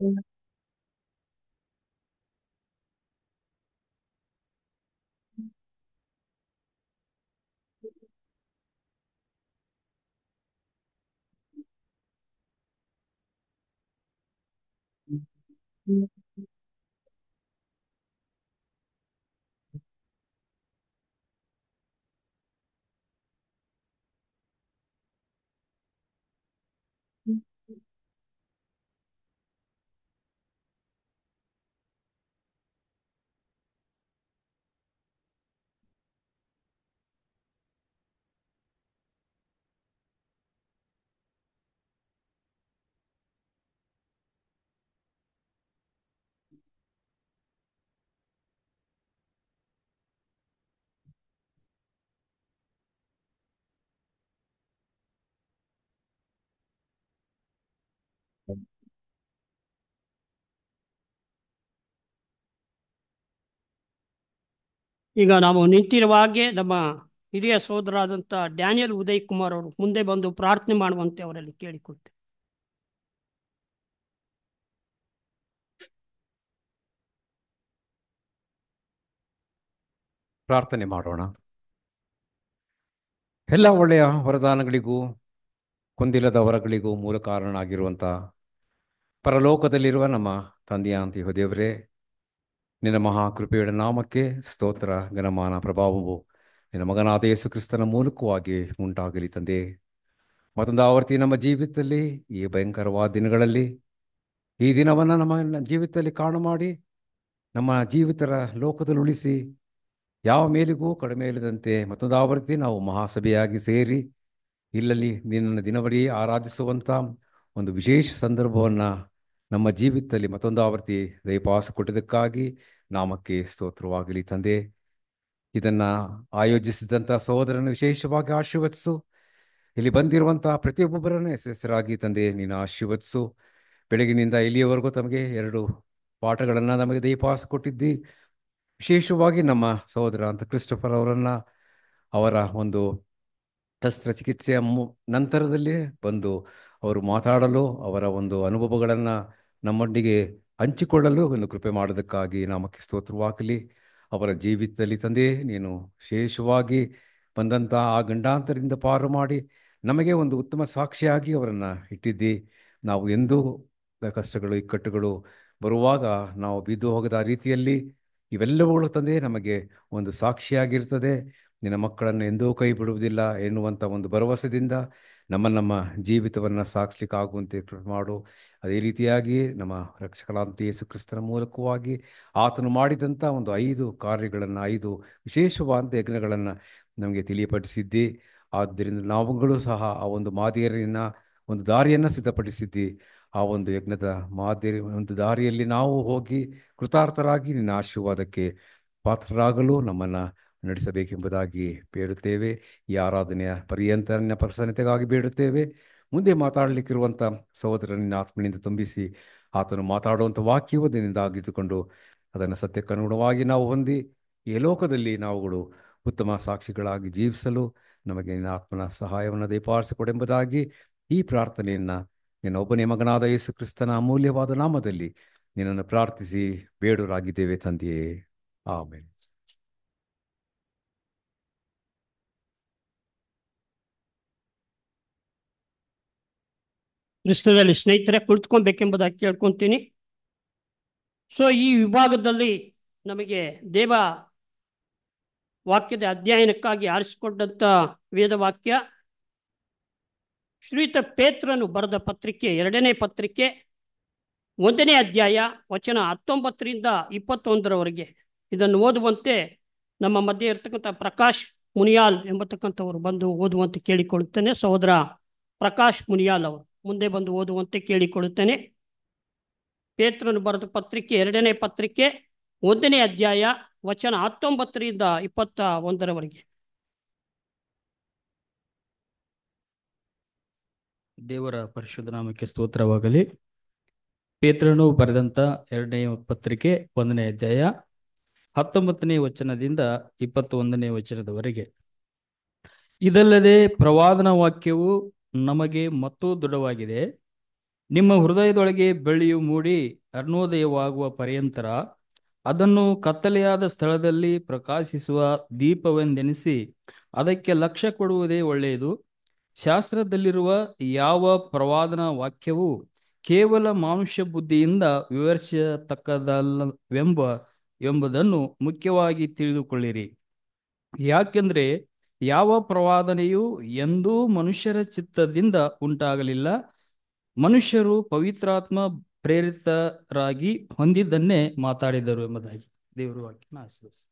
ಈಗ ನಾವು ನಿಂತಿರುವ ಹಾಗೆ ನಮ್ಮ ಹಿರಿಯ ಸೋದರಾದಂಥ ಡ್ಯಾನಿಯಲ್ ಉದಯ್ ಕುಮಾರ್ ಅವರು ಮುಂದೆ ಬಂದು ಪ್ರಾರ್ಥನೆ ಮಾಡುವಂತೆ ಅವರಲ್ಲಿ ಕೇಳಿಕೊಳ್ತೇವೆ ಪ್ರಾರ್ಥನೆ ಮಾಡೋಣ ಎಲ್ಲ ಒಳ್ಳೆಯ ವರದಾನಗಳಿಗೂ ಕೊಂದಿಲ್ಲದ ವರಗಳಿಗೂ ಮೂಲ ಕಾರಣನಾಗಿರುವಂಥ ಪರಲೋಕದಲ್ಲಿರುವ ನಮ್ಮ ತಂದೆಯ ಅಂತ ದೇವರೇ ನಿನ್ನ ಮಹಾಕೃಪೆಯ ನಾಮಕ್ಕೆ ಸ್ತೋತ್ರ ಘನಮಾನ ಪ್ರಭಾವವು ನಿನ್ನ ಮಗನಾದ ಯೇಸು ಕ್ರಿಸ್ತನ ಮೂಲಕವಾಗಿ ಉಂಟಾಗಲಿ ತಂದೆ ಮತ್ತೊಂದು ಆವರ್ತಿ ನಮ್ಮ ಜೀವಿತದಲ್ಲಿ ಈ ಭಯಂಕರವಾದ ದಿನಗಳಲ್ಲಿ ಈ ದಿನವನ್ನು ನಮ್ಮ ಜೀವಿತದಲ್ಲಿ ಕಾಣು ಮಾಡಿ ನಮ್ಮ ಜೀವಿತರ ಲೋಕದಲ್ಲಿ ಉಳಿಸಿ ಯಾವ ಮೇಲಿಗೂ ಕಡಿಮೆ ಇಲ್ಲದಂತೆ ಮತ್ತೊಂದು ಆವರ್ತಿ ನಾವು ಮಹಾಸಭೆಯಾಗಿ ಸೇರಿ ಇಲ್ಲಲ್ಲಿ ನಿನ್ನ ದಿನವಡಿ ಆರಾಧಿಸುವಂಥ ಒಂದು ವಿಶೇಷ ಸಂದರ್ಭವನ್ನು ನಮ್ಮ ಜೀವಿತದಲ್ಲಿ ಮತ್ತೊಂದು ಆವರ್ತಿ ದಯಪಾಸ ಕೊಟ್ಟಿದ್ದಕ್ಕಾಗಿ ನಾಮಕ್ಕೆ ಸ್ತೋತ್ರವಾಗಲಿ ತಂದೆ ಇದನ್ನು ಆಯೋಜಿಸಿದಂಥ ಸಹೋದರನ ವಿಶೇಷವಾಗಿ ಆಶೀರ್ವದಿಸು ಇಲ್ಲಿ ಬಂದಿರುವಂಥ ಪ್ರತಿಯೊಬ್ಬೊಬ್ಬರನ್ನು ಹೆಸರಾಗಿ ತಂದೆ ನೀನು ಆಶೀರ್ವದಿಸು ಬೆಳಗಿನಿಂದ ಇಲ್ಲಿಯವರೆಗೂ ತಮಗೆ ಎರಡು ಪಾಠಗಳನ್ನು ನಮಗೆ ದಯಪಾಸ ಕೊಟ್ಟಿದ್ದಿ ವಿಶೇಷವಾಗಿ ನಮ್ಮ ಸಹೋದರ ಅಂತ ಕ್ರಿಸ್ಟೋಫರ್ ಅವರನ್ನು ಅವರ ಒಂದು ಶಸ್ತ್ರಚಿಕಿತ್ಸೆಯ ಮು ನಂತರದಲ್ಲಿ ಬಂದು ಅವರು ಮಾತಾಡಲು ಅವರ ಒಂದು ಅನುಭವಗಳನ್ನು ನಮ್ಮೊಂದಿಗೆ ಹಂಚಿಕೊಳ್ಳಲು ಒಂದು ಕೃಪೆ ಮಾಡೋದಕ್ಕಾಗಿ ನಾಮಕ್ಕೆ ಸ್ತೋತ್ರವಾಗಲಿ ಅವರ ಜೀವಿತದಲ್ಲಿ ತಂದೆ ನೀನು ವಿಶೇಷವಾಗಿ ಬಂದಂಥ ಆ ಗಂಡಾಂತರದಿಂದ ಪಾರು ಮಾಡಿ ನಮಗೆ ಒಂದು ಉತ್ತಮ ಸಾಕ್ಷಿಯಾಗಿ ಅವರನ್ನು ಇಟ್ಟಿದ್ದಿ ನಾವು ಎಂದೂ ಕಷ್ಟಗಳು ಇಕ್ಕಟ್ಟುಗಳು ಬರುವಾಗ ನಾವು ಬಿದ್ದು ಹೋಗದ ರೀತಿಯಲ್ಲಿ ಇವೆಲ್ಲವುಗಳು ತಂದೆ ನಮಗೆ ಒಂದು ಸಾಕ್ಷಿಯಾಗಿರ್ತದೆ ನಿನ್ನ ಮಕ್ಕಳನ್ನು ಎಂದೂ ಕೈ ಬಿಡುವುದಿಲ್ಲ ಎನ್ನುವಂಥ ಒಂದು ಭರವಸೆದಿಂದ ನಮ್ಮ ನಮ್ಮ ಜೀವಿತವನ್ನು ಸಾಗಿಸ್ಲಿಕ್ಕೆ ಆಗುವಂತೆ ಮಾಡು ಅದೇ ರೀತಿಯಾಗಿ ನಮ್ಮ ರಕ್ಷಕನಾಂತ ಯೇಸು ಕ್ರಿಸ್ತನ ಮೂಲಕವಾಗಿ ಆತನು ಮಾಡಿದಂಥ ಒಂದು ಐದು ಕಾರ್ಯಗಳನ್ನು ಐದು ವಿಶೇಷವಾದ ಯಜ್ಞಗಳನ್ನು ನಮಗೆ ತಿಳಿಯಪಡಿಸಿದ್ದಿ ಆದ್ದರಿಂದ ನಾವುಗಳು ಸಹ ಆ ಒಂದು ಮಾದರಿಯನ್ನ ಒಂದು ದಾರಿಯನ್ನು ಸಿದ್ಧಪಡಿಸಿದ್ದಿ ಆ ಒಂದು ಯಜ್ಞದ ಮಾದರಿ ಒಂದು ದಾರಿಯಲ್ಲಿ ನಾವು ಹೋಗಿ ಕೃತಾರ್ಥರಾಗಿ ನಿನ್ನ ಆಶೀರ್ವಾದಕ್ಕೆ ಪಾತ್ರರಾಗಲು ನಮ್ಮನ್ನು ನಡೆಸಬೇಕೆಂಬುದಾಗಿ ಬೇಡುತ್ತೇವೆ ಈ ಆರಾಧನೆಯ ಪರ್ಯಂತ ನಿನ್ನ ಪ್ರಸನ್ನತೆಗಾಗಿ ಬೇಡುತ್ತೇವೆ ಮುಂದೆ ಮಾತಾಡಲಿಕ್ಕಿರುವಂಥ ಸಹೋದರನಿನ್ನ ಆತ್ಮನಿಂದ ತುಂಬಿಸಿ ಆತನು ಮಾತಾಡುವಂಥ ವಾಕ್ಯವು ದಿನದಿಂದ ಆಗಿದ್ದುಕೊಂಡು ಅದನ್ನು ಸತ್ಯಕ್ಕನುಗುಣವಾಗಿ ನಾವು ಹೊಂದಿ ಈ ಲೋಕದಲ್ಲಿ ನಾವುಗಳು ಉತ್ತಮ ಸಾಕ್ಷಿಗಳಾಗಿ ಜೀವಿಸಲು ನಮಗೆ ನಿನ್ನ ಆತ್ಮನ ಸಹಾಯವನ್ನು ದಯಪಾಲಿಸಿಕೊಡೆಂಬುದಾಗಿ ಈ ಪ್ರಾರ್ಥನೆಯನ್ನು ನಿನ್ನ ಒಬ್ಬನೇ ಮಗನಾದ ಯೇಸು ಕ್ರಿಸ್ತನ ಅಮೂಲ್ಯವಾದ ನಾಮದಲ್ಲಿ ನಿನ್ನನ್ನು ಪ್ರಾರ್ಥಿಸಿ ಬೇಡರಾಗಿದ್ದೇವೆ ತಂದೆಯೇ ಆಮೇಲೆ ಕ್ರಿಸ್ತದಲ್ಲಿ ಸ್ನೇಹಿತರೆ ಕುಳಿತುಕೊಬೇಕೆಂಬುದಾಗಿ ಕೇಳ್ಕೊತೀನಿ ಸೊ ಈ ವಿಭಾಗದಲ್ಲಿ ನಮಗೆ ದೇವ ವಾಕ್ಯದ ಅಧ್ಯಯನಕ್ಕಾಗಿ ಆರಿಸಿಕೊಂಡಂಥ ವೇದವಾಕ್ಯ ಶ್ರೀಯುತ ಪೇತ್ರನು ಬರೆದ ಪತ್ರಿಕೆ ಎರಡನೇ ಪತ್ರಿಕೆ ಒಂದನೇ ಅಧ್ಯಾಯ ವಚನ ಹತ್ತೊಂಬತ್ತರಿಂದ ಇಪ್ಪತ್ತೊಂದರವರೆಗೆ ಇದನ್ನು ಓದುವಂತೆ ನಮ್ಮ ಮಧ್ಯೆ ಇರತಕ್ಕಂಥ ಪ್ರಕಾಶ್ ಮುನಿಯಾಲ್ ಎಂಬತಕ್ಕಂಥವರು ಬಂದು ಓದುವಂತೆ ಕೇಳಿಕೊಳ್ಳುತ್ತೇನೆ ಸಹೋದರ ಪ್ರಕಾಶ್ ಮುನಿಯಾಲ್ ಅವರು ಮುಂದೆ ಬಂದು ಓದುವಂತೆ ಕೇಳಿಕೊಳ್ಳುತ್ತೇನೆ ಪೇತ್ರನು ಬರೆದ ಪತ್ರಿಕೆ ಎರಡನೇ ಪತ್ರಿಕೆ ಒಂದನೇ ಅಧ್ಯಾಯ ವಚನ ಹತ್ತೊಂಬತ್ತರಿಂದ ಇಪ್ಪತ್ತ ಒಂದರವರೆಗೆ ದೇವರ ಪರಿಶುದ್ಧ ನಾಮಕ್ಕೆ ಸ್ತೋತ್ರವಾಗಲಿ ಪೇತ್ರನು ಬರೆದಂಥ ಎರಡನೇ ಪತ್ರಿಕೆ ಒಂದನೇ ಅಧ್ಯಾಯ ಹತ್ತೊಂಬತ್ತನೇ ವಚನದಿಂದ ಇಪ್ಪತ್ತೊಂದನೇ ವಚನದವರೆಗೆ ಇದಲ್ಲದೆ ಪ್ರವಾದನ ವಾಕ್ಯವು ನಮಗೆ ಮತ್ತೂ ದೃಢವಾಗಿದೆ ನಿಮ್ಮ ಹೃದಯದೊಳಗೆ ಬೆಳ್ಳಿಯು ಮೂಡಿ ಅರುಣೋದಯವಾಗುವ ಪರ್ಯಂತರ ಅದನ್ನು ಕತ್ತಲೆಯಾದ ಸ್ಥಳದಲ್ಲಿ ಪ್ರಕಾಶಿಸುವ ದೀಪವೆಂದೆನಿಸಿ ಅದಕ್ಕೆ ಲಕ್ಷ್ಯ ಕೊಡುವುದೇ ಒಳ್ಳೆಯದು ಶಾಸ್ತ್ರದಲ್ಲಿರುವ ಯಾವ ಪ್ರವಾದನ ವಾಕ್ಯವೂ ಕೇವಲ ಮಾನುಷ್ಯ ಬುದ್ಧಿಯಿಂದ ವಿವರಿಸತಕ್ಕದಲ್ಲವೆಂಬ ಎಂಬುದನ್ನು ಮುಖ್ಯವಾಗಿ ತಿಳಿದುಕೊಳ್ಳಿರಿ ಯಾಕೆಂದ್ರೆ ಯಾವ ಪ್ರವಾದನೆಯೂ ಎಂದೂ ಮನುಷ್ಯರ ಚಿತ್ತದಿಂದ ಉಂಟಾಗಲಿಲ್ಲ ಮನುಷ್ಯರು ಪವಿತ್ರಾತ್ಮ ಪ್ರೇರಿತರಾಗಿ ಹೊಂದಿದ್ದನ್ನೇ ಮಾತಾಡಿದರು ಎಂಬುದಾಗಿ ದೇವರು ವಾಕ್ಯನ ಆಶೀರ್ವದಿಸಲಿ.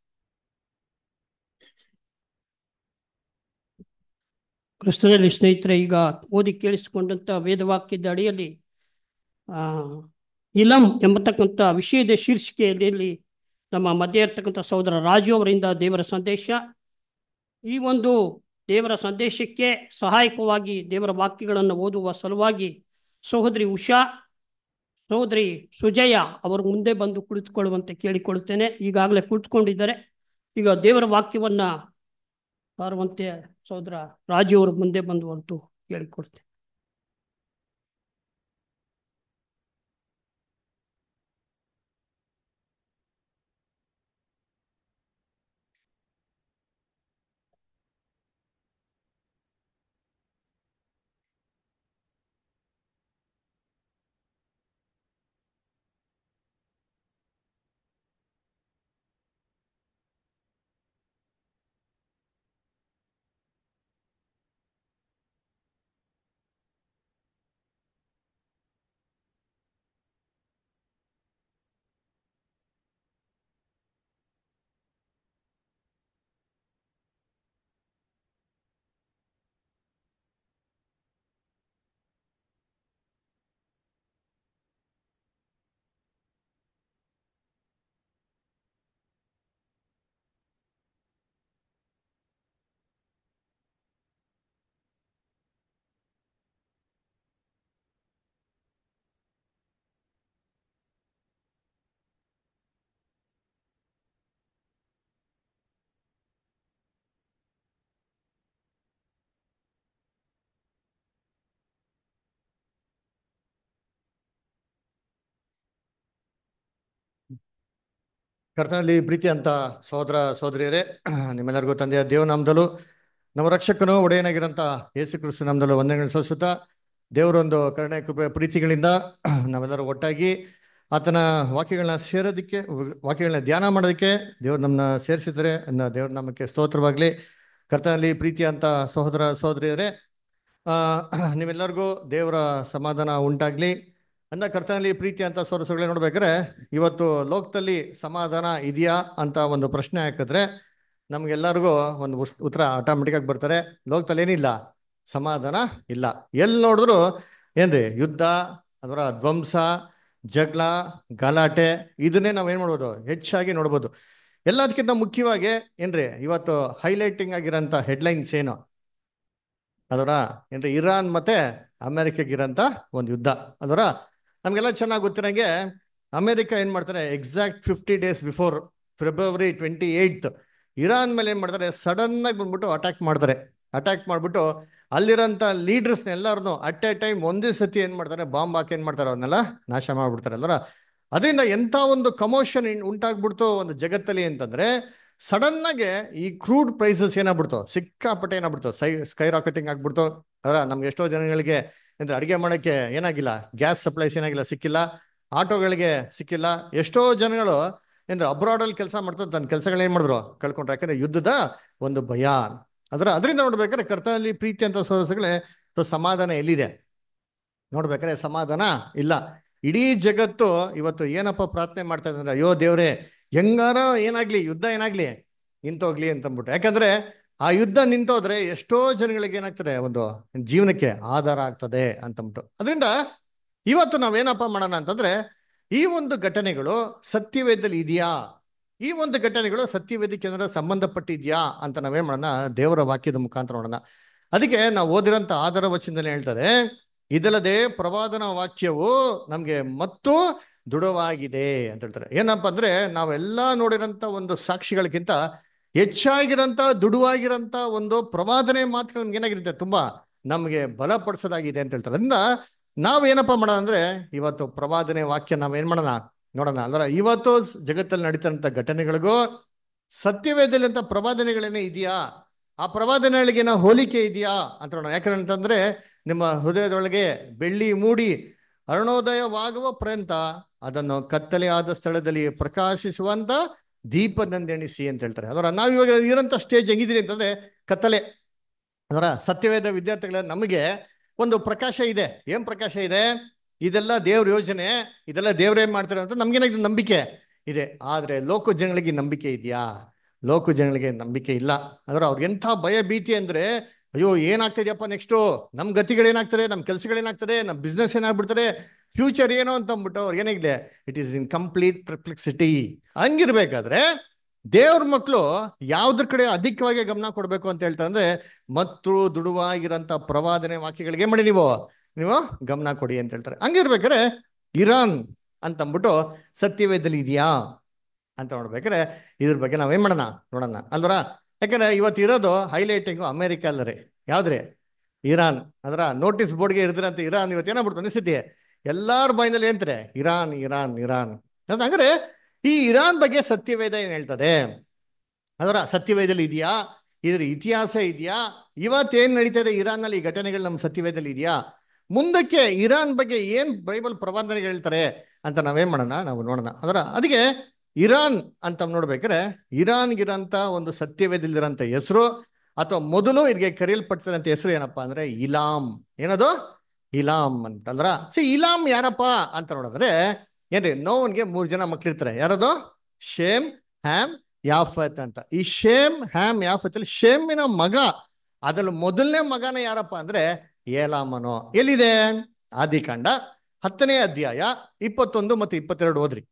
ಕ್ರಿಸ್ತದಲ್ಲಿ ಸ್ನೇಹಿತರೆ ಈಗ ಓದಿ ಕೇಳಿಸಿಕೊಂಡಂಥ ವೇದವಾಕ್ಯದ ಅಡಿಯಲ್ಲಿ ಆ, ಇಲಂ ಎಂಬತಕ್ಕಂಥ ವಿಷಯದ ಶೀರ್ಷಿಕೆಯಲ್ಲಿ ನಮ್ಮ ಮಧ್ಯೆ ಇರ್ತಕ್ಕಂಥ ಸಹೋದರ ರಾಜು ಅವರಿಂದ ದೇವರ ಸಂದೇಶ ಈ ಒಂದು ದೇವರ ಸಂದೇಶಕ್ಕೆ ಸಹಾಯಕವಾಗಿ ದೇವರ ವಾಕ್ಯಗಳನ್ನು ಓದುವ ಸಲುವಾಗಿ ಸಹೋದರಿ ಉಷಾ ಸಹೋದರಿ ಸುಜಯ ಅವರು ಮುಂದೆ ಬಂದು ಕುಳಿತುಕೊಳ್ಳುವಂತೆ ಕೇಳಿಕೊಳ್ಳುತ್ತೇನೆ ಈಗಾಗಲೇ ಕುಳಿತುಕೊಂಡಿದ್ದಾರೆ ಈಗ ದೇವರ ವಾಕ್ಯವನ್ನು ಸಾರುವಂತೆ ಸಹೋದರ ರಾಜು ಅವರು ಮುಂದೆ ಬಂದು ಹೊರಟು ಕೇಳಿಕೊಡ್ತೇನೆ ಕರ್ತನಲ್ಲಿ ಪ್ರೀತಿ ಅಂತ ಸಹೋದರ ಸಹೋದರಿಯರೇ ನಿಮ್ಮೆಲ್ಲರಿಗೂ ತಂದೆಯ ದೇವನಾಮದಲ್ಲೂ ನಮ್ಮ ರಕ್ಷಕನು ಒಡೆಯನಾಗಿರಂತ ಯೇಸು ಕ್ರಿಸ್ತು ನಾಮದಲ್ಲೂ ವಂದನೆಗಳು ಸಲ್ಲಿಸುತ್ತಾ ದೇವರೊಂದು ಕರುಣೆ ಕೃಪೆ ಪ್ರೀತಿಗಳಿಂದ ನಾವೆಲ್ಲರೂ ಒಟ್ಟಾಗಿ ಆತನ ವಾಕ್ಯಗಳನ್ನ ಸೇರೋದಕ್ಕೆ ವಾಕ್ಯಗಳನ್ನ ಧ್ಯಾನ ಮಾಡೋದಕ್ಕೆ ದೇವ್ರು ನಮ್ಮನ್ನ ಸೇರಿಸಿದರೆ ಅನ್ನೋ ದೇವ್ರ ನಾಮಕ್ಕೆ ಸ್ತೋತ್ರವಾಗಲಿ ಕರ್ತನಲ್ಲಿ ಪ್ರೀತಿ ಅಂತ ಸಹೋದರ ಸಹೋದರಿಯರೇ ಆ ನಿಮ್ಮೆಲ್ಲರಿಗೂ ದೇವರ ಸಮಾಧಾನ ಉಂಟಾಗ್ಲಿ ಅಂದ ಕರ್ತನಲ್ಲಿ ಪ್ರೀತಿ ಅಂತ ಸೊರಸುಗಳೇ ನೋಡ್ಬೇಕಾದ್ರೆ ಇವತ್ತು ಲೋಕದಲ್ಲಿ ಸಮಾಧಾನ ಇದೆಯಾ ಅಂತ ಒಂದು ಪ್ರಶ್ನೆ ಹಾಕಿದ್ರೆ ನಮ್ಗೆಲ್ಲರಿಗೂ ಒಂದು ಉಸ್- ಉತ್ತರ ಆಟೋಮೆಟಿಕ್ ಆಗಿ ಬರ್ತಾರೆ ಲೋಕದಲ್ಲಿ ಏನಿಲ್ಲ ಸಮಾಧಾನ ಇಲ್ಲ ಎಲ್ಲಿ ನೋಡಿದ್ರು ಏನ್ರಿ ಯುದ್ಧ ಅದರ ಧ್ವಂಸ ಜಗಳ ಗಲಾಟೆ ಇದನ್ನೇ ನಾವ್ ಏನ್ ಮಾಡ್ಬೋದು ಹೆಚ್ಚಾಗಿ ನೋಡ್ಬೋದು ಎಲ್ಲದಕ್ಕಿಂತ ಮುಖ್ಯವಾಗಿ ಏನ್ರಿ ಇವತ್ತು ಹೈಲೈಟಿಂಗ್ ಆಗಿರೋಂಥ ಹೆಡ್ಲೈನ್ಸ್ ಏನು ಅದರ ಏನ್ರಿ ಇರಾನ್ ಮತ್ತೆ ಅಮೆರಿಕಗಿರೋಂಥ ಒಂದು ಯುದ್ಧ ಅದರ ನಮ್ಗೆಲ್ಲ ಚೆನ್ನಾಗಿ ಗೊತ್ತಿರಂಗೆ ಅಮೆರಿಕ ಏನ್ ಮಾಡ್ತಾರೆ exact fifty days before February twenty eighth Iran ಮೇಲೆ ಏನ್ ಮಾಡ್ತಾರೆ ಸಡನ್ ಆಗಿ ಬಂದ್ಬಿಟ್ಟು ಅಟ್ಯಾಕ್ ಮಾಡ್ತಾರೆ ಅಟ್ಯಾಕ್ ಮಾಡ್ಬಿಟ್ಟು ಅಲ್ಲಿರೋಂಥ ಲೀಡರ್ಸ್ನ ಎಲ್ಲರನ್ನು ಅಟ್ ಎ ಟೈಮ್ ಒಂದೇ ಸತಿ ಏನ್ ಮಾಡ್ತಾರೆ ಬಾಂಬ್ ಹಾಕಿ ಏನ್ ಮಾಡ್ತಾರೆ ಅವನ್ನೆಲ್ಲ ನಾಶ ಮಾಡ್ಬಿಡ್ತಾರೆ ಅಲ್ವರ ಅದರಿಂದ ಎಂಥ ಒಂದು ಕಮೋಷನ್ ಉಂಟಾಗ್ಬಿಡ್ತು ಒಂದು ಜಗತ್ತಲ್ಲಿ ಅಂತಂದ್ರೆ ಸಡನ್ ಆಗಿ ಈ ಕ್ರೂಡ್ ಪ್ರೈಸಸ್ ಏನಾಗ್ಬಿಡ್ತು ಸಿಕ್ಕಾಪಟ್ಟೆ ಏನಾಗ್ಬಿಡ್ತು ಸೈ ಸ್ಕೈ ರಾಕೆಟಿಂಗ್ ಆಗ್ಬಿಡ್ತು ಅದರ ನಮ್ಗೆ ಎಷ್ಟೋ ಜನಗಳಿಗೆ ಅಂದ್ರೆ ಅಡಿಗೆ ಮಾಡಕ್ಕೆ ಏನಾಗಿಲ್ಲ ಗ್ಯಾಸ್ ಸಪ್ಲೈಸ್ ಏನಾಗಿಲ್ಲ ಸಿಕ್ಕಿಲ್ಲ ಆಟೋಗಳಿಗೆ ಸಿಕ್ಕಿಲ್ಲ ಎಷ್ಟೋ ಜನಗಳು ಏನ್ರ ಅಬ್ರಾಡ್ ಅಲ್ಲಿ ಕೆಲಸ ಮಾಡ್ತಾ ತನ್ನ ಕೆಲಸಗಳು ಏನ್ ಮಾಡಿದ್ರು ಕಳ್ಕೊಂಡ್ರು ಯಾಕಂದ್ರೆ ಯುದ್ಧದ ಒಂದು ಭಯ ಅದರ ಅದರಿಂದ ನೋಡ್ಬೇಕಾದ್ರೆ ಕರ್ತನಲ್ಲಿ ಪ್ರೀತಿ ಅಂತ ಸದಸ್ಯಗಳೇ ಸೊ ಸಮಾಧಾನ ಎಲ್ಲಿದೆ ನೋಡ್ಬೇಕಾದ್ರೆ ಸಮಾಧಾನ ಇಲ್ಲ ಇಡೀ ಜಗತ್ತು ಇವತ್ತು ಏನಪ್ಪ ಪ್ರಾರ್ಥನೆ ಮಾಡ್ತಾ ಇದ್ರೆ ಅಯ್ಯೋ ದೇವ್ರೆ ಹೆಂಗಾರ ಏನಾಗ್ಲಿ ಯುದ್ಧ ಏನಾಗ್ಲಿ ನಿಂತೋಗ್ಲಿ ಅಂತ ಅಂದ್ಬಿಟ್ಟು ಯಾಕಂದ್ರೆ ಆ ಯುದ್ಧ ನಿಂತೋದ್ರೆ ಎಷ್ಟೋ ಜನಗಳಿಗೆ ಏನಾಗ್ತದೆ ಒಂದು ಜೀವನಕ್ಕೆ ಆಧಾರ ಆಗ್ತದೆ ಅಂತಂದ್ಬಿಟ್ಟು ಅದರಿಂದ ಇವತ್ತು ನಾವೇನಪ್ಪ ಮಾಡೋಣ ಅಂತಂದ್ರೆ ಈ ಒಂದು ಘಟನೆಗಳು ಸತ್ಯವೇದದಲ್ಲಿ ಇದೆಯಾ ಈ ಒಂದು ಘಟನೆಗಳು ಸತ್ಯವೇದಕ್ಕೆ ಏನಾರ ಸಂಬಂಧಪಟ್ಟಿದ್ಯಾ ಅಂತ ನಾವೇನ್ ಮಾಡೋಣ ದೇವರ ವಾಕ್ಯದ ಮುಖಾಂತರ ನೋಡೋಣ ಅದಕ್ಕೆ ನಾವು ಓದಿರೋಂಥ ಆಧಾರ ವಚನದಲ್ಲಿ ಹೇಳ್ತಾರೆ ಇದಲ್ಲದೆ ಪ್ರವಾದನ ವಾಕ್ಯವು ನಮ್ಗೆ ಮತ್ತು ದೃಢವಾಗಿದೆ ಅಂತ ಹೇಳ್ತಾರೆ ಏನಪ್ಪಾ ಅಂದ್ರೆ ನಾವೆಲ್ಲ ನೋಡಿರೋಂಥ ಒಂದು ಸಾಕ್ಷಿಗಳಿಗಿಂತ ಹೆಚ್ಚಾಗಿರೋಂಥ ದುಡುವಾಗಿರೋಂಥ ಒಂದು ಪ್ರವಾದನೆ ಮಾತ್ರ ನಮ್ಗೆ ಏನಾಗಿರುತ್ತೆ ತುಂಬಾ ನಮ್ಗೆ ಬಲಪಡಿಸೋದಾಗಿದೆ ಅಂತ ಹೇಳ್ತಾರೆ ಅದರಿಂದ ನಾವು ಏನಪ್ಪ ಮಾಡೋಣ ಅಂದ್ರೆ ಇವತ್ತು ಪ್ರವಾದನೆ ವಾಕ್ಯ ನಾವೇನ್ ಮಾಡೋಣ ನೋಡೋಣ ಅಲ್ರ ಇವತ್ತು ಸ್- ಜಗತ್ತಲ್ಲಿ ನಡೀತಾರಂತ ಘಟನೆಗಳಿಗೂ ಸತ್ಯವೇದಲ್ಲಿ ಅಂತ ಪ್ರವಾದನೆಗಳೇನೇ ಇದೆಯಾ ಆ ಪ್ರವಾದನೆಗಳಿಗೆ ನಾವು ಹೋಲಿಕೆ ಇದೆಯಾ ಅಂತ ನೋಡೋಣ ಯಾಕಂದ್ರೆ ಅಂತಂದ್ರೆ ನಿಮ್ಮ ಹೃದಯದೊಳಗೆ ಬೆಳ್ಳಿ ಮೂಡಿ ಅರುಣೋದಯವಾಗುವ ಪರ್ಯಂತ ಅದನ್ನು ಕತ್ತಲೆಯಾದ ಸ್ಥಳದಲ್ಲಿ ಪ್ರಕಾಶಿಸುವಂತ ದೀಪದಂದೆಣಿಸಿ ಅಂತ ಹೇಳ್ತಾರೆ ಅದರ ನಾವು ಇವಾಗ ಇರೋಂಥ ಸ್ಟೇಜ್ ಹೆಂಗಿದ್ದೀರಿ ಅಂತಂದ್ರೆ ಕತ್ತಲೆ ಅದರ ಸತ್ಯವೇದ ವಿದ್ಯಾರ್ಥಿಗಳ ನಮಗೆ ಒಂದು ಪ್ರಕಾಶ ಇದೆ ಏನ್ ಪ್ರಕಾಶ ಇದೆ ಇದೆಲ್ಲ ದೇವ್ರ ಯೋಜನೆ ಇದೆಲ್ಲ ದೇವ್ರೇನ್ ಮಾಡ್ತಾರೆ ಅಂತ ನಮ್ಗೇನಾಗಿದೆ ನಂಬಿಕೆ ಇದೆ ಆದ್ರೆ ಲೋಕ ಜನಗಳಿಗೆ ನಂಬಿಕೆ ಇದೆಯಾ ಲೋಕ ಜನಗಳಿಗೆ ನಂಬಿಕೆ ಇಲ್ಲ ಅಂದ್ರೆ ಅವ್ರಿಗೆ ಎಂಥ ಭಯ ಭೀತಿ ಅಂದ್ರೆ ಅಯ್ಯೋ ಏನಾಗ್ತಿದ್ಯಪ್ಪ ನೆಕ್ಸ್ಟು ನಮ್ ಗತಿಗಳೇನಾಗ್ತದೆ ನಮ್ ಕೆಲ್ಸಗಳೇನಾಗ್ತದೆ ನಮ್ ಬಿಸ್ನೆಸ್ ಏನಾಗ್ಬಿಡ್ತದೆ ಫ್ಯೂಚರ್ ಏನೋ ಅಂತ ಅಂದ್ಬಿಟ್ಟು ಅವ್ರಿಗೆ ಏನಾಗಿದೆ it is in complete perplexity ಹಂಗಿರ್ಬೇಕಾದ್ರೆ ದೇವ್ರ ಮಕ್ಕಳು ಯಾವ್ದ್ರ ಕಡೆ ಅಧಿಕವಾಗಿ ಗಮನ ಕೊಡ್ಬೇಕು ಅಂತ ಹೇಳ್ತಾರೆ ಅಂದ್ರೆ ಮತ್ತು ದುಡುವಾಗಿರಂತ ಪ್ರವಾದನೆ ವಾಕ್ಯಗಳಿಗೆ ಮಾಡಿ ನೀವು ನೀವು ಗಮನ ಕೊಡಿ ಅಂತ ಹೇಳ್ತಾರೆ ಹಂಗಿರ್ಬೇಕಾದ್ರೆ ಇರಾನ್ ಅಂತ ಅಂದ್ಬಿಟ್ಟು ಸತ್ಯವೇದಲ್ಲಿ ಇದೆಯಾ ಅಂತ ನೋಡ್ಬೇಕಾದ್ರೆ ಇದ್ರ ಬಗ್ಗೆ ನಾವೇನ್ ಮಾಡೋಣ ನೋಡೋಣ ಅಲ್ವರ ಯಾಕಂದ್ರೆ ಇವತ್ತು ಇರೋದು ಹೈಲೈಟಿಂಗು ಅಮೆರಿಕ ಅಲ್ಲರಿ ಯಾವ್ದ್ರಿ ಇರಾನ್ ಅಂದ್ರ ನೋಟಿಸ್ ಬೋರ್ಡ್ಗೆ ಇರ್ತೀರಂತ ಇರಾನ್ ಇವತ್ತು ಏನಾಗ್ಬಿಡ್ತು ಅನಿಸುತ್ತೆ ಎಲ್ಲಾರ ಬಾಯಿನಲ್ಲಿ ಏನ್ತಾರೆ ಇರಾನ್ ಇರಾನ್ ಇರಾನ್ ಅಂತ ಹಂಗಾರೆ ಈ ಇರಾನ್ ಬಗ್ಗೆ ಸತ್ಯವೇದ ಏನ್ ಹೇಳ್ತದೆ ಅದರ ಸತ್ಯವೇದಲ್ಲಿ ಇದೆಯಾ ಇದ್ರ ಇತಿಹಾಸ ಇದೆಯಾ ಇವತ್ತೇನ್ ನಡೀತದೆ ಇರಾನ್ ನಲ್ಲಿ ಈ ಘಟನೆಗಳು ನಮ್ಮ ಸತ್ಯವೇದಲ್ಲಿ ಇದೆಯಾ ಮುಂದಕ್ಕೆ ಇರಾನ್ ಬಗ್ಗೆ ಏನ್ ಬೈಬಲ್ ಪ್ರವಾದನೆಗಳು ಹೇಳ್ತಾರೆ ಅಂತ ನಾವೇನ್ ಮಾಡೋಣ ನಾವು ನೋಡೋಣ ಅದರ ಅದಕ್ಕೆ ಇರಾನ್ ಅಂತ ನೋಡ್ಬೇಕಾದ್ರೆ ಇರಾನ್ಗಿರಂತ ಒಂದು ಸತ್ಯವೇದಲ್ಲಿರೋಂಥ ಹೆಸರು ಅಥವಾ ಮೊದಲು ಇದ್ಗೆ ಕರೆಯಲ್ಪಡ್ತಿರೋಂಥ ಹೆಸರು ಏನಪ್ಪಾ ಅಂದ್ರೆ ಇಲಾಮ್ ಏನದು ಇಲಾಮ್ ಅಂತಂದ್ರ ಸಿ ಇಲಾಮ್ ಯಾರಪ್ಪ ಅಂತ ನೋಡಿದ್ರೆ ಏನ್ರಿ ನೋವನ್ಗೆ ಮೂರ್ ಜನ ಮಕ್ಳಿರ್ತಾರೆ ಯಾರದು ಶೇಮ್ ಹ್ಯಾಮ್ ಯಾಫತ್ ಅಂತ ಈ ಶೇಮ್ ಹ್ಯಾಮ್ ಯಾಫತ್ ಅಲ್ಲಿ ಶೇಮಿನ ಮಗ ಅದ್ರಲ್ಲಿ ಮೊದಲನೇ ಮಗನ ಯಾರಪ್ಪ ಅಂದ್ರೆ ಏಲಾಮನು ಎಲ್ಲಿದೆ ಆದಿಕಾಂಡ ಹತ್ತನೇ ಅಧ್ಯಾಯ ಇಪ್ಪತ್ತೊಂದು ಮತ್ತು ಇಪ್ಪತ್ತೆರಡು ಓದ್ರಿ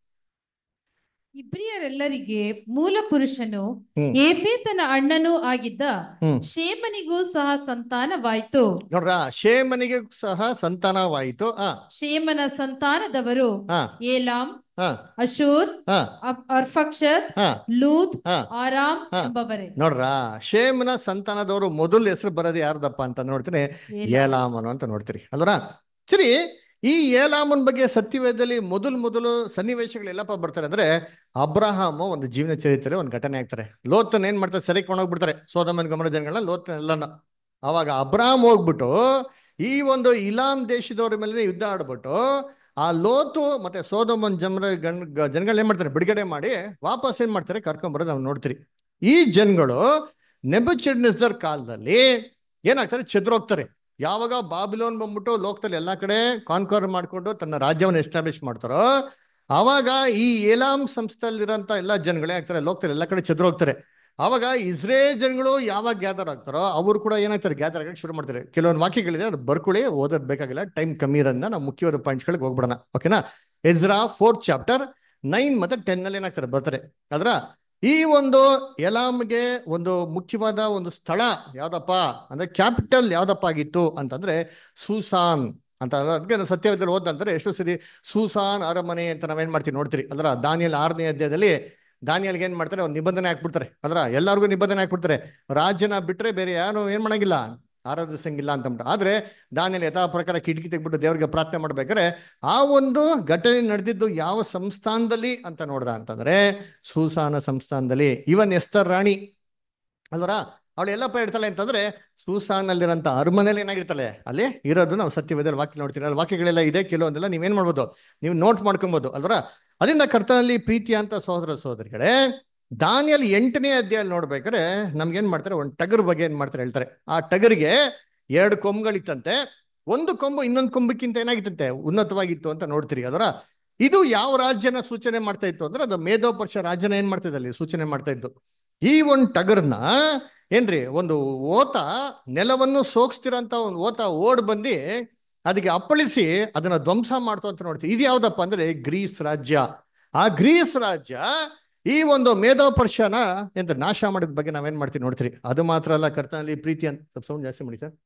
ಇಬ್ರಿಯರೆಲ್ಲರಿಗೆ ಮೂಲ ಪುರುಷನು ಹ್ಮ್. ಏಫೇತನ ಅಣ್ಣನೂ ಆಗಿದ್ದ ಹ್ಮ್. ಶೇಮನಿಗೂ ಸಹ ಸಂತಾನವಾಯಿತು ನೋಡ್ರ ಶೇಮನಿಗೆ ಸಹ ಸಂತಾನವಾಯಿತು ಆ ಶೇಮನ ಸಂತಾನದವರು ಹಾ ಏಲಾಮ್ ಹಾ ಅಶೂರ್ ಹಾ ಅಫ್- ಅರ್ಫಕ್ಷದ್ ಹಾ ಲೂದ್ ಹಾ ಆರಾಮ್ ಹಾ. ಎಂಬವರೇ ನೋಡ್ರ ಶೇಮ್ನ ಸಂತಾನದವರು ಮೊದಲು ಹೆಸರು ಬರೋದು ಯಾರ್ದಪ್ಪ ಅಂತ ನೋಡ್ತೀನಿ ಏಲಾಮ್. ಏಲಾಮನು ಅಂತ ನೋಡ್ತೀರಿ ಅಲ್ವರ ಸರಿ ಈ ಏಲಾಮನ್ ಬಗ್ಗೆ ಸತ್ಯವೇದದಲ್ಲಿ ಮೊದಲು ಮೊದಲು ಸನ್ನಿವೇಶಗಳು ಎಲ್ಲಪ್ಪ ಬರ್ತಾರೆ ಅಂದ್ರೆ ಅಬ್ರಹಾಮ ಒಂದು ಜೀವನ ಚರಿತ್ರೆ ಒಂದು ಘಟನೆ ಆಗ್ತಾರೆ ಲೋತನ್ ಏನ್ ಮಾಡ್ತಾರೆ ಸೆರೆ ಹೋಗ್ಬಿಡ್ತಾರೆ ಸೋದಮನ್ ಗಮನ ಜನಗಳನ್ನ ಲೋತನ್ ಎಲ್ಲನ ಅವಾಗ ಅಬ್ರಹಾಮ್ ಹೋಗ್ಬಿಟ್ಟು ಈ ಒಂದು ಇಲಾಂ ದೇಶದವ್ರ ಮೇಲೆ ಯುದ್ಧ ಆಡ್ಬಿಟ್ಟು ಆ ಲೋತು ಮತ್ತೆ ಸೋದಮನ್ ಜಮರ ಗಣ್ ಜನಗಳು ಏನ್ ಮಾಡ್ತಾರೆ ಬಿಡುಗಡೆ ಮಾಡಿ ವಾಪಸ್ ಏನ್ ಮಾಡ್ತಾರೆ ಕರ್ಕೊಂಬರೋದು ನಾವು ನೋಡ್ತೀರಿ ಈ ಜನಗಳು ನೆಬಚೆಡ್ನಿಸ್ದರ್ ಕಾಲದಲ್ಲಿ ಏನಾಗ್ತಾರೆ ಚೆದ್ರೋಗ್ತಾರೆ ಯಾವಾಗ ಬಾಬಿಲೋನ್ ಬಂದ್ಬಿಟ್ಟು ಲೋಕದಲ್ಲಿ ಎಲ್ಲಾ ಕಡೆ ಕಾನ್ಕರ್ ಮಾಡ್ಕೊಂಡು ತನ್ನ ರಾಜ್ಯವನ್ನು ಎಸ್ಟಾಬ್ಲಿಷ್ ಮಾಡ್ತಾರೋ ಆವಾಗ ಈ ಏಲಾಂ ಸಂಸ್ಥೆಯಲ್ಲಿರೋಂಥ ಎಲ್ಲಾ ಜನಗಳೇ ಆಗ್ತಾರೆ ಲೋಕದಲ್ಲಿ ಎಲ್ಲಾ ಕಡೆ ಚೆದ್ರೋಗ್ತಾರೆ ಆವಾಗ ಇಸ್ರೇಲ್ ಜನಗಳು ಯಾವಾಗ ಗ್ಯಾದರ್ ಆಗ್ತಾರೋ ಅವರು ಕೂಡ ಏನಾಗ್ತಾರೆ ಗ್ಯಾದರ್ ಆಗಕ್ಕೆ ಶುರು ಮಾಡ್ತಾರೆ ಕೆಲವೊಂದು ವಾಕ್ಯಗಳಿದೆ ಅದು ಬರ್ಕೊಳ್ಳಿ ಓದೋದ್ ಬೇಕಾಗಿಲ್ಲ ಟೈಮ್ ಕಮ್ಮಿ ಇರೋದ್ರಿಂದ ನಾವು ಮುಖ್ಯವಾದ ಪಾಯಿಂಟ್ಸ್ಗಳಿಗೆ ಹೋಗ್ಬಿಡೋಣ ಓಕೆನಾ ಎಜ್ರಾ ಫೋರ್ತ್ ಚಾಪ್ಟರ್ ನೈನ್ ಮತ್ತೆ ಟೆನ್ ಅಲ್ಲಿ ಏನಾಗ್ತಾರೆ ಬರ್ತಾರೆ ಅದ್ರ ಈ ಒಂದು ಎಲಾಮ್ಗೆ ಒಂದು ಮುಖ್ಯವಾದ ಒಂದು ಸ್ಥಳ ಯಾವ್ದಪ್ಪ ಅಂದ್ರೆ ಕ್ಯಾಪಿಟಲ್ ಯಾವ್ದಪ್ಪ ಆಗಿತ್ತು ಅಂತಂದ್ರೆ ಸೂಸಾನ್ ಅಂತ ಅದಕ್ಕೆ ನಾನು ಸತ್ಯವೇದಲ್ಲಿ ಓದಂದ್ರೆ ಎಷ್ಟು ಸರಿ ಸೂಸಾನ್ ಅರಮನೆ ಅಂತ ನಾವೇನ್ ಮಾಡ್ತೀವಿ ನೋಡ್ತೀರಿ ಅದ್ರ ದಾನಿಯಲ್ ಆರನೇ ಅಧ್ಯಾಯದಲ್ಲಿ ದಾನಿಯಲ್ಗೆ ಏನ್ ಮಾಡ್ತಾರೆ ಒಂದು ನಿಬಂಧನೆ ಹಾಕ್ಬಿಡ್ತಾರೆ ಅದ್ರ ಎಲ್ಲರಿಗೂ ನಿಬಂಧನೆ ಹಾಕ್ಬಿಡ್ತಾರೆ ರಾಜ್ಯನ ಬಿಟ್ರೆ ಬೇರೆ ಯಾರು ಏನ್ ಮಾಡಂಗಿಲ್ಲ ಆರಾಧಿಸಂಗಿಲ್ಲ ಅಂತ ಅಂದ್ಬಿಟ್ಟು ಆದ್ರೆ ದಾನಿಯಲ್ ಯಥಾ ಪ್ರಕಾರ ಕಿಟಕಿ ತೆಗ್ಬಿಟ್ಟು ದೇವರಿಗೆ ಪ್ರಾರ್ಥನೆ ಮಾಡ್ಬೇಕಾದ್ರೆ ಆ ಒಂದು ಘಟನೆ ನಡೆದಿದ್ದು ಯಾವ ಸಂಸ್ಥಾನದಲ್ಲಿ ಅಂತ ನೋಡ್ದ ಅಂತಂದ್ರೆ ಸೂಸಾನ ಸಂಸ್ಥಾನದಲ್ಲಿ ಇವನ್ ಎಸ್ತರ್ ರಾಣಿ ಅಲ್ವರ ಅವಳು ಎಲ್ಲಪ್ಪ ಇರ್ತಾಳೆ ಅಂತಂದ್ರೆ ಸೂಸಾನಲ್ಲಿರೋಂಥ ಅರಮನೆಯಲ್ಲಿ ಏನಾಗಿರ್ತಾಳೆ ಅಲ್ಲಿ ಇರೋದು ನಾವು ಸತ್ಯವೇದಲ್ಲಿ ವಾಕ್ಯ ನೋಡ್ತೀವಿ ಅಲ್ಲಿ ವಾಕ್ಯಗಳೆಲ್ಲ ಇದೆ ಕೆಲವೊಂದೆಲ್ಲ ನೀವೇನ್ ಮಾಡ್ಬೋದು ನೀವು ನೋಟ್ ಮಾಡ್ಕೊಬೋದು ಅಲ್ವರ ಅದರಿಂದ ಕರ್ತನಲ್ಲಿ ಪ್ರೀತಿ ಅಂತ ಸಹೋದರ ಸಹೋದರಿಗಳೇ ದಾನಿಯಲ್ಲಿ ಎಂಟನೇ ಅಧ್ಯಾಯ ನೋಡ್ಬೇಕಾದ್ರೆ ನಮ್ಗೇನ್ ಮಾಡ್ತಾರೆ ಒಂದು ಟಗರ್ ಬಗ್ಗೆ ಏನ್ ಮಾಡ್ತಾರೆ ಹೇಳ್ತಾರೆ ಆ ಟಗರಿಗೆ ಎರಡು ಕೊಂಬುಗಳಿತ್ತಂತೆ ಒಂದು ಕೊಂಬು ಇನ್ನೊಂದು ಕೊಂಬಕ್ಕಿಂತ ಏನಾಗಿತ್ತಂತೆ ಉನ್ನತವಾಗಿತ್ತು ಅಂತ ನೋಡ್ತೀರಿ ಅದರ ಇದು ಯಾವ ರಾಜ್ಯನ ಸೂಚನೆ ಮಾಡ್ತಾ ಇತ್ತು ಅಂದ್ರೆ ಅದು ಮೇಧೋಪರ್ಷ ರಾಜ್ಯನ ಏನ್ ಮಾಡ್ತಾ ಅಲ್ಲಿ ಸೂಚನೆ ಮಾಡ್ತಾ ಇತ್ತು ಈ ಒಂದು ಟಗರ್ನ ಏನ್ರಿ ಒಂದು ಓತ ನೆಲವನ್ನು ಸೋಗಿಸ್ತಿರೋಂಥ ಒಂದು ಓತ ಓಡ್ ಬಂದು ಅದಕ್ಕೆ ಅಪ್ಪಳಿಸಿ ಅದನ್ನ ಧ್ವಂಸ ಮಾಡ್ತು ಅಂತ ನೋಡ್ತೀವಿ ಇದು ಯಾವ್ದಪ್ಪ ಅಂದ್ರೆ ಗ್ರೀಸ್ ರಾಜ್ಯ ಆ ಗ್ರೀಸ್ ರಾಜ್ಯ ಈ ಒಂದು ಮೇಧೋಪರ್ಷನ ಎಂತ ನಾಶ ಮಾಡಿದ ಬಗ್ಗೆ ನಾವೇನ್ ಮಾಡ್ತೀವಿ ನೋಡ್ತೀರಿ ಅದು ಮಾತ್ರ ಅಲ್ಲ ಕರ್ತನಲ್ಲಿ ಪ್ರೀತಿ ಅಂತ ಸ್ವಲ್ಪ ಸೌಂಡ್ ಜಾಸ್ತಿ ಮಾಡಿ ಸರ್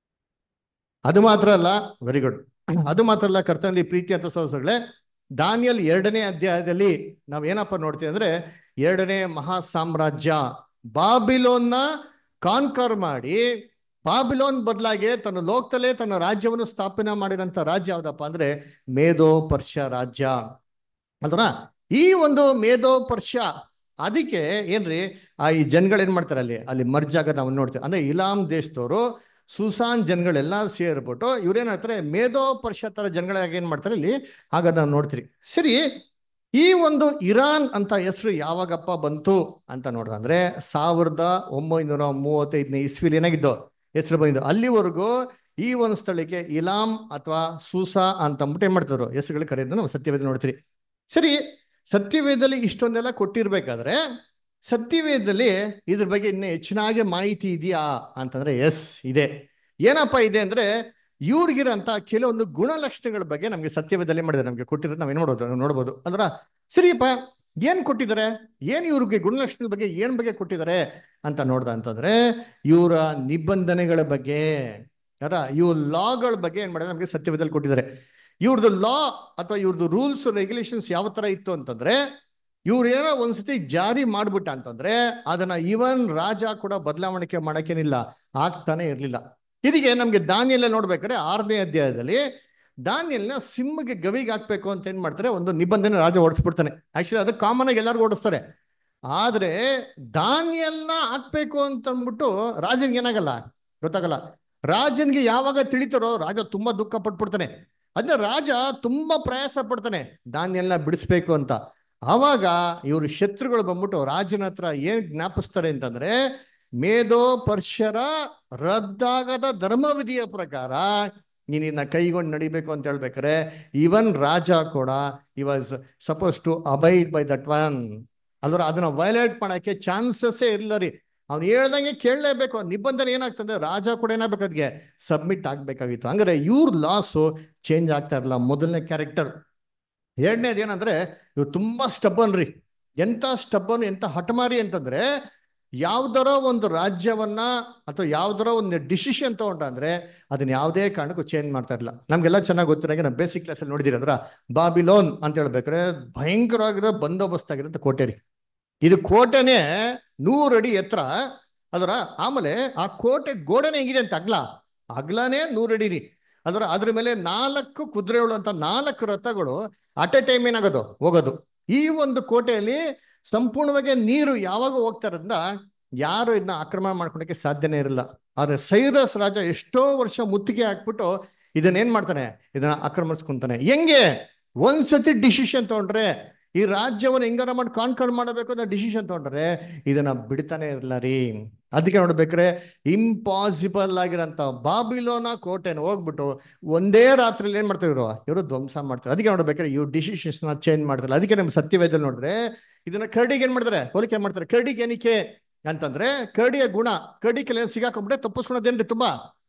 ಅದು ಮಾತ್ರ ಅಲ್ಲ ವೆರಿ ಗುಡ್ ಅದು ಮಾತ್ರ ಅಲ್ಲ ಕರ್ತನಲ್ಲಿ ಪ್ರೀತಿ ಅಂತ ಸೋಸಗಳೇ ದಾನಿಯಲ್ ಎರಡನೇ ಅಧ್ಯಾಯದಲ್ಲಿ ನಾವ್ ಏನಪ್ಪ ನೋಡ್ತೀವಿ ಅಂದ್ರೆ ಎರಡನೇ ಮಹಾ ಸಾಮ್ರಾಜ್ಯ ಬಾಬಿಲೋನ್ನ ಕಾನ್ಕರ್ ಮಾಡಿ ಬಾಬಿಲೋನ್ ಬದಲಾಗಿ ತನ್ನ ಲೋಕದಲ್ಲೇ ತನ್ನ ರಾಜ್ಯವನ್ನು ಸ್ಥಾಪನೆ ಮಾಡಿರಂತ ರಾಜ್ಯ ಯಾವ್ದಪ್ಪ ಅಂದ್ರೆ ಮೇಧೋ ಪರ್ಷ ರಾಜ್ಯ ಅಲ್ವಾ ಈ ಒಂದು ಮೇಧೋ ಪರ್ಷ ಅದಕ್ಕೆ ಏನ್ರಿ ಆ ಈ ಜನಗಳು ಏನ್ ಮಾಡ್ತಾರೆ ಅಲ್ಲಿ ಅಲ್ಲಿ ಮರ್ಜ್ ಆಗೋದು ನಾವು ನೋಡ್ತೀವಿ ಅಂದ್ರೆ ಇಲಾಂ ದೇಶದವರು ಸುಸಾನ್ ಜನಗಳೆಲ್ಲ ಸೇರ್ಬಿಟ್ಟು ಇವ್ರೇನ್ ಹೇಳ್ತಾರೆ ಮೇಧೋ ಪರ್ಷ ತರ ಜನಗಳಾಗಿ ಏನ್ ಮಾಡ್ತಾರೆ ಇಲ್ಲಿ ಆಗ ನಾವು ನೋಡ್ತೀರಿ ಸರಿ ಈ ಒಂದು ಇರಾನ್ ಅಂತ ಹೆಸರು ಯಾವಾಗಪ್ಪ ಬಂತು ಅಂತ ನೋಡಿದ್ರೆ ಸಾವಿರದ ಒಂಬೈನೂರ ಮೂವತ್ತೈದನೇ ಇಸ್ವಿಲಿ ಏನಾಗಿದ್ದು ಹೆಸರು ಬಂದಿದ್ದು ಅಲ್ಲಿವರೆಗೂ ಈ ಒಂದು ಸ್ಥಳಕ್ಕೆ ಇಲಾಂ ಅಥವಾ ಸೂಸಾ ಅಂತ ಅಂದ್ಬಿಟ್ಟು ಏನ್ ಮಾಡ್ತಿದ್ರು ಹೆಸರುಗಳು ಕರೆಯೋದನ್ನ ನಾವು ಸತ್ಯವೇದ ನೋಡ್ತೀರಿ ಸರಿ ಸತ್ಯವೇದದಲ್ಲಿ ಇಷ್ಟೊಂದೆಲ್ಲ ಕೊಟ್ಟಿರ್ಬೇಕಾದ್ರೆ ಸತ್ಯವೇದದಲ್ಲಿ ಇದ್ರ ಬಗ್ಗೆ ಇನ್ನೂ ಹೆಚ್ಚಿನಾಗಿ ಮಾಹಿತಿ ಇದೆಯಾ ಅಂತಂದ್ರೆ ಎಸ್ ಇದೆ ಏನಪ್ಪ ಇದೆ ಅಂದ್ರೆ ಇವ್ರಿಗಿರಂತ ಕೆಲವೊಂದು ಗುಣಲಕ್ಷಣಗಳ ಬಗ್ಗೆ ನಮಗೆ ಸತ್ಯವೇದದಲ್ಲಿ ಮಾಡಿದ್ರೆ ನಮಗೆ ಕೊಟ್ಟಿರೋದು ನಾವೇನ್ ನೋಡೋದು ನಾವು ನೋಡ್ಬೋದು ಅಂದ್ರ ಸರಿಯಪ್ಪ ಏನ್ ಕೊಟ್ಟಿದ್ದಾರೆ ಏನ್ ಇವ್ರಿಗೆ ಗುಣಲಕ್ಷಣಗಳ ಬಗ್ಗೆ ಏನ್ ಬಗ್ಗೆ ಕೊಟ್ಟಿದ್ದಾರೆ ಅಂತ ನೋಡ್ದ ಅಂತಂದ್ರೆ ಇವರ ನಿಬಂಧನೆಗಳ ಬಗ್ಗೆ ಅರ ಇವ್ರ ಲಾಗಳ ಬಗ್ಗೆ ಏನ್ ಮಾಡಿದ್ರೆ ನಮಗೆ ಸತ್ಯವೇದದಲ್ಲಿ ಕೊಟ್ಟಿದ್ದಾರೆ ಇವ್ರದ್ದು ಲಾ ಅಥವಾ ಇವ್ರದ್ದು ರೂಲ್ಸ್ ರೆಗ್ಯುಲೇಷನ್ಸ್ ಯಾವ ತರ ಇತ್ತು ಅಂತಂದ್ರೆ ಇವ್ರು ಏನೋ ಒಂದ್ಸತಿ ಜಾರಿ ಮಾಡ್ಬಿಟ್ಟ ಅಂತಂದ್ರೆ ಅದನ್ನ ಇವನ್ ರಾಜ ಕೂಡ ಬದಲಾವಣೆ ಮಾಡಕ್ಕೇನಿಲ್ಲ ಆಗ್ತಾನೆ ಇರ್ಲಿಲ್ಲ ಇದಕ್ಕೆ ನಮ್ಗೆ ದಾನಿಯಲ್ಲೇ ನೋಡ್ಬೇಕಾದ್ರೆ ಆರನೇ ಅಧ್ಯಾಯದಲ್ಲಿ ದಾನಿಯಲ್ನ ಸಿಂಹಗೆ ಗವಿಗೆ ಹಾಕ್ಬೇಕು ಅಂತ ಏನ್ ಮಾಡ್ತಾರೆ ಒಂದು ನಿಬಂಧನೆ ರಾಜ ಓಡಿಸ್ಬಿಡ್ತಾನೆ ಆಕ್ಚುಲಿ ಅದು ಕಾಮನ್ ಆಗಿ ಎಲ್ಲರಿಗೂ ಓಡಿಸ್ತಾರೆ ಆದ್ರೆ ದಾನಿಯಲ್ನ ಹಾಕ್ಬೇಕು ಅಂತ ಅಂದ್ಬಿಟ್ಟು ರಾಜನ್ಗೆ ಏನಾಗಲ್ಲ ಗೊತ್ತಾಗಲ್ಲ ರಾಜನ್ಗೆ ಯಾವಾಗ ತಿಳಿತಾರೋ ರಾಜ ತುಂಬಾ ದುಃಖ ಪಟ್ಬಿಡ್ತಾನೆ ಅದನ್ನ ರಾಜ ತುಂಬಾ ಪ್ರಯಾಸ ಪಡ್ತಾನೆ ದಾನಿಯಲ್ನ ಬಿಡಿಸ್ಬೇಕು ಅಂತ ಆವಾಗ ಇವರು ಶತ್ರುಗಳು ಬಂದ್ಬಿಟ್ಟು ರಾಜನ ಹತ್ರ ಏನ್ ಜ್ಞಾಪಿಸ್ತಾರೆ ಅಂತಂದ್ರೆ ಮೇಧೋ ಪರ್ಷರ ರದ್ದಾಗದ ಧರ್ಮವಿಧಿಯ ಪ್ರಕಾರ ನೀನಿನ್ನ ಕೈಗೊಂಡು ನಡಿಬೇಕು ಅಂತ ಹೇಳ್ಬೇಕಾರೆ ಇವನ್ ರಾಜ ಕೂಡ ಈ was supposed to abide by that one ಅಲ್ದ್ರ ಅದನ್ನ ವೈಲೇಟ್ ಮಾಡಕ್ಕೆ ಚಾನ್ಸಸ್ಸೇ ಇಲ್ಲ ರೀ ಅವ್ನು ಹೇಳ್ದಂಗೆ ಕೇಳಲೇಬೇಕು ನಿಬಂಧನೆ ಏನಾಗ್ತದೆ ರಾಜ ಕೂಡ ಏನಾಗಬೇಕು ಅದಕ್ಕೆ ಸಬ್ಮಿಟ್ ಆಗ್ಬೇಕಾಗಿತ್ತು ಹಂಗಾರೆ ಇವ್ರ ಲಾಸು ಚೇಂಜ್ ಆಗ್ತಾ ಇರಲ್ಲ ಮೊದಲನೇ ಕ್ಯಾರೆಕ್ಟರ್ ಎರಡನೇದು ಏನಂದ್ರೆ ಇವ್ರು ತುಂಬಾ ಸ್ಟಬ್ಬನ್ ರೀ ಎಂತ ಸ್ಟಬ್ಬನ್ ಎಂತ ಹಠಮಾರಿ ಅಂತಂದ್ರೆ ಯಾವ್ದರ ಒಂದು ರಾಜ್ಯವನ್ನ ಅಥವಾ ಯಾವ್ದರ ಒಂದು ಡಿಸಿಷನ್ ತಗೊಂಡ್ರೆ ಅದನ್ನ ಯಾವುದೇ ಕಾರಣಕ್ಕೂ ಚೇಂಜ್ ಮಾಡ್ತಾ ಇರಲಿಲ್ಲ ನಮ್ಗೆಲ್ಲ ಚೆನ್ನಾಗಿ ಗೊತ್ತಿರಂಗೆ ನಾವು ಬೇಸಿಕ್ ಕ್ಲಾಸಲ್ಲಿ ನೋಡಿದಿರಿ ಅದ್ರ ಬಾಬಿಲೋನ್ ಅಂತ ಹೇಳ್ಬೇಕಾದ್ರೆ ಭಯಂಕರವಾಗಿರೋ ಬಂದೋಬಸ್ತ್ ಆಗಿರೋ ಕೋಟೆ ರೀ ಇದು ಕೋಟೆನೇ ನೂರು ಅಡಿ ಎತ್ತರ ಅದರ ಆಮೇಲೆ ಆ ಕೋಟೆ ಗೋಡೆನೇ ಹೆಂಗಿದೆ ಅಂತ ಅಗ್ಲ ಅಗ್ಲನೇ ನೂರಡಿ ರೀ ಅದರ ಅದ್ರ ಮೇಲೆ ನಾಲ್ಕು ಕುದುರೆಗಳು ಅಂತ ನಾಲ್ಕು ರಥಗಳು ಅಟ್ ಎ ಟೈಮ್ ಏನಾಗೋದು ಹೋಗೋದು ಈ ಒಂದು ಕೋಟೆಯಲ್ಲಿ ಸಂಪೂರ್ಣವಾಗಿ ನೀರು ಯಾವಾಗ ಹೋಗ್ತಾ ಇರೋದ್ರಿಂದ ಯಾರು ಇದನ್ನ ಆಕ್ರಮಣ ಮಾಡ್ಕೊಳಕ್ಕೆ ಸಾಧ್ಯನೇ ಇರಲ್ಲ ಆದ್ರೆ ಸೈರಸ್ ರಾಜ ಎಷ್ಟೋ ವರ್ಷ ಮುತ್ತಿಗೆ ಹಾಕ್ಬಿಟ್ಟು ಇದನ್ನ ಏನ್ ಮಾಡ್ತಾನೆ ಇದನ್ನ ಆಕ್ರಮಿಸ್ಕೊಂತಾನೆ ಹೆಂಗೆ ಒಂದ್ಸತಿ ಡಿಸಿಷನ್ ತಗೊಂಡ್ರೆ ಈ ರಾಜ್ಯವನ್ನು ಹೆಂಗಾರ ಮಾಡಿ ಕಾನ್ಕರ್ ಮಾಡಬೇಕು ಅಂತ ಡಿಸಿಷನ್ ತಗೊಂಡ್ರೆ ಇದನ್ನ ಬಿಡ್ತಾನೆ ಇರಲ್ಲ ರೀ ಅದಕ್ಕೆ ನೋಡ್ಬೇಕ್ರೆ ಇಂಪಾಸಿಬಲ್ ಆಗಿರೋಂಥ ಬಾಬಿಲೋನ ಕೋಟೆನ ಹೋಗ್ಬಿಟ್ಟು ಒಂದೇ ರಾತ್ರಿಲಿ ಏನ್ ಮಾಡ್ತಾ ಇವರು ಇವರು ಧ್ವಂಸ ಮಾಡ್ತಾರೆ ಅದಕ್ಕೆ ನೋಡ್ಬೇಕಾದ್ರೆ ಇವ್ರು ಡಿಸಿಷನ್ಸ್ ನ ಚೇಂಜ್ ಮಾಡ್ತಾರೆ ಅದಕ್ಕೆ ನಮ್ಮ ಸತ್ಯವೇದಲ್ಲಿ ನೋಡಿದ್ರೆ ಇದನ್ನ ಕರಡಿಗೆ ಏನ್ ಮಾಡ್ತಾರೆ ಹೋಲಿಕೆ ಮಾಡ್ತಾರೆ ಕರಡಿಗೆ ಏನಕ್ಕೆ ಅಂತಂದ್ರೆ ಕರಡಿಯ ಗುಣ ಕರಡಿ ಕೆಲ ಸಿಗಾಕೊಂಡ್ಬಿಟ್ಟೆ ತಪ್ಪಿಸ್ಕೊಳೋದೇನ್ರಿ ತುಂಬಾ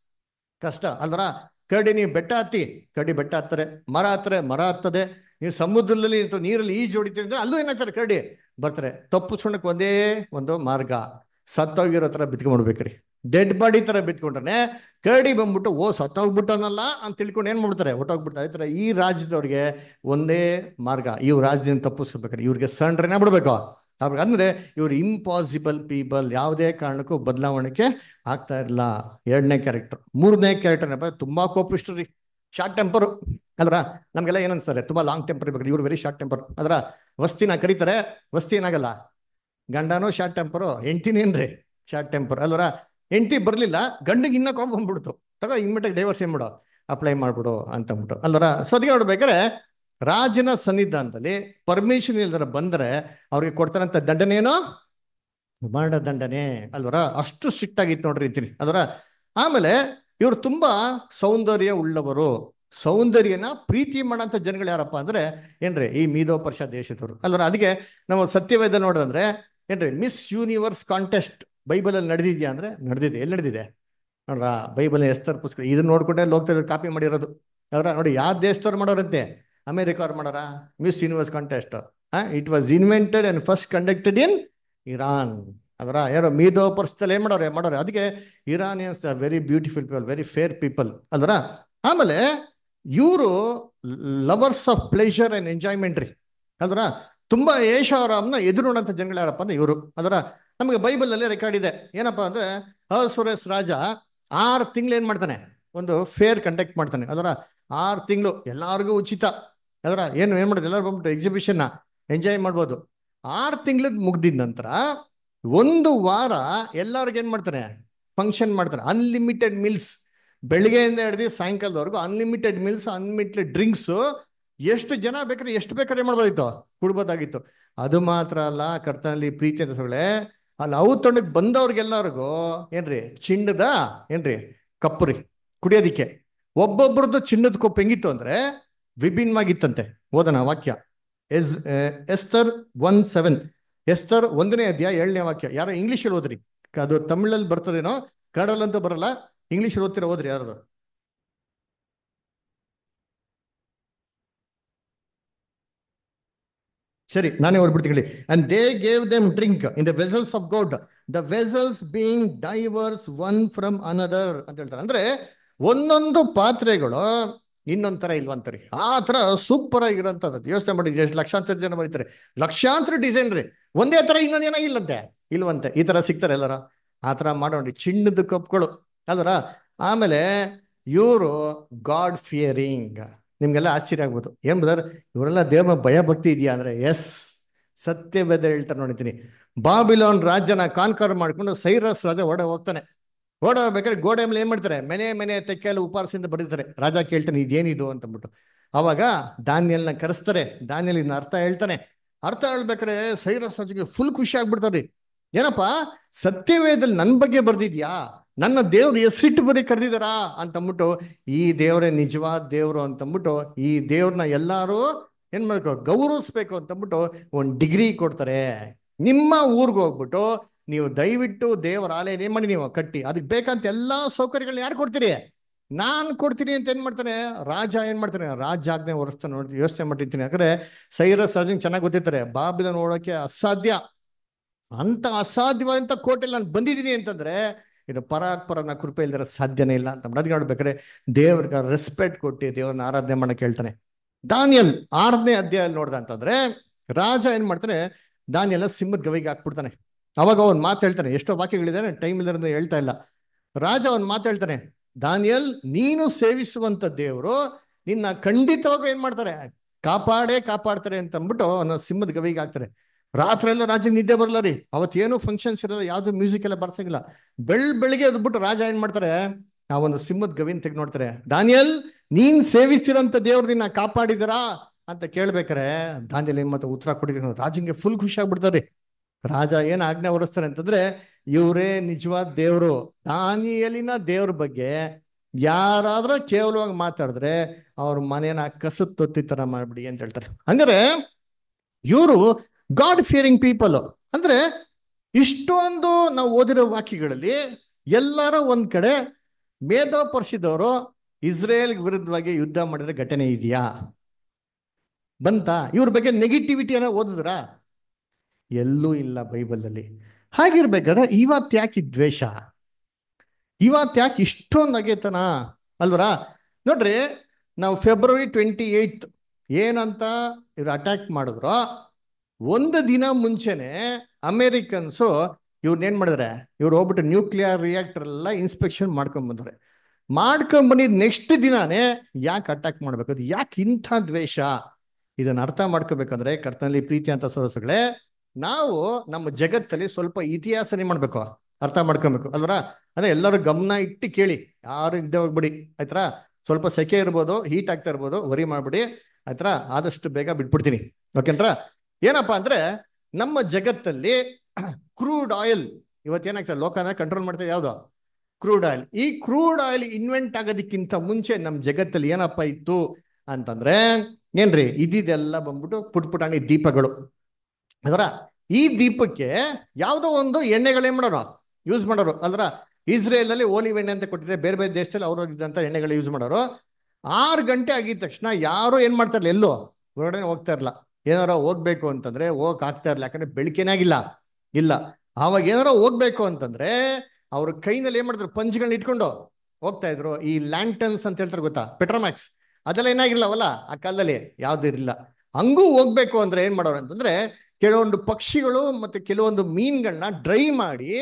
ಕಷ್ಟ ಅಲ್ವರ ಕರಡಿ ನೀವು ಬೆಟ್ಟ ಹತ್ತಿ ಕರಡಿ ಬೆಟ್ಟ ಹತ್ತಾರೆ ಮರ ಹತ್ತಾರೆ ಮರ ಹತ್ತದೆ ನೀವು ಸಮುದ್ರದಲ್ಲಿ ಅಥವಾ ನೀರಲ್ಲಿ ಈಜು ಹೊಡಿತೀರಿ ಅಂದ್ರೆ ಅಲ್ಲೂ ಏನಾಗ್ತಾರೆ ಕರಡಿ ಬರ್ತಾರೆ ತಪ್ಪಿಸ್ಕೊಳಕ್ ಒಂದೇ ಒಂದು ಮಾರ್ಗ ಸತ್ತೋಗಿರೋ ತರ ಬಿತ್ಕೊಂಡ್ಬಿಡ್ಬೇಕ್ರಿ ಡೆಡ್ ಬಾಡಿ ತರ ಬಿತ್ಕೊಂಡ್ರೆ ಕರಡಿ ಬಂದ್ಬಿಟ್ಟು ಓ ಸತ್ತೋಗ್ಬಿಟ್ಟನಲ್ಲ ಅಂತ ತಿಳ್ಕೊಂಡು ಏನ್ ಮಾಡ್ತಾರೆ ಹೊಟ್ಟೋಗ್ಬಿಡ್ತಾರೆ ಈ ತರ ಈ ರಾಜ್ಯದವ್ರಿಗೆ ಒಂದೇ ಮಾರ್ಗ ಇವ್ ರಾಜ್ಯದಿಂದ ತಪ್ಪಿಸ್ಕೋಬೇಕಾರೆ ಇವ್ರಿಗೆ ಸಣ್ಣ ಬಿಡ್ಬೇಕು ಅವ್ರಿಗೆ ಅಂದ್ರೆ ಇವ್ರು ಇಂಪಾಸಿಬಲ್ ಪೀಪಲ್ ಯಾವುದೇ ಕಾರಣಕ್ಕೂ ಬದಲಾವಣೆಗೆ ಆಗ್ತಾ ಇರಲ್ಲ ಎರಡನೇ ಕ್ಯಾರೆಕ್ಟರ್ ಮೂರನೇ ಕ್ಯಾರೆಕ್ಟರ್ ಏನಪ್ಪ ತುಂಬಾ ಕೋಪಿಷ್ಟು ರೀ ಶಾರ್ಟ್ ಟೆಂಪರ್ ಅಲ್ರ ನಮ್ಗೆಲ್ಲ ಏನನ್ಸ್ತಾರೆ ತುಂಬಾ ಲಾಂಗ್ ಟೆಂಪರ್ ಇರ್ಬೇಕು ಇವ್ರು ವೆರಿ ಶಾರ್ಟ್ ಟೆಂಪರ್ ಅದ್ರ ವಸ್ತಿನ ಕರೀತಾರೆ ವಸ್ತಿ ಏನಾಗಲ್ಲ ಗಂಡನೂ ಶಾರ್ಟ್ ಟೆಂಪರು ಹೆಂಡ್ತಿನೇನ್ರಿ ಶಾರ್ಟ್ ಟೆಂಪರ್ ಅಲ್ವರ ಹೆಂಡತಿ ಬರ್ಲಿಲ್ಲ ಗಂಡಿಗೆ ಇನ್ನ ಕೋಪ ಬಂದ್ಬಿಡ್ತು ತಗೋ ಇಮ್ಮಿಡಿಯೇಟ್ ಡೈವರ್ಸ್ ಏನ್ ಮಾಡು ಅಪ್ಲೈ ಮಾಡ್ಬಿಡು ಅಂತ ಅಂದ್ಬಿಟ್ಟು ಅಲ್ವರ ಸೊ ಅದಕ್ಕೆ ನೋಡ್ಬೇಕಾದ್ರೆ ರಾಜನ ಸನ್ನಿಧಾನದಲ್ಲಿ ಪರ್ಮಿಷನ್ ಇಲ್ದರ ಬಂದ್ರೆ ಅವ್ರಿಗೆ ಕೊಡ್ತಾರಂತ ದಂಡನೇನೋ ಮರಣ ದಂಡನೆ ಅಲ್ವರ ಅಷ್ಟು ಸ್ಟ್ರಿಕ್ಟ್ ಆಗಿತ್ತು ನೋಡ್ರಿ ಅಂತೀನಿ ಅದರ ಆಮೇಲೆ ಇವ್ರು ತುಂಬಾ ಸೌಂದರ್ಯ ಉಳ್ಳವರು ಸೌಂದರ್ಯನ ಪ್ರೀತಿ ಮಾಡಂತ ಜನಗಳು ಯಾರಪ್ಪ ಅಂದ್ರೆ ಏನ್ರಿ ಈ ಮೀದೋ ಪರ್ಷ ದೇಶದವರು ಅಲ್ವರ ಅದಕ್ಕೆ ನಾವು ಸತ್ಯವೇದ ನೋಡಿದ್ರೆ ಏನ್ರಿ ಮಿಸ್ ಯೂನಿವರ್ಸ್ ಕಾಂಟೆಸ್ಟ್ ಬೈಬಲ್ ಅಲ್ಲಿ ನಡೆದಿದ್ಯಾ ಅಂದ್ರೆ ನಡೆದಿದೆ ಎಲ್ಲಿ ನಡೆದಿದೆ ನೋಡ್ರ ಬೈಬಲ್ ಎಸ್ತರ್ ಪುಸ್ತಕ ಇದನ್ನ ನೋಡ್ಕೊಂಡೆ ಲೋಕದಲ್ಲಿ ಕಾಪಿ ಮಾಡಿರೋದು ಅವರ ನೋಡಿ ಯಾವ ದೇಶದವ್ರು ಮಾಡೋರಂತೆ ಅಮೆರಿಕ ಅವ್ರು ಮಾಡಾರ Miss Universe contest it was invented and first conducted in Iran ಅದರ ಯಾರೋ ಮೀದೋ ಪರ್ಸ್ತಲ್ಲಿ ಏನ್ ಮಾಡೋರೆ ಮಾಡೋರೆ ಅದಕ್ಕೆ Iranians very beautiful people very fair people ಅಲ್ವರ ಆಮೇಲೆ ಇವರು lovers of pleasure and enjoyment ರೀ ಅಲ್ವರ ತುಂಬಾ ಏಷಾರಾಮ್ನ ಎದುರು ನೋಡಂತ ಜನಗಳು ಯಾರಪ್ಪ ಅಂದ್ರೆ ಇವರು ಅದರ ನಮಗೆ ಬೈಬಲ್ ಅಲ್ಲಿ ರೆಕಾರ್ಡ್ ಇದೆ ಏನಪ್ಪಾ ಅಂದ್ರೆ ಅಸುರೇಸ್ ರಾಜ ಆರು ತಿಂಗಳು ಏನ್ ಮಾಡ್ತಾನೆ ಒಂದು ಫೇರ್ ಕಂಡಕ್ಟ್ ಮಾಡ್ತಾನೆ ಅದರ ಆರು ತಿಂಗಳು ಎಲ್ಲಾರ್ಗೂ ಉಚಿತ ಅದರ ಏನು ಏನ್ ಮಾಡೋದು ಎಲ್ಲರೂ ಬಂದ್ಬಿಟ್ಟು ಎಕ್ಸಿಬಿಷನ್ ಎಂಜಾಯ್ ಮಾಡ್ಬೋದು ಆರು ತಿಂಗಳಿಗೆ ಮುಗ್ದಿದ ನಂತರ ಒಂದು ವಾರ ಎಲ್ಲರಿಗೂ ಏನ್ ಮಾಡ್ತಾನೆ ಫಂಕ್ಷನ್ ಮಾಡ್ತಾನೆ ಅನ್ಲಿಮಿಟೆಡ್ ಮಿಲ್ಸ್ ಬೆಳಿಗ್ಗೆಯಿಂದ ಹಿಡಿದು ಸಾಯಂಕಾಲದವರೆಗೂ ಅನ್ಲಿಮಿಟೆಡ್ ಮಿಲ್ಸ್ ಅನ್ಲಿಮಿಟೆಡ್ ಡ್ರಿಂಕ್ಸ್ ಎಷ್ಟು ಜನ ಬೇಕಾದ್ರೆ ಎಷ್ಟು ಬೇಕಾದ್ರೆ ಏನ್ ಮಾಡ್ಬೋದಿತ್ತು ಕುಡ್ಬೋದಾಗಿತ್ತು ಅದು ಮಾತ್ರ ಅಲ್ಲ ಕರ್ತನಲ್ಲಿ ಪ್ರೀತಿ ಅಂತ ಸೊಳ್ಳೆ ಅಲ್ಲಿ ಅವು ತೊಂಡಕ್ ಬಂದವ್ರಿಗೆಲ್ಲರಿಗೂ ಏನ್ರಿ ಚಿನ್ನದ ಏನ್ರಿ ಕಪ್ಪು ರೀ ಕುಡಿಯೋದಿಕ್ಕೆ ಒಬ್ಬೊಬ್ರದ್ದು ಚಿನ್ನದ ಕಪ್ಪು ಹೆಂಗಿತ್ತು ಅಂದ್ರೆ ವಿಭಿನ್ನವಾಗಿತ್ತಂತೆ ಓದನ ವಾಕ್ಯ yes Esther one seven Esther ಒಂದನೇ ಅಧ್ಯಾಯ ಏಳನೇ ವಾಕ್ಯ ಯಾರೋ ಇಂಗ್ಲಿಷಲ್ಲಿ ಓದ್ರಿ ಅದು ತಮಿಳಲ್ಲಿ ಬರ್ತದೇನೋ ಕನ್ನಡಲ್ಲಂತೂ ಬರಲ್ಲ ಇಂಗ್ಲಿಷ್ ಓದ್ತಿರೋ ಓದ್ರಿ ಯಾರದು ಸರಿ ನಾನೇ ಓದ್ಬಿಡ್ತೀನಿ and they gave them drink in the vessels of gold the vessels being divers one from another ಅಂತ ಹೇಳ್ತಾರೆ ಅಂದ್ರೆ ಒಂದೊಂದು ಪಾತ್ರೆಗಳು ಇನ್ನೊಂದ್ ತರ ಇಲ್ವಂತಾರೆ ಆ ತರ ಸೂಪರ್ ಆಗಿರೋಂಥದ್ದು ಯೋಚನೆ ಮಾಡಿ ಎಷ್ಟು ಲಕ್ಷಾಂತರ ಜನ ಬರೀತಾರೆ ಲಕ್ಷಾಂತರ ಡಿಸೈನ್ ರೀ ಒಂದೇ ತರ ಇನ್ನೊಂದ್ ಏನೋ ಇಲ್ಲಂತೆ ಇಲ್ವಂತೆ ಈ ತರ ಸಿಗ್ತಾರೆ ಎಲ್ಲರ ಆ ತರ ಮಾಡೋಣ ಚಿನ್ನದ ಕಪ್ಗಳು ಅಲ್ವರ ಆಮೇಲೆ ಇವರು ಗಾಡ್ ಫಿಯರಿಂಗ್ ನಿಮ್ಗೆಲ್ಲ ಆಶ್ಚರ್ಯ ಆಗ್ಬೋದು ಏನ್ ಬ್ರದರ್ ಇವರೆಲ್ಲ ದೇವ ಭಯ ಭಕ್ತಿ ಇದೆಯಾ ಅಂದ್ರೆ ಎಸ್ ಸತ್ಯವೇದ ಹೇಳ್ತಾರೆ ನೋಡಿದ್ದೀನಿ ಬಾಬಿಲೋನ್ ರಾಜ್ಯನ ಕಾನ್ಕರ್ ಮಾಡ್ಕೊಂಡು ಸೈರಸ್ ರಾಜ ಓಡ ಹೋಗ್ತಾನೆ ಓಡ ಹೋಗ್ಬೇಕಾದ್ರೆ ಗೋಡೆ ಮೇಲೆ ಏನ್ ಮಾಡ್ತಾರೆ ಮನೆ ಮನೆ ತೆಕ್ಕೆಲ್ಲ ಉಪಹಾರದಿಂದ ಬರೀತಾರೆ ರಾಜ ಕೇಳ್ತಾನೆ ಇದೇನಿದು ಅಂತಂದ್ಬಿಟ್ಟು ಅವಾಗ ದಾನಿಯಲ್ನ ಕರೆಸ್ತಾರೆ ದಾನಿಯಲ್ ಇದನ್ನ ಅರ್ಥ ಹೇಳ್ತಾನೆ ಅರ್ಥ ಹೇಳ್ಬೇಕಾದ್ರೆ ಸೈರಸ್ ರಾಜಗೆ ಫುಲ್ ಖುಷಿ ಆಗ್ಬಿಡ್ತಾರೆ ಏನಪ್ಪಾ ಸತ್ಯವೇದಲ್ಲಿ ನನ್ನ ಬಗ್ಗೆ ಬರ್ದಿದ್ಯಾ ನನ್ನ ದೇವ್ರು ಹೆಸರಿಟ್ಟು ಬರೀ ಕರೆದಿದಾರಾ ಅಂತಂದ್ಬಿಟ್ಟು ಈ ದೇವರೇ ನಿಜವಾದ ದೇವ್ರು ಅಂತಂದ್ಬಿಟ್ಟು ಈ ದೇವ್ರನ್ನ ಎಲ್ಲಾರು ಏನ್ ಮಾಡ್ಕೋ ಗೌರವಿಸ್ಬೇಕು ಅಂತಂದ್ಬಿಟ್ಟು ಒಂದ್ ಡಿಗ್ರಿ ಕೊಡ್ತಾರೆ ನಿಮ್ಮ ಊರ್ಗ್ ಹೋಗ್ಬಿಟ್ಟು ನೀವು ದಯವಿಟ್ಟು ದೇವರ ಆಲಯ ಏನ್ ಮಾಡಿ ನೀವು ಕಟ್ಟಿ ಅದಕ್ಕೆ ಬೇಕಂತ ಎಲ್ಲಾ ಸೌಕರ್ಯಗಳನ್ನ ಯಾರು ಕೊಡ್ತೀರಿ ನಾನ್ ಕೊಡ್ತೀನಿ ಅಂತ ಏನ್ ಮಾಡ್ತಾನೆ ರಾಜ ಏನ್ ಮಾಡ್ತಾನೆ ರಾಜಾಜ್ಞೆ ಹೊರಸ್ತಾನೆ ನೋಡಿ ಯೋಚನೆ ಮಾಡಿರ್ತೀನಿ ಯಾಕಂದ್ರೆ ಸೈರಸ್ ರಾಜಂಗ್ ಚೆನ್ನಾಗಿ ಗೊತ್ತಿರ್ತಾರೆ ಬಾಬಿಲ ನೋಡೋಕೆ ಅಸಾಧ್ಯ ಅಂತ ಅಸಾಧ್ಯವಾದಂತ ಕೋಟೆಯಲ್ಲಿ ನಾನು ಬಂದಿದ್ದೀನಿ ಅಂತಂದ್ರೆ ಇದು ಪರಾತ್ಪರನ ಕೃಪೆ ಇಲ್ದಿರೋ ಸಾಧ್ಯನೇ ಇಲ್ಲ ಅಂತ ಅದಕ್ಕೆ ನೋಡ್ಬೇಕಾದ್ರೆ ದೇವ್ರಿಗೆ ರೆಸ್ಪೆಕ್ಟ್ ಕೊಟ್ಟು ದೇವ್ರನ್ನ ಆರಾಧನೆ ಮಾಡಕ್ ಹೇಳ್ತಾನೆ ದಾನಿಯಲ್ ಆರನೇ ಅಧ್ಯಾಯ ನೋಡ್ದ ಅಂತಂದ್ರೆ ರಾಜ ಏನ್ ಮಾಡ್ತಾನೆ ದಾನಿಯಲ್ಲ ಸಿಂಹದ ಗವಿಗೆ ಹಾಕ್ಬಿಡ್ತಾನೆ ಅವಾಗ ಅವ್ನ್ ಮಾತು ಹೇಳ್ತಾನೆ ಎಷ್ಟೋ ವಾಕ್ಯಗಳಿದಾನೆ ಟೈಮ್ ಇಲ್ಲದ್ರೆ ಹೇಳ್ತಾ ಇಲ್ಲ ರಾಜ ಅವ್ನ್ ಮಾತು ಹೇಳ್ತಾನೆ ದಾನಿಯಲ್ ನೀನು ಸೇವಿಸುವಂತ ದೇವರು ನಿನ್ನ ಖಂಡಿತವಾಗ ಏನ್ ಮಾಡ್ತಾರೆ ಕಾಪಾಡೇ ಕಾಪಾಡ್ತಾರೆ ಅಂತ ಅಂದ್ಬಿಟ್ಟು ಅವನ ಸಿಂಹದ ಗವಿಗೆ ಹಾಕ್ತಾರೆ ರಾತ್ರಿ ಎಲ್ಲ ರಾಜ ನಿದ್ದೆ ಬರಲ್ಲ ರೀ ಅವತ್ತೇನು ಫಂಕ್ಷನ್ಸ್ ಇರಲ್ಲ ಯಾವ್ದು ಮ್ಯೂಸಿಕ್ ಎಲ್ಲ ಬರ್ಸಂಗಿಲ್ಲ ಬೆಳ್ ಬೆಳಿಗ್ಗೆ ಎದ್ಬಿಟ್ಟು ರಾಜ ಏನ್ ಮಾಡ್ತಾರೆ ಆ ಒಂದು ಸಿಂಹದ ಗವಿನ್ ತೆಗೆದು ನೋಡ್ತಾರೆ ದಾನಿಯಲ್ ನೀನ್ ಸೇವಿಸಿರಂತ ದೇವ್ರು ನಿನ್ನ ಕಾಪಾಡಿದರಾ ಅಂತ ಕೇಳ್ಬೇಕಾರೆ ದಾನಿಯಲ್ ಏನ್ ಮತ್ತೆ ಉತ್ತರ ಕೊಟ್ಟಿದ್ರು ರಾಜಂಗೆ ಫುಲ್ ಖುಷಿ ಆಗ್ಬಿಡ್ತಾರೆ ರಾಜ ಏನ್ ಆಜ್ಞೆ ಹೊರಿಸ್ತಾರೆ ಅಂತಂದ್ರೆ ಇವರೇ ನಿಜವಾದ ದೇವ್ರು ದಾನಿಯಲಿನ ದೇವ್ರ ಬಗ್ಗೆ ಯಾರಾದ್ರೂ ಕೇವಲವಾಗಿ ಮಾತಾಡಿದ್ರೆ ಅವ್ರ ಮನೇನ ಕಸದ್ ತೊತ್ತಿ ತರ ಮಾಡ್ಬಿಡಿ ಅಂತ ಹೇಳ್ತಾರೆ ಹಂಗಾರೆ ಇವರು ಗಾಡ್ ಫಿಯರಿಂಗ್ ಪೀಪಲ್ ಅಂದ್ರೆ ಇಷ್ಟೊಂದು ನಾವು ಓದಿರೋ ವಾಕ್ಯಗಳಲ್ಲಿ ಎಲ್ಲರೂ ಒಂದ್ ಕಡೆ ಮೇಧೋ ಪರಿಸಿದವರು ಇಸ್ರೇಲ್ ವಿರುದ್ಧವಾಗಿ ಯುದ್ಧ ಮಾಡಿದ್ರೆ ಘಟನೆ ಇದೆಯಾ ಬಂತ ಇವ್ರ ಬಗ್ಗೆ ನೆಗೆಟಿವಿಟಿಯನ್ನ ಓದಿದ್ರ ಎಲ್ಲೂ ಇಲ್ಲ ಬೈಬಲಲ್ಲಿ ಹಾಗಿರ್ಬೇಕಾದ್ರೆ ಇವತ್ ಯಾಕೆ ಈ ದ್ವೇಷ ಇವತ್ ಯಾಕೆ ಇಷ್ಟೊಂದು ಅಗೆತನ ಅಲ್ವರಾ ನೋಡ್ರಿ ನಾವು ಫೆಬ್ರವರಿ ಟ್ವೆಂಟಿ ಏಯ್ತ್ ಏನಂತ ಇವ್ರು ಅಟ್ಯಾಕ್ ಮಾಡಿದ್ರು ಒಂದು ದಿನ ಮುಂಚೆನೆ ಅಮೇರಿಕನ್ಸು ಇವ್ರನ್ನೇನ್ ಮಾಡಿದ್ರೆ ಇವ್ರು ಹೋಗ್ಬಿಟ್ಟು ನ್ಯೂಕ್ಲಿಯರ್ ರಿಯಾಕ್ಟರ್ ಎಲ್ಲ ಇನ್ಸ್ಪೆಕ್ಷನ್ ಮಾಡ್ಕೊಂಡ್ ಬಂದ್ರೆ ಮಾಡ್ಕೊಂಡ್ ಬಂದಿದ್ ನೆಕ್ಸ್ಟ್ ದಿನಾನೇ ಯಾಕೆ ಅಟ್ಯಾಕ್ ಮಾಡ್ಬೇಕು ಅದು ಯಾಕೆ ಇಂಥ ದ್ವೇಷ ಇದನ್ನ ಅರ್ಥ ಮಾಡ್ಕೋಬೇಕಂದ್ರೆ ಕರ್ತನಲ್ಲಿ ಪ್ರೀತಿ ಅಂತ ಸೋದಸಗಳೇ ನಾವು ನಮ್ಮ ಜಗತ್ತಲ್ಲಿ ಸ್ವಲ್ಪ ಇತಿಹಾಸನೇ ಮಾಡ್ಬೇಕು ಅರ್ಥ ಮಾಡ್ಕೊಬೇಕು ಅಲ್ವರ ಅಂದ್ರೆ ಎಲ್ಲರೂ ಗಮನ ಇಟ್ಟು ಕೇಳಿ ಯಾರು ಇದ್ದೇ ಹೋಗ್ಬಿಡಿ ಆಯ್ತಾ ಸ್ವಲ್ಪ ಸೆಕೆ ಇರ್ಬೋದು ಹೀಟ್ ಆಗ್ತಾ ಇರ್ಬೋದು ವರಿ ಮಾಡ್ಬಿಡಿ ಆಯ್ತಾ ಆದಷ್ಟು ಬೇಗ ಬಿಟ್ಬಿಡ್ತೀನಿ ಓಕೆನ್ರಾ ಏನಪ್ಪಾ ಅಂದ್ರೆ ನಮ್ಮ ಜಗತ್ತಲ್ಲಿ ಕ್ರೂಡ್ ಆಯಿಲ್ ಇವತ್ತೇನಾಗ್ತದೆ ಲೋಕನ ಕಂಟ್ರೋಲ್ ಮಾಡ್ತಾ ಯಾವ್ದು ಕ್ರೂಡ್ ಆಯಿಲ್ ಈ ಕ್ರೂಡ್ ಆಯಿಲ್ ಇನ್ವೆಂಟ್ ಆಗೋದಕ್ಕಿಂತ ಮುಂಚೆ ನಮ್ಮ ಜಗತ್ತಲ್ಲಿ ಏನಪ್ಪ ಇತ್ತು ಅಂತಂದ್ರೆ ಏನ್ರಿ ಇದಿದೆಲ್ಲ ಬಂದ್ಬಿಟ್ಟು ಪುಟ್ ಪುಟಾಣಿ ದೀಪಗಳು ಅದರ ಈ ದೀಪಕ್ಕೆ ಯಾವುದೋ ಒಂದು ಎಣ್ಣೆಗಳೇನ್ ಮಾಡೋರು ಯೂಸ್ ಮಾಡೋರು ಅಲ್ರ ಇಸ್ರೇಲ್ ಅಲ್ಲಿ ಓಲಿವ್ ಎಣ್ಣೆ ಅಂತ ಕೊಟ್ಟಿದ್ರೆ ಬೇರೆ ಬೇರೆ ದೇಶದಲ್ಲಿ ಅವ್ರು ಇದ್ದಂತ ಎಣ್ಣೆಗಳು ಯೂಸ್ ಮಾಡೋರು ಆರು ಗಂಟೆ ಆಗಿದ ತಕ್ಷಣ ಯಾರು ಏನ್ ಮಾಡ್ತಾರಲ್ಲ ಎಲ್ಲೋ ಹೊರಗಡೆ ಹೋಗ್ತಾ ಇರಲ್ಲ ಏನಾರ ಹೋಗ್ಬೇಕು ಅಂತಂದ್ರೆ ಹೋಗಕ್ ಆಗ್ತಾ ಇರಲ್ಲ ಯಾಕಂದ್ರೆ ಬೆಳಕಿನಾಗಿಲ್ಲ ಇಲ್ಲ ಅವಾಗ ಏನಾರ ಹೋಗ್ಬೇಕು ಅಂತಂದ್ರೆ ಅವ್ರ ಕೈನಲ್ಲಿ ಏನ್ ಮಾಡಿದ್ರು ಪಂಚ್ಗಳನ್ನ ಇಟ್ಕೊಂಡು ಹೋಗ್ತಾ ಇದ್ರು ಈ ಲ್ಯಾಂಟನ್ಸ್ ಅಂತ ಹೇಳ್ತಾರೆ ಗೊತ್ತಾ ಪೆಟ್ರೋಮ್ಯಾಕ್ಸ್ ಅದೆಲ್ಲ ಏನಾಗಿಲ್ಲವಲ್ಲ ಆ ಕಾಲದಲ್ಲಿ ಯಾವ್ದು ಇರಲಿಲ್ಲ ಹಂಗೂ ಹೋಗ್ಬೇಕು ಅಂದ್ರೆ ಏನ್ ಮಾಡೋರು ಅಂತಂದ್ರೆ ಕೆಲವೊಂದು ಪಕ್ಷಿಗಳು ಮತ್ತೆ ಕೆಲವೊಂದು ಮೀನ್ಗಳನ್ನ ಡ್ರೈ ಮಾಡಿ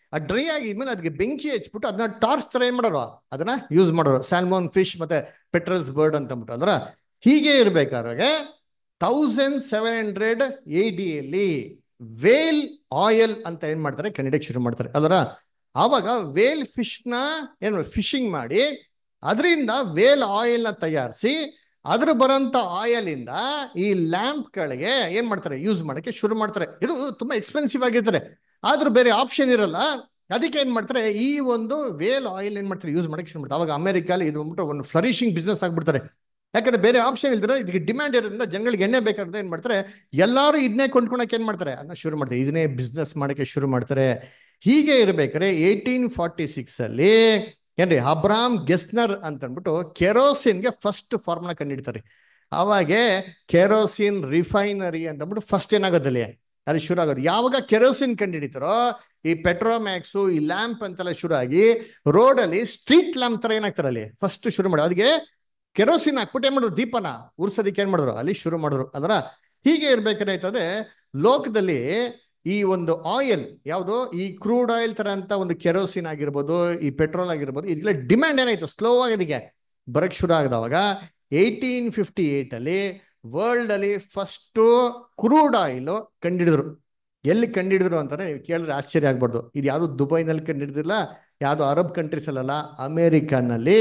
ಆ ಡ್ರೈ ಆಗಿದ್ಮೇಲೆ ಅದಕ್ಕೆ ಬೆಂಕಿ ಹಚ್ಬಿಟ್ಟು ಅದನ್ನ ಟಾರ್ಚ್ ತರ ಏನ್ ಮಾಡೋರು ಅದನ್ನ ಯೂಸ್ ಮಾಡೋರು ಸ್ಯಾಲ್ಮೋನ್ ಫಿಶ್ ಮತ್ತೆ ಪೆಟ್ರಲ್ಸ್ ಬರ್ಡ್ ಅಂತ ಅಂದ್ಬಿಟ್ಟು ಅಲ್ರ ಹೀಗೆ ಇರ್ಬೇಕಾದ್ರೆ ತೌಸಂಡ್ ಸೆವೆನ್ ಹಂಡ್ರೆಡ್ ಎ ಡಿಯಲ್ಲಿ ವೇಲ್ ಆಯಿಲ್ ಅಂತ ಏನ್ ಮಾಡ್ತಾರೆ ಕಂಡಿಡಕ್ಕೆ ಶುರು ಮಾಡ್ತಾರೆ ಅದರ ಆವಾಗ ವೇಲ್ ಫಿಶ್ನ ಏನು ಫಿಶಿಂಗ್ ಮಾಡಿ ಅದರಿಂದ ವೇಲ್ ಆಯಿಲ್ ನ ತಯಾರಿಸಿ ಅದ್ರ ಬರೋಂಥ ಆಯಿಲ್ ಇಂದ ಈ ಲ್ಯಾಂಪ್ ಗಳಿಗೆ ಏನ್ ಮಾಡ್ತಾರೆ ಯೂಸ್ ಮಾಡಕ್ಕೆ ಶುರು ಮಾಡ್ತಾರೆ ಇದು ತುಂಬಾ ಎಕ್ಸ್ಪೆನ್ಸಿವ್ ಆಗಿರ್ತಾರೆ ಆದ್ರೂ ಬೇರೆ ಆಪ್ಷನ್ ಇರಲ್ಲ ಅದಕ್ಕೆ ಏನ್ ಮಾಡ್ತಾರೆ ಈ ಒಂದು ವೇಲ್ ಆಯಿಲ್ ಏನ್ ಮಾಡ್ತಾರೆ ಯೂಸ್ ಮಾಡಕ್ಕೆ ಶುರು ಮಾಡ್ತಾರೆ ಅವಾಗ ಅಮೆರಿಕಲ್ಲಿ ಇದು ಬಂದ್ಬಿಟ್ಟು ಒಂದು ಫ್ಲರಿಶಿಂಗ್ ಬಿಸ್ನೆಸ್ ಆಗ್ಬಿಡ್ತಾರೆ ಯಾಕಂದ್ರೆ ಬೇರೆ ಆಪ್ಷನ್ ಇಲ್ದ್ರೆ ಇದಕ್ಕೆ ಡಿಮ್ಯಾಂಡ್ ಇರೋದ್ರಿಂದ ಜನಗಳಿಗೆ ಎಣ್ಣೆ ಬೇಕಾದ್ರೆ ಏನ್ ಮಾಡ್ತಾರೆ ಎಲ್ಲಾರು ಇದನ್ನೇ ಕೊಂಡ್ಕೊಳಕ್ಕೆ ಏನ್ ಮಾಡ್ತಾರೆ ಅದನ್ನ ಶುರು ಮಾಡ್ತಾರೆ ಇದನ್ನೇ ಬಿಸ್ನೆಸ್ ಮಾಡಕ್ಕೆ ಶುರು ಮಾಡ್ತಾರೆ ಹೀಗೆ ಇರ್ಬೇಕಾದ್ರೆ ಏಯ್ಟೀನ್ ಫಾರ್ಟಿ ಸಿಕ್ಸ್ ಅಲ್ಲಿ ಏನ್ರಿ ಅಬ್ರಾಮ್ ಗೆಸ್ನರ್ ಅಂತ ಅಂದ್ಬಿಟ್ಟು ಕೆರೋಸಿನ್ಗೆ ಫಸ್ಟ್ ಫಾರ್ಮ್ನ ಕಂಡಿಡ್ತಾರೆ ಅವಾಗೆ ಕೆರೋಸಿನ್ ರಿಫೈನರಿ ಅಂತ ಅಂದ್ಬಿಟ್ಟು ಫಸ್ಟ್ ಏನಾಗೋದಲ್ಲಿ ಅದು ಶುರು ಆಗೋದು ಯಾವಾಗ ಕೆರೋಸಿನ್ ಕಂಡುಹಿಡಿತಾರೋ ಈ ಪೆಟ್ರೋಮ್ಯಾಕ್ಸು ಈ ಲ್ಯಾಂಪ್ ಅಂತೆಲ್ಲ ಶುರು ಆಗಿ ರೋಡಲ್ಲಿ ಸ್ಟ್ರೀಟ್ ಲ್ಯಾಂಪ್ ತರ ಏನಾಗ್ತಾರೆ ಅಲ್ಲಿ ಫಸ್ಟ್ ಶುರು ಮಾಡೋದು ಅದಕ್ಕೆ ಕೆರೋಸಿನ್ ಹಾಕ್ಬಿಟ್ಟು ಏನ್ ಮಾಡಿದ್ರು ದೀಪನ ಉರ್ಸೋದಿಕ್ಕೆ ಏನ್ ಮಾಡಿದ್ರು ಅಲ್ಲಿ ಶುರು ಮಾಡಿದ್ರು ಅದರ ಹೀಗೆ ಇರ್ಬೇಕಾದ್ರೆ ಆಯ್ತಂದ್ರೆ ಲೋಕದಲ್ಲಿ ಈ ಒಂದು ಆಯಿಲ್ ಯಾವುದು ಈ ಕ್ರೂಡ್ ಆಯಿಲ್ ತರ ಅಂತ ಒಂದು ಕೆರೋಸಿನ್ ಆಗಿರ್ಬೋದು ಈ ಪೆಟ್ರೋಲ್ ಆಗಿರ್ಬೋದು ಇದೆಲ್ಲ ಡಿಮ್ಯಾಂಡ್ ಏನಾಯ್ತು ಸ್ಲೋ ಆಗಿ ಇದಕ್ಕೆ ಬರಕ್ ಶುರು ಆಗದವಾಗ ಏಯ್ಟೀನ್ ಫಿಫ್ಟಿ ಏಟ್ ಅಲ್ಲಿ ವರ್ಲ್ಡ್ ಅಲ್ಲಿ ಫಸ್ಟ್ ಕ್ರೂಡ್ ಆಯಿಲ್ ಕಂಡಿಡಿದ್ರು ಎಲ್ಲಿ ಕಂಡಿಡಿದ್ರು ಅಂತಾನೆ ನೀವು ಕೇಳಿದ್ರೆ ಆಶ್ಚರ್ಯ ಆಗ್ಬಾರ್ದು ಇದು ಯಾವುದು ದುಬೈನಲ್ಲಿ ಕಂಡಿಡಿದಿಲ್ಲ ಯಾವುದು ಅರಬ್ ಕಂಟ್ರೀಸ್ ಅಲ್ಲಲ್ಲ ಅಮೇರಿಕನ್ನಲ್ಲಿ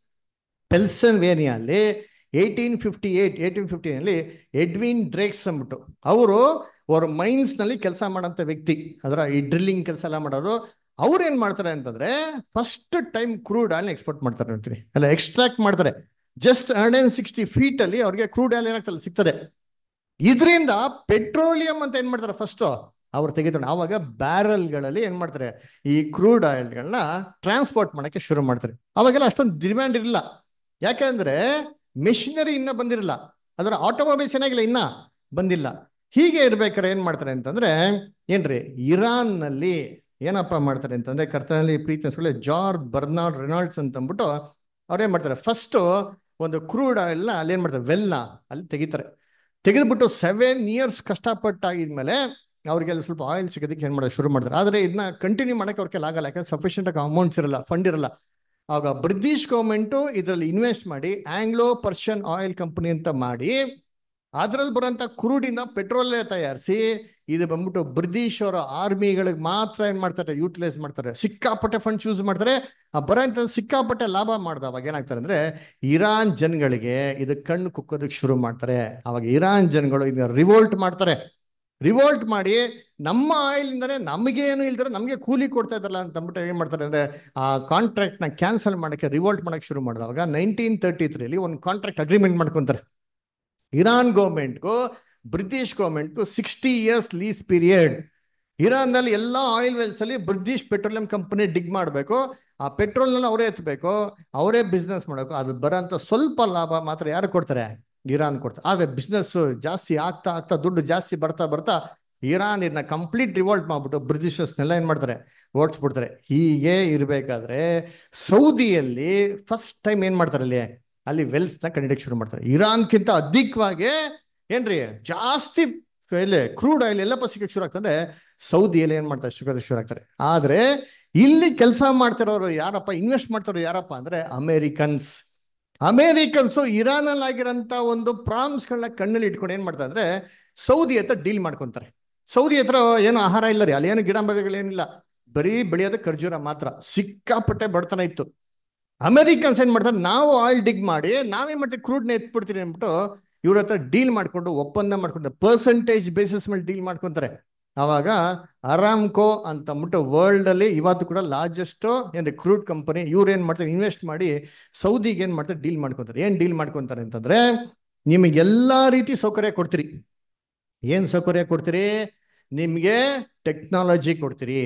ಪೆಲ್ಸನ್ವೇನಿಯಲ್ಲಿ ಏಯ್ಟೀನ್ ಫಿಫ್ಟಿ ಏಟ್ ಏಯ್ಟೀನ್ ಫಿಫ್ಟಿನಲ್ಲಿ ಎಡ್ವಿನ್ ಡ್ರೇಕ್ಸ್ ಅಂದ್ಬಿಟ್ಟು ಅವರು ಅವ್ರ ಮೈನ್ಸ್ ನಲ್ಲಿ ಕೆಲಸ ಮಾಡೋಂಥ ವ್ಯಕ್ತಿ ಅದರ ಈ ಡ್ರಿಲ್ಲಿಂಗ್ ಕೆಲಸ ಎಲ್ಲ ಮಾಡೋರು ಅವ್ರು ಏನ್ ಮಾಡ್ತಾರೆ ಅಂತಂದ್ರೆ first time crude oil export ಮಾಡ್ತಾರೆ ನೋಡ್ತೀನಿ ಅಲ್ಲ ಎಕ್ಸ್ಟ್ರಾಕ್ಟ್ ಮಾಡ್ತಾರೆ just hundred and sixty feet ಅಲ್ಲಿ ಅವ್ರಿಗೆ ಕ್ರೂಡ್ ಆಯಿಲ್ ಏನಾಗ್ತಲ್ಲ ಸಿಗ್ತದೆ ಇದರಿಂದ ಪೆಟ್ರೋಲಿಯಂ ಅಂತ ಏನ್ ಮಾಡ್ತಾರೆ ಫಸ್ಟ್ ಅವ್ರು ತೆಗೆದು ಆವಾಗ ಬ್ಯಾರಲ್ಗಳಲ್ಲಿ ಏನ್ ಮಾಡ್ತಾರೆ ಈ ಕ್ರೂಡ್ ಆಯಿಲ್ಗಳನ್ನ ಟ್ರಾನ್ಸ್ಪೋರ್ಟ್ ಮಾಡಕ್ಕೆ ಶುರು ಮಾಡ್ತಾರೆ ಅವಾಗೆಲ್ಲ ಅಷ್ಟೊಂದು ಡಿಮ್ಯಾಂಡ್ ಇರಲಿಲ್ಲ ಯಾಕಂದ್ರೆ ಮೆಷಿನರಿ ಇನ್ನ ಬಂದಿರಲ್ಲ ಅದರ ಆಟೋಮೊಬೈಲ್ಸ್ ಏನಾಗಿಲ್ಲ ಇನ್ನ ಬಂದಿಲ್ಲ ಹೀಗೆ ಇರ್ಬೇಕಾದ್ರೆ ಏನ್ ಮಾಡ್ತಾರೆ ಅಂತಂದ್ರೆ ಏನ್ರಿ ಇರಾನ್ ನಲ್ಲಿ ಏನಪ್ಪ ಮಾಡ್ತಾರೆ ಅಂತಂದ್ರೆ ಕರ್ತನಲ್ಲಿ ಪ್ರೀತಿ ಜಾರ್ಜ್ ಬರ್ನಾರ್ಡ್ ರೆನಾಲ್ಡ್ಸ್ ಅಂತ ಅಂದ್ಬಿಟ್ಟು ಅವ್ರೇನ್ ಮಾಡ್ತಾರೆ ಫಸ್ಟ್ ಒಂದು ಕ್ರೂಡ್ ಆಯಿಲ್ನ ಅಲ್ಲಿ ಏನ್ ಮಾಡ್ತಾರೆ ವೆಲ್ನ ಅಲ್ಲಿ ತೆಗಿತಾರೆ ತೆಗೆದ್ಬಿಟ್ಟು ಸೆವೆನ್ ಇಯರ್ಸ್ ಕಷ್ಟಪಟ್ಟಾಗಿದ್ಮೇಲೆ ಅವ್ರಿಗೆ ಅಲ್ಲಿ ಸ್ವಲ್ಪ ಆಯಿಲ್ ಸಿಗೋದಕ್ಕೆ ಏನ್ ಮಾಡೋದು ಶುರು ಮಾಡ್ತಾರೆ ಆದ್ರೆ ಇದನ್ನ ಕಂಟಿನ್ಯೂ ಮಾಡಕ್ಕೆ ಅವ್ರಿಗೆ ಆಗಲ್ಲ ಯಾಕಂದ್ರೆ ಸಫಿಷಿಯಂಟ್ ಆಗಿ ಅಮೌಂಟ್ಸ್ ಇರಲ್ಲ ಫಂಡ್ ಇರಲ್ಲ ಆಗ ಬ್ರಿಟಿಷ್ ಗೌರ್ಮೆಂಟು ಇದರಲ್ಲಿ ಇನ್ವೆಸ್ಟ್ ಮಾಡಿ ಆಂಗ್ಲೋ ಪರ್ಷಿಯನ್ ಆಯಿಲ್ ಕಂಪನಿ ಅಂತ ಮಾಡಿ ಅದ್ರಲ್ಲಿ ಬರೋಂಥ ಕ್ರೂಡಿಂದ ಪೆಟ್ರೋಲ್ ತಯಾರಿಸಿ ಇದು ಬಂದ್ಬಿಟ್ಟು ಬ್ರಿಟಿಷ್ ಅವರ ಆರ್ಮಿಗಳಿಗೆ ಮಾತ್ರ ಏನ್ ಮಾಡ್ತಾರೆ ಯೂಟಿಲೈಸ್ ಮಾಡ್ತಾರೆ ಸಿಕ್ಕಾಪಟ್ಟೆ ಫಂಡ್ಸ್ ಯೂಸ್ ಮಾಡ್ತಾರೆ ಆ ಬರೋಂಥ ಸಿಕ್ಕಾಪಟ್ಟೆ ಲಾಭ ಮಾಡ್ದವಾಗ ಏನಾಗ್ತಾರೆ ಅಂದ್ರೆ ಇರಾನ್ ಜನಗಳಿಗೆ ಇದು ಕಣ್ಣು ಕುಕ್ಕೋದಕ್ಕೆ ಶುರು ಮಾಡ್ತಾರೆ ಅವಾಗ ಇರಾನ್ ಜನಗಳು ಇದನ್ನ ರಿವೋಲ್ಟ್ ಮಾಡ್ತಾರೆ ರಿವೋಲ್ಟ್ ಮಾಡಿ ನಮ್ಮ ಆಯಿಲ್ ಇಂದಾನೆ ನಮಗೇನು ಇಲ್ದ್ರೆ ನಮಗೆ ಕೂಲಿ ಕೊಡ್ತಾ ಇದ್ರಲ್ಲ ಅಂತ ಅಂದ್ಬಿಟ್ಟು ಏನ್ ಮಾಡ್ತಾರೆ ಅಂದ್ರೆ ಆ ಕಾಂಟ್ರಾಕ್ಟ್ ನ ಕ್ಯಾನ್ಸಲ್ ಮಾಡಕ್ಕೆ ರಿವೋಲ್ಟ್ ಮಾಡಕ್ಕೆ ಶುರು ಮಾಡಿದವಾಗ ನೈನ್ಟೀನ್ ತರ್ಟಿ ತ್ರೀಲಿ ಒಂದು ಕಾಂಟ್ರಾಕ್ಟ್ ಅಗ್ರಿಮೆಂಟ್ ಮಾಡ್ಕೊಂತಾರೆ ಇರಾನ್ ಗೌರ್ಮೆಂಟ್ಗೂ ಬ್ರಿಟಿಷ್ ಗೌರ್ಮೆಂಟ್ಗೂ sixty years lease period Iran ನಲ್ಲಿ ಎಲ್ಲಾ ಆಯಿಲ್ ವೆಲ್ಸ್ ಅಲ್ಲಿ ಬ್ರಿಟಿಷ್ ಪೆಟ್ರೋಲಿಯಂ ಕಂಪನಿ ಡಿಗ್ ಮಾಡಬೇಕು ಆ ಪೆಟ್ರೋಲ್ನ ಅವರೇ ಎತ್ತಬೇಕು ಅವರೇ ಬಿಸ್ನೆಸ್ ಮಾಡಬೇಕು ಅದು ಬರೋಂಥ ಸ್ವಲ್ಪ ಲಾಭ ಮಾತ್ರ ಯಾರು ಕೊಡ್ತಾರೆ ಇರಾನ್ ಕೊಡ್ತಾರೆ ಆದ್ರೆ ಬಿಸ್ನೆಸ್ ಜಾಸ್ತಿ ಆಗ್ತಾ ಆಗ್ತಾ ದುಡ್ಡು ಜಾಸ್ತಿ ಬರ್ತಾ ಬರ್ತಾ ಇರಾನ್ ಇದನ್ನ ಕಂಪ್ಲೀಟ್ ರಿವೋಲ್ಟ್ ಮಾಡ್ಬಿಟ್ಟು ಬ್ರಿಟಿಷರ್ಸ್ನೆಲ್ಲ ಏನ್ ಮಾಡ್ತಾರೆ ಓಡಿಸ್ಬಿಡ್ತಾರೆ ಹೀಗೆ ಇರಬೇಕಾದ್ರೆ ಸೌದಿಯಲ್ಲಿ ಫಸ್ಟ್ ಟೈಮ್ ಏನ್ ಮಾಡ್ತಾರೆ ಅಲ್ಲಿ ಅಲ್ಲಿ ವೆಲ್ಸ್ ನ ಕಂಡಿಡಕ್ಕೆ ಶುರು ಮಾಡ್ತಾರೆ ಇರಾನ್ಗಿಂತ ಅಧಿಕವಾಗಿ ಏನ್ರಿ ಜಾಸ್ತಿ ಇಲ್ಲಿ ಕ್ರೂಡ್ ಆಯಿಲ್ ಎಲ್ಲಪ್ಪ ಸಿಗಕ್ಕೆ ಶುರು ಆಗ್ತದೆ ಸೌದಿಯಲ್ಲಿ ಏನ್ ಮಾಡ್ತಾರೆ ಸಿಗೋದಕ್ಕೆ ಶುರು ಆಗ್ತಾರೆ ಆದ್ರೆ ಇಲ್ಲಿ ಕೆಲಸ ಮಾಡ್ತಿರೋರು ಯಾರಪ್ಪ ಇನ್ವೆಸ್ಟ್ ಮಾಡ್ತಾರೋ ಯಾರಪ್ಪ ಅಂದ್ರೆ ಅಮೇರಿಕನ್ಸ್ ಅಮೇರಿಕನ್ಸು ಇರಾನ್ ಅಲ್ಲಿ ಆಗಿರೋಂಥ ಒಂದು ಪ್ರಾಮ್ಸ್ಗಳನ್ನ ಕಣ್ಣಲ್ಲಿ ಇಟ್ಕೊಂಡು ಏನ್ ಮಾಡ್ತಾರೆ ಅಂದ್ರೆ ಸೌದಿ ಹತ್ರ ಡೀಲ್ ಮಾಡ್ಕೊಂತಾರೆ ಸೌದಿ ಹತ್ರ ಏನು ಆಹಾರ ಇಲ್ಲ ರೀ ಅಲ್ಲಿ ಏನು ಗಿಡ ಮರಗಳೇನಿಲ್ಲ ಬರೀ ಬೆಳೆಯೋದು ಖರ್ಜೂರ ಮಾತ್ರ ಸಿಕ್ಕಾಪಟ್ಟೆ ಬಡತನ ಇತ್ತು ಅಮೆರಿಕನ್ಸ್ ಏನ್ ಮಾಡ್ತಾರೆ ನಾವು ಆಯಿಲ್ ಡಿಗ್ ಮಾಡಿ ನಾವೇನ್ ಮಾಡ್ತೀವಿ ಕ್ರೂಡ್ನ ಎತ್ಬಿಡ್ತೀವಿ ಅಂದ್ಬಿಟ್ಟು ಇವ್ರ ಹತ್ರ ಡೀಲ್ ಮಾಡ್ಕೊಂಡು ಒಪ್ಪಂದ ಮಾಡ್ಕೊಂಡು ಪರ್ಸೆಂಟೇಜ್ ಬೇಸಿಸ್ ಮೇಲೆ ಡೀಲ್ ಮಾಡ್ಕೊಂತಾರೆ ಅವಾಗ ಅರಾಮ್ಕೋ ಅಂತ ಅಂದ್ಬಿಟ್ಟು ವರ್ಲ್ಡ್ ಅಲ್ಲಿ ಇವತ್ತು ಕೂಡ ಲಾರ್ಜೆಸ್ಟ್ ಏನ್ ಕ್ರೂಡ್ ಕಂಪನಿ ಇವ್ರು ಏನ್ ಮಾಡ್ತಾರೆ ಇನ್ವೆಸ್ಟ್ ಮಾಡಿ ಸೌದಿಗೆ ಏನ್ ಮಾಡ್ತಾರೆ ಡೀಲ್ ಮಾಡ್ಕೊಂತಾರೆ ಏನ್ ಡೀಲ್ ಮಾಡ್ಕೊಂತಾರೆ ಅಂತಂದ್ರೆ ನಿಮಗೆ ಎಲ್ಲಾ ರೀತಿ ಸೌಕರ್ಯ ಕೊಡ್ತೀರಿ ಏನ್ ಸೌಕರ್ಯ ಕೊಡ್ತೀರಿ ನಿಮ್ಗೆ ಟೆಕ್ನಾಲಜಿ ಕೊಡ್ತೀರಿ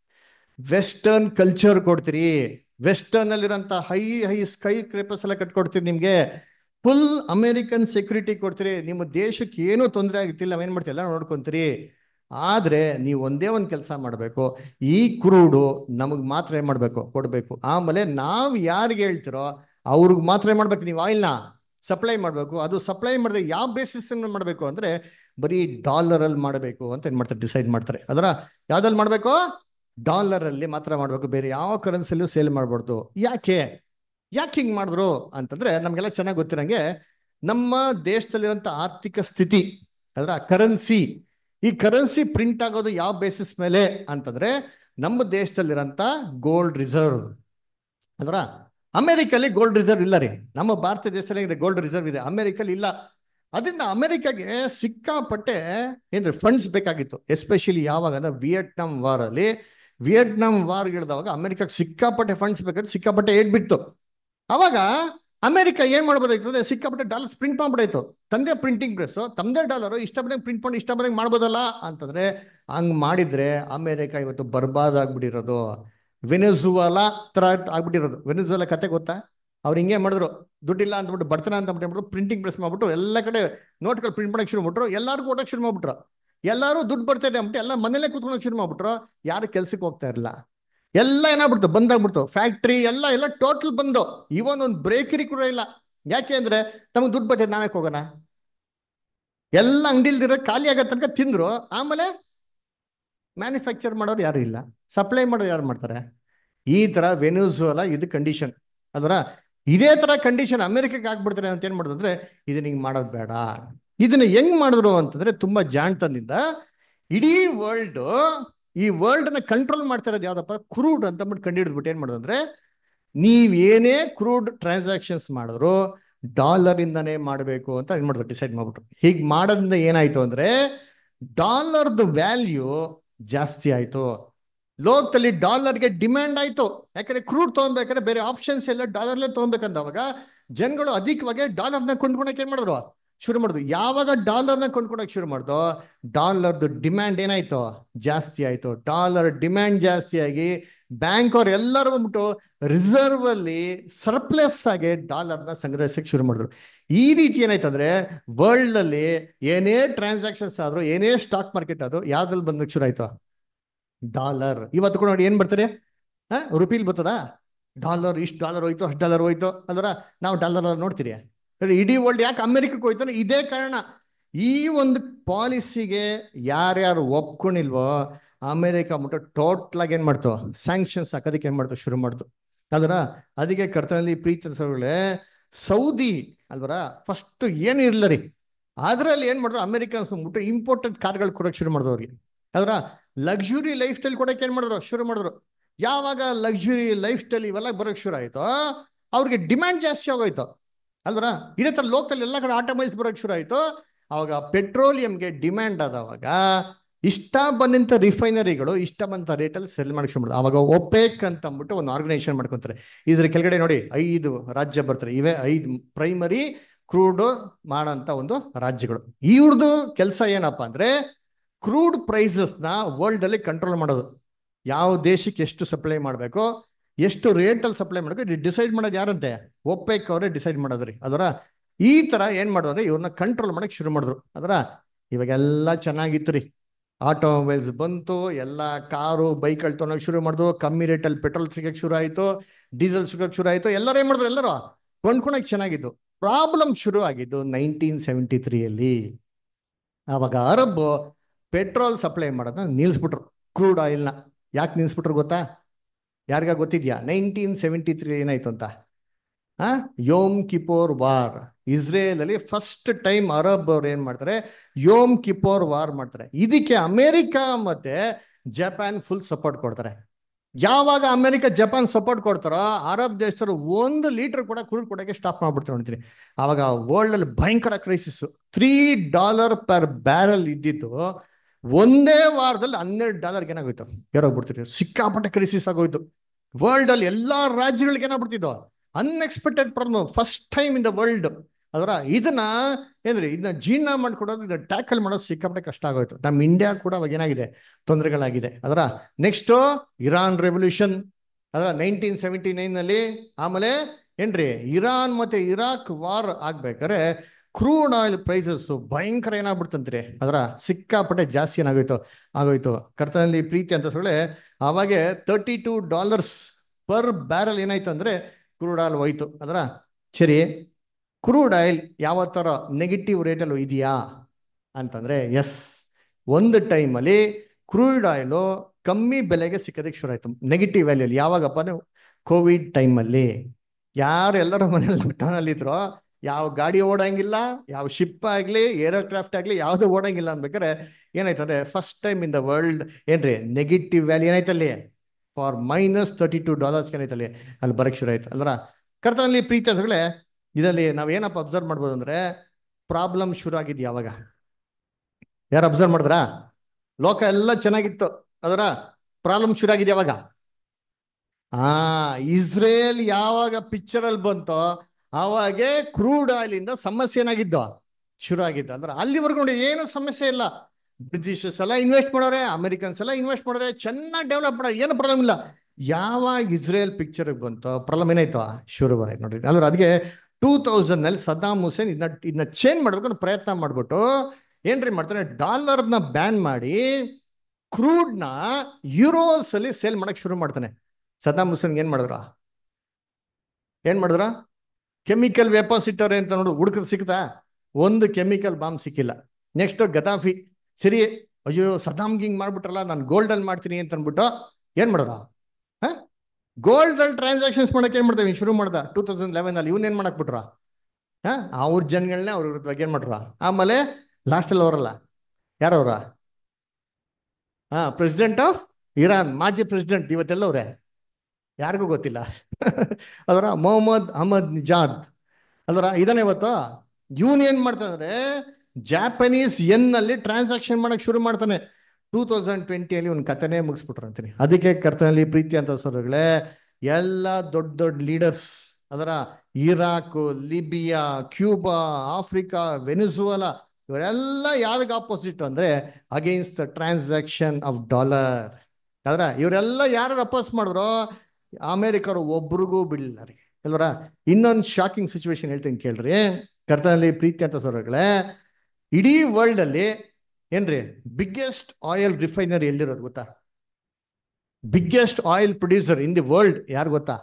ವೆಸ್ಟರ್ನ್ ಕಲ್ಚರ್ ಕೊಡ್ತೀರಿ ವೆಸ್ಟರ್ನ್ ಅಲ್ಲಿರೋಂಥ ಹೈ ಹೈ ಸ್ಕೈ ಕ್ರೇಪಸ್ ಎಲ್ಲ ಕಟ್ಕೊಡ್ತೀರಿ ನಿಮ್ಗೆ ಫುಲ್ ಅಮೇರಿಕನ್ ಸೆಕ್ಯೂರಿಟಿ ಕೊಡ್ತೀರಿ ನಿಮ್ಮ ದೇಶಕ್ಕೆ ಏನೂ ತೊಂದರೆ ಆಗಿತ್ತಿಲ್ಲ ನಾವೇನ್ ಮಾಡ್ತೀವಿ ಎಲ್ಲ ನೋಡ್ಕೊಂತೀರಿ ಆದ್ರೆ ನೀವು ಒಂದೇ ಒಂದು ಕೆಲಸ ಮಾಡಬೇಕು ಈ ಕುರುಡು ನಮಗ್ ಮಾತ್ರ ಏನ್ ಮಾಡ್ಬೇಕು ಕೊಡ್ಬೇಕು ಆಮೇಲೆ ನಾವ್ ಯಾರಿಗೆ ಹೇಳ್ತಿರೋ ಅವ್ರಿಗೆ ಮಾತ್ರ ಏನ್ ಮಾಡ್ಬೇಕು ನೀವು ಆಯಿಲ್ನ ಸಪ್ಲೈ ಮಾಡಬೇಕು ಅದು ಸಪ್ಲೈ ಮಾಡಿದ್ರೆ ಯಾವ ಬೇಸಿಸ್ ಮಾಡಬೇಕು ಅಂದ್ರೆ ಬರೀ ಡಾಲರ್ ಅಲ್ಲಿ ಮಾಡಬೇಕು ಅಂತ ಏನ್ ಮಾಡ್ತಾರೆ ಡಿಸೈಡ್ ಮಾಡ್ತಾರೆ ಅದರ ಯಾವ್ದಲ್ಲಿ ಮಾಡಬೇಕು ಡಾಲರ್ ಅಲ್ಲಿ ಮಾತ್ರ ಮಾಡಬೇಕು ಬೇರೆ ಯಾವ ಕರೆನ್ಸಿಲೂ ಸೇಲ್ ಮಾಡಬಾರ್ದು ಯಾಕೆ ಯಾಕೆ ಹಿಂಗ್ ಮಾಡಿದ್ರು ಅಂತಂದ್ರೆ ನಮ್ಗೆಲ್ಲ ಚೆನ್ನಾಗಿ ಗೊತ್ತಿರಂಗೆ ನಮ್ಮ ದೇಶದಲ್ಲಿರೋಂಥ ಆರ್ಥಿಕ ಸ್ಥಿತಿ ಅದರ ಕರೆನ್ಸಿ ಈ ಕರೆನ್ಸಿ ಪ್ರಿಂಟ್ ಆಗೋದು ಯಾವ ಬೇಸಿಸ್ ಮೇಲೆ ಅಂತಂದ್ರೆ ನಮ್ಮ ದೇಶದಲ್ಲಿರೋಂಥ ಗೋಲ್ಡ್ ರಿಸರ್ವ್ ಅದರ ಅಮೆರಿಕಲ್ಲಿ ಗೋಲ್ಡ್ ರಿಸರ್ವ್ ಇಲ್ಲ ರೀ ನಮ್ಮ ಭಾರತ ದೇಶದಲ್ಲಿ ಗೋಲ್ಡ್ ರಿಸರ್ವ್ ಇದೆ ಅಮೆರಿಕಲ್ಲಿ ಇಲ್ಲ ಅದರಿಂದ ಅಮೆರಿಕಾಗೆ ಸಿಕ್ಕಾಪಟ್ಟೆ ಏನ್ರಿ ಫಂಡ್ಸ್ ಬೇಕಾಗಿತ್ತು ಎಸ್ಪೆಷಲಿ ಯಾವಾಗ ಅಂದ್ರೆ ವಿಯೆಟ್ನಾಂ ವಾರ್ ಅಲ್ಲಿ ವಿಯೆಟ್ನಾಂ ವಾರ್ ಇಳಿದವಾಗ ಅಮೆರಿಕಕ್ಕೆ ಸಿಕ್ಕಾಪಟ್ಟೆ ಫಂಡ್ಸ್ ಬೇಕಾದ್ರೆ ಸಿಕ್ಕಾಪಟ್ಟೆ ಏಟ್ ಬಿತ್ತು ಅವಾಗ ಅಮೆರಿಕ ಏನ್ ಮಾಡ್ಬೋದಾಯ್ತು ಅಂದ್ರೆ ಸಿಕ್ಕಾಪಟ್ಟೆ ಡಾಲರ್ಸ್ ಪ್ರಿಂಟ್ ಮಾಡ್ಬಿಡಾಯ್ತು ತಂದೆ ಪ್ರಿಂಟಿಂಗ್ ಪ್ರೆಸ್ ತಮ್ಮದೇ ಡಾಲರ್ ಇಷ್ಟ ಬಂದಂಗೆ ಪ್ರಿಂಟ್ ಮಾಡಿ ಇಷ್ಟ ಬಂದಂಗೆ ಮಾಡ್ಬೋದಲ್ಲ ಅಂತಂದ್ರೆ ಹಂಗ್ ಮಾಡಿದ್ರೆ ಅಮೆರಿಕ ಇವತ್ತು ಬರ್ಬಾದ್ ಆಗ್ಬಿಟ್ಟಿರೋದು ವೆನೆಜುವಾಲಾ ತರ ಆಗ್ಬಿಟ್ಟಿರೋದು ವೆನೆಜುವಾಲಾ ಕತೆ ಗೊತ್ತಾ ಅವ್ರು ಹಿಂಗೆ ಮಾಡಿದ್ರು ದುಡ್ಡಿಲ್ಲ ಅಂದ್ಬಿಟ್ಟು ಬರ್ತನ ಅಂತ ಬಿಟ್ಟು ಪ್ರಿಂಟಿಂಗ್ ಪ್ರೆಸ್ ಮಾಡ್ಬಿಟ್ಟು ಎಲ್ಲ ಕಡೆ ನೋಟ್ಗಳು ಪ್ರಿಂಟ್ ಮಾಡಕ್ಕೆ ಶುರು ಮಾಡ್ಬಿಟ್ರು ಎಲ್ಲರಿಗೂ ಓಡಕ್ಕೆ ಶುರು ಮಾಡ್ಬಿಟ್ರು ಎಲ್ಲರೂ ದುಡ್ಡು ಬರ್ತಾ ಇದೆ ಅಂದ್ಬಿಟ್ಟು ಎಲ್ಲ ಮನೇಲೆ ಕೂತ್ಕೊಳಕ್ ಶುರು ಮಾಡ್ಬಿಟ್ರು ಯಾರು ಕೆಲ್ಸಕ್ಕೆ ಹೋಗ್ತಾ ಇರಲಿಲ್ಲ ಎಲ್ಲ ಏನಾಗ್ಬಿಡ್ತು ಬಂದಾಗ್ಬಿಡ್ತು ಫ್ಯಾಕ್ಟ್ರಿ ಎಲ್ಲ ಎಲ್ಲ ಟೋಟಲ್ ಬಂದು ಇವನ್ ಒಂದು ಬ್ರೇಕರಿ ಕೂಡ ಇಲ್ಲ ಯಾಕೆ ಅಂದ್ರೆ ನಮಗೆ ದುಡ್ಡು ಬರ್ತೈತೆ ನಾವೇ ಹೋಗೋಣ ಎಲ್ಲ ಅಂಗಡಿಲ್ದಿರೋ ಖಾಲಿ ಆಗೋ ತನಕ ತಿಂದ್ರು ಆಮೇಲೆ ಮ್ಯಾನುಫ್ಯಾಕ್ಚರ್ ಮಾಡೋರು ಯಾರು ಇಲ್ಲ ಸಪ್ಲೈ ಮಾಡೋರು ಯಾರು ಮಾಡ್ತಾರೆ ಈ ತರ ವೆನ್ಯೂಸುವಲ ಇದು ಕಂಡೀಷನ್ ಅಲ್ವರ ಇದೇ ತರ ಕಂಡೀಷನ್ ಅಮೆರಿಕಕ್ಕೆ ಆಗ್ಬಿಡ್ತಾರೆ ಅಂತ ಏನ್ ಮಾಡಿದ್ರೆ ಇದನ್ನ ಹಿಂಗ್ ಮಾಡೋದು ಬೇಡ ಇದನ್ನ ಹೆಂಗ್ ಮಾಡಿದ್ರು ಅಂತಂದ್ರೆ ತುಂಬಾ ಜಾಣ್ತನದಿಂದ ಇಡೀ ವರ್ಲ್ಡ್ ಈ ವರ್ಲ್ಡ್ ನ ಕಂಟ್ರೋಲ್ ಮಾಡ್ತಾ ಇರೋದು ಯಾವ್ದಪ್ಪ ಕ್ರೂಡ್ ಅಂತ ಅಂದ್ಬಿಟ್ಟು ಕಂಡುಹಿಡಿದ್ಬಿಟ್ಟು ಏನ್ ಮಾಡೋದು ಅಂದ್ರೆ ನೀವ್ ಏನೇ ಕ್ರೂಡ್ ಟ್ರಾನ್ಸಾಕ್ಷನ್ಸ್ ಮಾಡಿದ್ರು ಡಾಲರ್ ಇಂದಾನೇ ಮಾಡಬೇಕು ಅಂತ ಏನ್ ಮಾಡಿದ್ರು ಡಿಸೈಡ್ ಮಾಡ್ಬಿಟ್ರು ಹೀಗ್ ಮಾಡೋದ್ರಿಂದ ಏನಾಯ್ತು ಅಂದ್ರೆ ಡಾಲರ್ದು ವ್ಯಾಲ್ಯೂ ಜಾಸ್ತಿ ಆಯ್ತು ಲೋಕದಲ್ಲಿ ಡಾಲರ್ಗೆ ಡಿಮ್ಯಾಂಡ್ ಆಯ್ತು ಯಾಕಂದ್ರೆ ಕ್ರೂಡ್ ತಗೊಬೇಕಾದ್ರೆ ಬೇರೆ ಆಪ್ಷನ್ಸ್ ಎಲ್ಲ ಡಾಲರ್ಲೇ ತಗೊಬೇಕಂದವಾಗ ಜನಗಳು ಅಧಿಕವಾಗಿ ಡಾಲರ್ನ ಕೊಂಡ್ಕೊಳಕ್ ಏನ್ ಮಾಡಿದ್ರು ಶುರು ಮಾಡಿದ್ರು ಯಾವಾಗ ಡಾಲರ್ನ ಕೊಂಡ್ಕೊಳಕ್ ಶುರು ಮಾಡ್ದೋ ಡಾಲರ್ದು ಡಿಮ್ಯಾಂಡ್ ಏನಾಯ್ತು ಜಾಸ್ತಿ ಆಯ್ತು ಡಾಲರ್ ಡಿಮ್ಯಾಂಡ್ ಜಾಸ್ತಿ ಆಗಿ ಬ್ಯಾಂಕ್ ಅವ್ರು ಎಲ್ಲರೂ ಬಂದ್ಬಿಟ್ಟು ರಿಸರ್ವ್ ಅಲ್ಲಿ ಸರ್ಪ್ಲೆಸ್ ಆಗಿ ಡಾಲರ್ನ ಸಂಗ್ರಹಿಸಕ್ಕೆ ಶುರು ಮಾಡಿದ್ರು ಈ ರೀತಿ ಏನಾಯ್ತು ಅಂದ್ರೆ ವರ್ಲ್ಡ್ ಅಲ್ಲಿ ಏನೇ ಟ್ರಾನ್ಸಾಕ್ಷನ್ಸ್ ಆದ್ರೂ ಏನೇ ಸ್ಟಾಕ್ ಮಾರ್ಕೆಟ್ ಆದ್ರೂ ಯಾವ್ದ್ರಲ್ಲಿ ಬಂದಕ್ಕೆ ಶುರು ಆಯ್ತು ಡಾಲರ್ ಇವತ್ತು ಕೂಡ ನೋಡಿ ಏನ್ ಬರ್ತಾರೆ ಹಾ ರುಪೀಲ್ ಬರ್ತದಾ ಡಾಲರ್ ಇಷ್ಟು ಡಾಲರ್ ಹೋಯ್ತು ಅಷ್ಟು ಡಾಲರ್ ಹೋಯ್ತು ಅಂದ್ರೆ ನಾವು ಡಾಲರ್ ನೋಡ್ತೀರಿ ಇಡೀ ವರ್ಲ್ಡ್ ಯಾಕೆ ಅಮೆರಿಕಕ್ಕೆ ಹೋಯ್ತು ಅಂದ್ರೆ ಇದೇ ಕಾರಣ ಈ ಒಂದು ಪಾಲಿಸಿಗೆ ಯಾರ್ಯಾರು ಒಪ್ಕೊಂಡಿಲ್ವೋ ಅಮೆರಿಕ ಮುಟ್ಟ ಟೋಟಲ್ ಆಗಿ ಏನ್ ಮಾಡ್ತು ಸ್ಯಾಂಕ್ಷನ್ಸ್ ಹಾಕೋದಕ್ಕೆ ಏನ್ ಮಾಡ್ತು ಶುರು ಮಾಡ್ತು ಅಲ್ವರ ಅದಕ್ಕೆ ಕರ್ತನಲ್ಲಿ ಪ್ರೀತಿ ಸೌಗಳೇ ಸೌದಿ ಅಲ್ವರ ಫಸ್ಟ್ ಏನು ಇರ್ಲ ರೀ ಅದ್ರಲ್ಲಿ ಏನ್ ಮಾಡಿದ್ರು ಅಮೆರಿಕನ್ಸ್ ಬಿಟ್ಟು ಇಂಪೋರ್ಟೆಡ್ ಕಾರ್ಗಳು ಕೊಡಕ್ಕೆ ಶುರು ಮಾಡಿದ್ರು ಅವ್ರಿಗೆ ಅಲ್ವರ ಲಕ್ಸುರಿ ಲೈಫ್ ಸ್ಟೈಲ್ ಕೊಡಕ್ಕೆ ಏನ್ ಮಾಡಿದ್ರು ಶುರು ಮಾಡಿದ್ರು ಯಾವಾಗ ಲಕ್ಸುರಿ ಲೈಫ್ ಸ್ಟೈಲ್ ಇವೆಲ್ಲ ಬರೋಕ್ ಶುರು ಆಯ್ತು ಅವ್ರಿಗೆ ಡಿಮ್ಯಾಂಡ್ ಜಾಸ್ತಿ ಆಗೋಯ್ತು ಅಲ್ವರ ಇದೇ ತರ ಲೋಕಲ್ ಎಲ್ಲ ಕಡೆ ಆಟೋಮೈಸ್ ಬರೋಕ್ ಶುರು ಆಯ್ತು ಅವಾಗ ಪೆಟ್ರೋಲಿಯಂಗೆ ಡಿಮ್ಯಾಂಡ್ ಆದವಾಗ ಇಷ್ಟ ಬಂದಂತ ರಿಫೈನರಿಗಳು ಇಷ್ಟ ಬಂದಂತ ರೇಟಲ್ಲಿ ಸೆಲ್ ಮಾಡಕ್ ಶುರು ಮಾಡಿದ್ರು ಅವಾಗ ಒಪೇಕ್ ಅಂತ ಅಂದ್ಬಿಟ್ಟು ಒಂದು ಆರ್ಗನೈಸೇಷನ್ ಮಾಡ್ಕೊಂತಾರೆ ಇದ್ರ ಕೆಳಗಡೆ ನೋಡಿ ಐದು ರಾಜ್ಯ ಬರ್ತಾರೆ ಇವೇ ಐದು ಪ್ರೈಮರಿ ಕ್ರೂಡ್ ಮಾಡೋಂಥ ಒಂದು ರಾಜ್ಯಗಳು ಇವ್ರದ್ದು ಕೆಲಸ ಏನಪ್ಪಾ ಅಂದ್ರೆ ಕ್ರೂಡ್ ಪ್ರೈಸಸ್ನ ವರ್ಲ್ಡ್ ಅಲ್ಲಿ ಕಂಟ್ರೋಲ್ ಮಾಡೋದು ಯಾವ ದೇಶಕ್ಕೆ ಎಷ್ಟು ಸಪ್ಲೈ ಮಾಡಬೇಕು ಎಷ್ಟು ರೇಟಲ್ಲಿ ಸಪ್ಲೈ ಮಾಡಬೇಕು ಡಿಸೈಡ್ ಮಾಡೋದು ಯಾರಂತೆ ಒಪ್ಪೇಕ್ ಅವರೇ ಡಿಸೈಡ್ ಮಾಡೋದ್ರಿ ಅದರ ಈ ತರ ಏನ್ ಮಾಡೋದ್ರೆ ಇವ್ರನ್ನ ಕಂಟ್ರೋಲ್ ಮಾಡಕ್ ಶುರು ಮಾಡಿದ್ರು ಅದರ ಇವಾಗೆಲ್ಲ ಚೆನ್ನಾಗಿತ್ತು ರೀ ಆಟೋಮೊಬೈಲ್ಸ್ ಬಂತು ಎಲ್ಲ ಕಾರು ಬೈಕ್ಗಳು ತೊಗೊಳಕ್ ಶುರು ಮಾಡಿದ್ರು ಕಮ್ಮಿ ರೇಟಲ್ಲಿ ಪೆಟ್ರೋಲ್ ಸಿಗಕ್ಕೆ ಶುರು ಆಯ್ತು ಡೀಸೆಲ್ ಸಿಗಕ್ಕೆ ಶುರು ಆಯ್ತು ಎಲ್ಲರೂ ಏನ್ ಮಾಡಿದ್ರು ಎಲ್ಲರೂ ಕೊಂಡ್ಕೊಳಕ್ ಚೆನ್ನಾಗಿತ್ತು ಪ್ರಾಬ್ಲಮ್ ಶುರು ಆಗಿದ್ದು ನೈನ್ಟೀನ್ ಸೆವೆಂಟಿ ತ್ರೀಯಲ್ಲಿ ಅವಾಗ ಅರಬ್ ಪೆಟ್ರೋಲ್ ಸಪ್ಲೈ ಮಾಡೋದನ್ನ ನಿಲ್ಲಿಸ್ಬಿಟ್ರು ಕ್ರೂಡ್ ಆಯಿಲ್ನ ಯಾಕೆ ನಿಲ್ಲಿಸ್ಬಿಟ್ರು ಗೊತ್ತಾ ಯಾರಿಗ ಗೊತ್ತಿದ್ಯಾ ನೈನ್ಟೀನ್ ಸೆವೆಂಟಿ ತ್ರೀ ಏನಾಯ್ತು ಅಂತ ಆ ಯೋಮ್ ಕಿಪೋರ್ ವಾರ್ ಇಸ್ರೇಲ್ ಅಲ್ಲಿ ಫಸ್ಟ್ ಟೈಮ್ ಅರಬ್ ಅವ್ರು ಏನ್ ಮಾಡ್ತಾರೆ ಯೋಮ್ ಕಿಪೋರ್ ವಾರ್ ಮಾಡ್ತಾರೆ ಇದಕ್ಕೆ ಅಮೆರಿಕ ಮತ್ತೆ ಜಪಾನ್ ಫುಲ್ ಸಪೋರ್ಟ್ ಕೊಡ್ತಾರೆ ಯಾವಾಗ ಅಮೆರಿಕ ಜಪಾನ್ ಸಪೋರ್ಟ್ ಕೊಡ್ತಾರೋ ಅರಬ್ ದೇಶದವರು ಒಂದು ಲೀಟರ್ ಕೂಡ ಕ್ರೂಡ್ ಕೊಡಕ್ಕೆ ಸ್ಟಾಪ್ ಮಾಡ್ಬಿಡ್ತಾರೆ ನೋಡ್ತೀನಿ ಅವಾಗ ವರ್ಲ್ಡ್ ಅಲ್ಲಿ ಭಯಂಕರ crisis three dollar per barrel ಇದ್ದಿದ್ದು ಒಂದೇ ವಾರದಲ್ಲಿ ಹನ್ನೆರಡು ಡಾಲರ್ಗೆ ಏನಾಗೋಯ್ತು ಏರೋಗ್ಬಿಡ್ತಿದ್ರು ಸಿಕ್ಕಾಪಟ್ಟೆ ಕ್ರೈಸಿಸ್ ಆಗೋಯ್ತು ವರ್ಲ್ಡ್ ಅಲ್ಲಿ ಎಲ್ಲಾ ರಾಜ್ಯಗಳಿಗೆ ಏನಾಗ್ಬಿಡ್ತಿದ್ವು unexpected problem first time in the world ಅದರ ಇದನ್ನ ಏನ್ರಿ ಇದನ್ನ ಜೀರ್ಣ ಮಾಡ್ಕೊಡೋದು ಇದನ್ನ ಟ್ಯಾಕಲ್ ಮಾಡೋದು ಸಿಕ್ಕಾಪಟ್ಟೆ ಕಷ್ಟ ಆಗೋಯ್ತು ನಮ್ಮ ಇಂಡಿಯಾ ಕೂಡ ಅವಾಗ ಏನಾಗಿದೆ ತೊಂದರೆಗಳಾಗಿದೆ ಅದರ ನೆಕ್ಸ್ಟ್ ಇರಾನ್ ರೆವಲ್ಯೂಷನ್ ಅದರ ನೈನ್ಟೀನ್ ಸೆವೆಂಟಿ ನೈನ್ ನಲ್ಲಿ ಆಮೇಲೆ ಏನ್ರಿ ಇರಾನ್ ಮತ್ತೆ ಇರಾಕ್ ವಾರ್ ಆಗ್ಬೇಕಾದ್ರೆ ಕ್ರೂಡ್ ಆಯಿಲ್ ಪ್ರೈಸಸ್ ಭಯಂಕರ ಏನಾಗ್ಬಿಡ್ತಂತ್ರಿ ಅದರ ಸಿಕ್ಕಾಪಟ್ಟೆ ಜಾಸ್ತಿ ಏನಾಗೋಯ್ತು ಆಗೋಯ್ತು ಕರ್ತನಲ್ಲಿ ಪ್ರೀತಿ ಅಂತ ಸೊಳ್ಳೆ ಅವಾಗೆ thirty two dollars per barrel ಏನಾಯ್ತು ಅಂದ್ರೆ ಕ್ರೂಡ್ ಆಯಿಲ್ ಹೋಯ್ತು ಅದರ ಸರಿ ಕ್ರೂಡ್ ಆಯಿಲ್ ಯಾವ ಥರ ನೆಗೆಟಿವ್ ರೇಟಲ್ಲಿ ಇದೆಯಾ ಅಂತಂದ್ರೆ ಎಸ್ ಒಂದು ಟೈಮಲ್ಲಿ ಕ್ರೂಡ್ ಆಯಿಲು ಕಮ್ಮಿ ಬೆಲೆಗೆ ಸಿಕ್ಕೋದಕ್ಕೆ ಶುರು ಆಯ್ತು ನೆಗೆಟಿವ್ ವ್ಯಾಲ್ಯೂಲಿ ಯಾವಾಗಪ್ಪ ನೀವು ಕೋವಿಡ್ ಟೈಮಲ್ಲಿ ಯಾರು ಎಲ್ಲರೂ ಮನೇಲಿ ಲಾಕ್ಡೌನ್ ಅಲ್ಲಿ ಇದ್ರೋ ಯಾವ ಗಾಡಿ ಓಡಂಗಿಲ್ಲ ಯಾವ ಶಿಪ್ ಆಗ್ಲಿ ಏರೋಕ್ರಾಫ್ಟ್ ಆಗ್ಲಿ ಯಾವ್ದು ಓಡಂಗಿಲ್ಲ ಅನ್ಬೇಕಾದ್ರೆ ಏನಾಯ್ತಂದ್ರೆ first time in the world ಏನ್ರಿ ನೆಗೆಟಿವ್ ವ್ಯಾಲ್ಯೂ ಏನಾಯ್ತಲ್ಲಿ for minus thirty two dollars ಏನಾಯ್ತಲ್ಲಿ ಅಲ್ಲಿ ಬರಕ್ ಶುರು ಆಯ್ತು ಅಲ್ರ ಕರ್ತನಲ್ಲಿ ಪ್ರೀತಿ ಅಂದ್ರೆ ಇದರಲ್ಲಿ ನಾವ್ ಏನಪ್ಪ ಅಬ್ಸರ್ವ್ ಮಾಡ್ಬೋದು ಅಂದ್ರೆ ಪ್ರಾಬ್ಲಮ್ ಶುರು ಆಗಿದ್ ಯಾವಾಗ ಯಾರು ಅಬ್ಸರ್ವ್ ಮಾಡಿದ್ರಾ ಲೋಕ ಎಲ್ಲ ಚೆನ್ನಾಗಿತ್ತು ಅದರ ಪ್ರಾಬ್ಲಮ್ ಶುರು ಆಗಿದೆ ಯಾವಾಗ ಆ ಇಸ್ರೇಲ್ ಯಾವಾಗ ಪಿಕ್ಚರ್ ಅಲ್ಲಿ ಬಂತೋ ಆವಾಗೆ ಕ್ರೂಡ್ ಆಯಿಲ್ ಇಂದ ಸಮಸ್ಯೆ ಏನಾಗಿದ್ದು ಶುರು ಆಗಿದ್ದು ಅಂದ್ರೆ ಅಲ್ಲಿವರೆಗೂ ನೋಡಿ ಏನು ಸಮಸ್ಯೆ ಇಲ್ಲ ಬ್ರಿಟಿಷರ್ಸ್ ಎಲ್ಲ ಇನ್ವೆಸ್ಟ್ ಮಾಡೋರೆ ಅಮೆರಿಕನ್ಸ್ ಎಲ್ಲ ಇನ್ವೆಸ್ಟ್ ಮಾಡೋರೆ ಚೆನ್ನಾಗಿ ಡೆವಲಪ್ ಮಾಡೋ ಏನು ಪ್ರಾಬ್ಲಮ್ ಇಲ್ಲ ಯಾವಾಗ ಇಸ್ರೇಲ್ ಪಿಕ್ಚರ್ ಬಂತೋ ಪ್ರಾಬ್ಲಮ್ ಏನಾಯ್ತು ಶುರು ಬರಾಯ್ತು ನೋಡ್ರಿ ಅಂದ್ರೆ ಅದಕ್ಕೆ ಟೂ ತೌಸಂಡ್ ನಲ್ಲಿ ಸದ್ದಾಮ್ ಹುಸೇನ್ ಇದನ್ನ ಇದನ್ನ ಚೇಂಜ್ ಮಾಡ್ಬೇಕು ಅಂತ ಪ್ರಯತ್ನ ಮಾಡ್ಬಿಟ್ಟು ಏನ್ರಿ ಮಾಡ್ತಾನೆ ಡಾಲರ್ನ ಬ್ಯಾನ್ ಮಾಡಿ ಕ್ರೂಡ್ನ ಯುರೋಸ್ ಅಲ್ಲಿ ಸೇಲ್ ಮಾಡಕ್ ಶುರು ಮಾಡ್ತಾನೆ ಸದ್ದಾಮ್ ಹುಸೇನ್ ಏನ್ ಮಾಡಿದ್ರ ಏನ್ ಮಾಡಿದ್ರ ಕೆಮಿಕಲ್ ವೆಪನ್ಸ್ ಇಟ್ಟವ್ರೆ ಅಂತ ನೋಡು ಹುಡುಕದ್ ಸಿಕ್ತಾ ಒಂದು ಕೆಮಿಕಲ್ ಬಾಂಬ್ ಸಿಕ್ಕಿಲ್ಲ ನೆಕ್ಸ್ಟ್ ಗದಾಫಿ ಸರಿ ಅಯ್ಯೋ ಸದಾಮ್ ಹಿಂಗ್ ಮಾಡ್ಬಿಟ್ರಲ್ಲ ನಾನು ಗೋಲ್ಡ್ ಅಲ್ಲಿ ಮಾಡ್ತೀನಿ ಅಂತ ಅನ್ಬಿಟ್ಟು ಏನ್ ಮಾಡೋದ ಗೋಲ್ಡ್ ಅಲ್ಲಿ ಟ್ರಾನ್ಸಾಕ್ಷನ್ಸ್ ಮಾಡಕ್ ಏನ್ ಮಾಡ್ತೇವೆ ಶುರು ಮಾಡ್ದ ಟೂ ತೌಸಂಡ್ ಲೆವೆನ್ ಅಲ್ಲಿ ಇವನ್ ಏನ್ ಮಾಡಕ್ ಬಿಟ್ರ ಹಾ ಅವ್ರ ಜನಗಳನ್ನೇ ಅವ್ರ ವಿರುದ್ಧವಾಗಿ ಏನ್ ಮಾಡ್ರ ಆಮೇಲೆ ಲಾಸ್ಟ್ ಅಲ್ಲಿ ಅವರಲ್ಲ ಯಾರವ್ರ ಹಾ ಪ್ರೆಸಿಡೆಂಟ್ ಆಫ್ ಇರಾನ್ ಮಾಜಿ ಪ್ರೆಸಿಡೆಂಟ್ ಇವತ್ತೆಲ್ಲವ್ರೆ ಯಾರಿಗೂ ಗೊತ್ತಿಲ್ಲ ಅದರ ಮೊಹಮ್ಮದ್ ಅಹಮದ್ ನಿಜಾದ್ ಅದರ ಇದನ್ನ ಇವತ್ತು ಇವನ್ ಏನ್ ಮಾಡ್ತಾನೆ ಜಾಪನೀಸ್ ಎನ್ ಅಲ್ಲಿ ಟ್ರಾನ್ಸಾಕ್ಷನ್ ಮಾಡಕ್ ಶುರು ಮಾಡ್ತಾನೆ ಟೂ ತೌಸಂಡ್ ಟ್ವೆಂಟಿಯಲ್ಲಿ ಒಂದು ಕಥೆನೇ ಮುಗಿಸ್ಬಿಟ್ರು ಅಂತೀನಿ ಅದಕ್ಕೆ ಕರ್ತನಲ್ಲಿ ಪ್ರೀತಿ ಅಂತ ಸೋದರಗಳೇ ಎಲ್ಲ ದೊಡ್ಡ ದೊಡ್ಡ ಲೀಡರ್ಸ್ ಅದರ Iraq Libya Cuba Africa Venezuela ಇವರೆಲ್ಲ ಯಾವ್ದಕ್ಕೆ ಆಪೋಸಿಟ್ ಅಂದ್ರೆ against the transaction of dollar ಅದ್ರ ಇವರೆಲ್ಲ ಯಾರು ಅಪೋಸ್ ಮಾಡಿದ್ರು ಅಮೇರಿಕರು ಒಬ್ರಿಗೂ ಬಿಡಲಿಲ್ಲ ರೀ ಅಲ್ವರ ಇನ್ನೊಂದು ಶಾಕಿಂಗ್ ಸಿಚುವೇಶನ್ ಹೇಳ್ತೀನಿ ಕೇಳ್ರಿ ಕರ್ತನಲ್ಲಿ ಪ್ರೀತಿ ಅಂತ ಸೋದರಗಳೇ ಇಡೀ ವರ್ಲ್ಡ್ ಅಲ್ಲಿ ಏನ್ರಿ ಬಿಗ್ಗೆಸ್ಟ್ ಆಯಿಲ್ ರಿಫೈನರಿ ಎಲ್ಲಿರೋದು ಗೊತ್ತಾ biggest oil producer in the world ಯಾರು ಗೊತ್ತಾ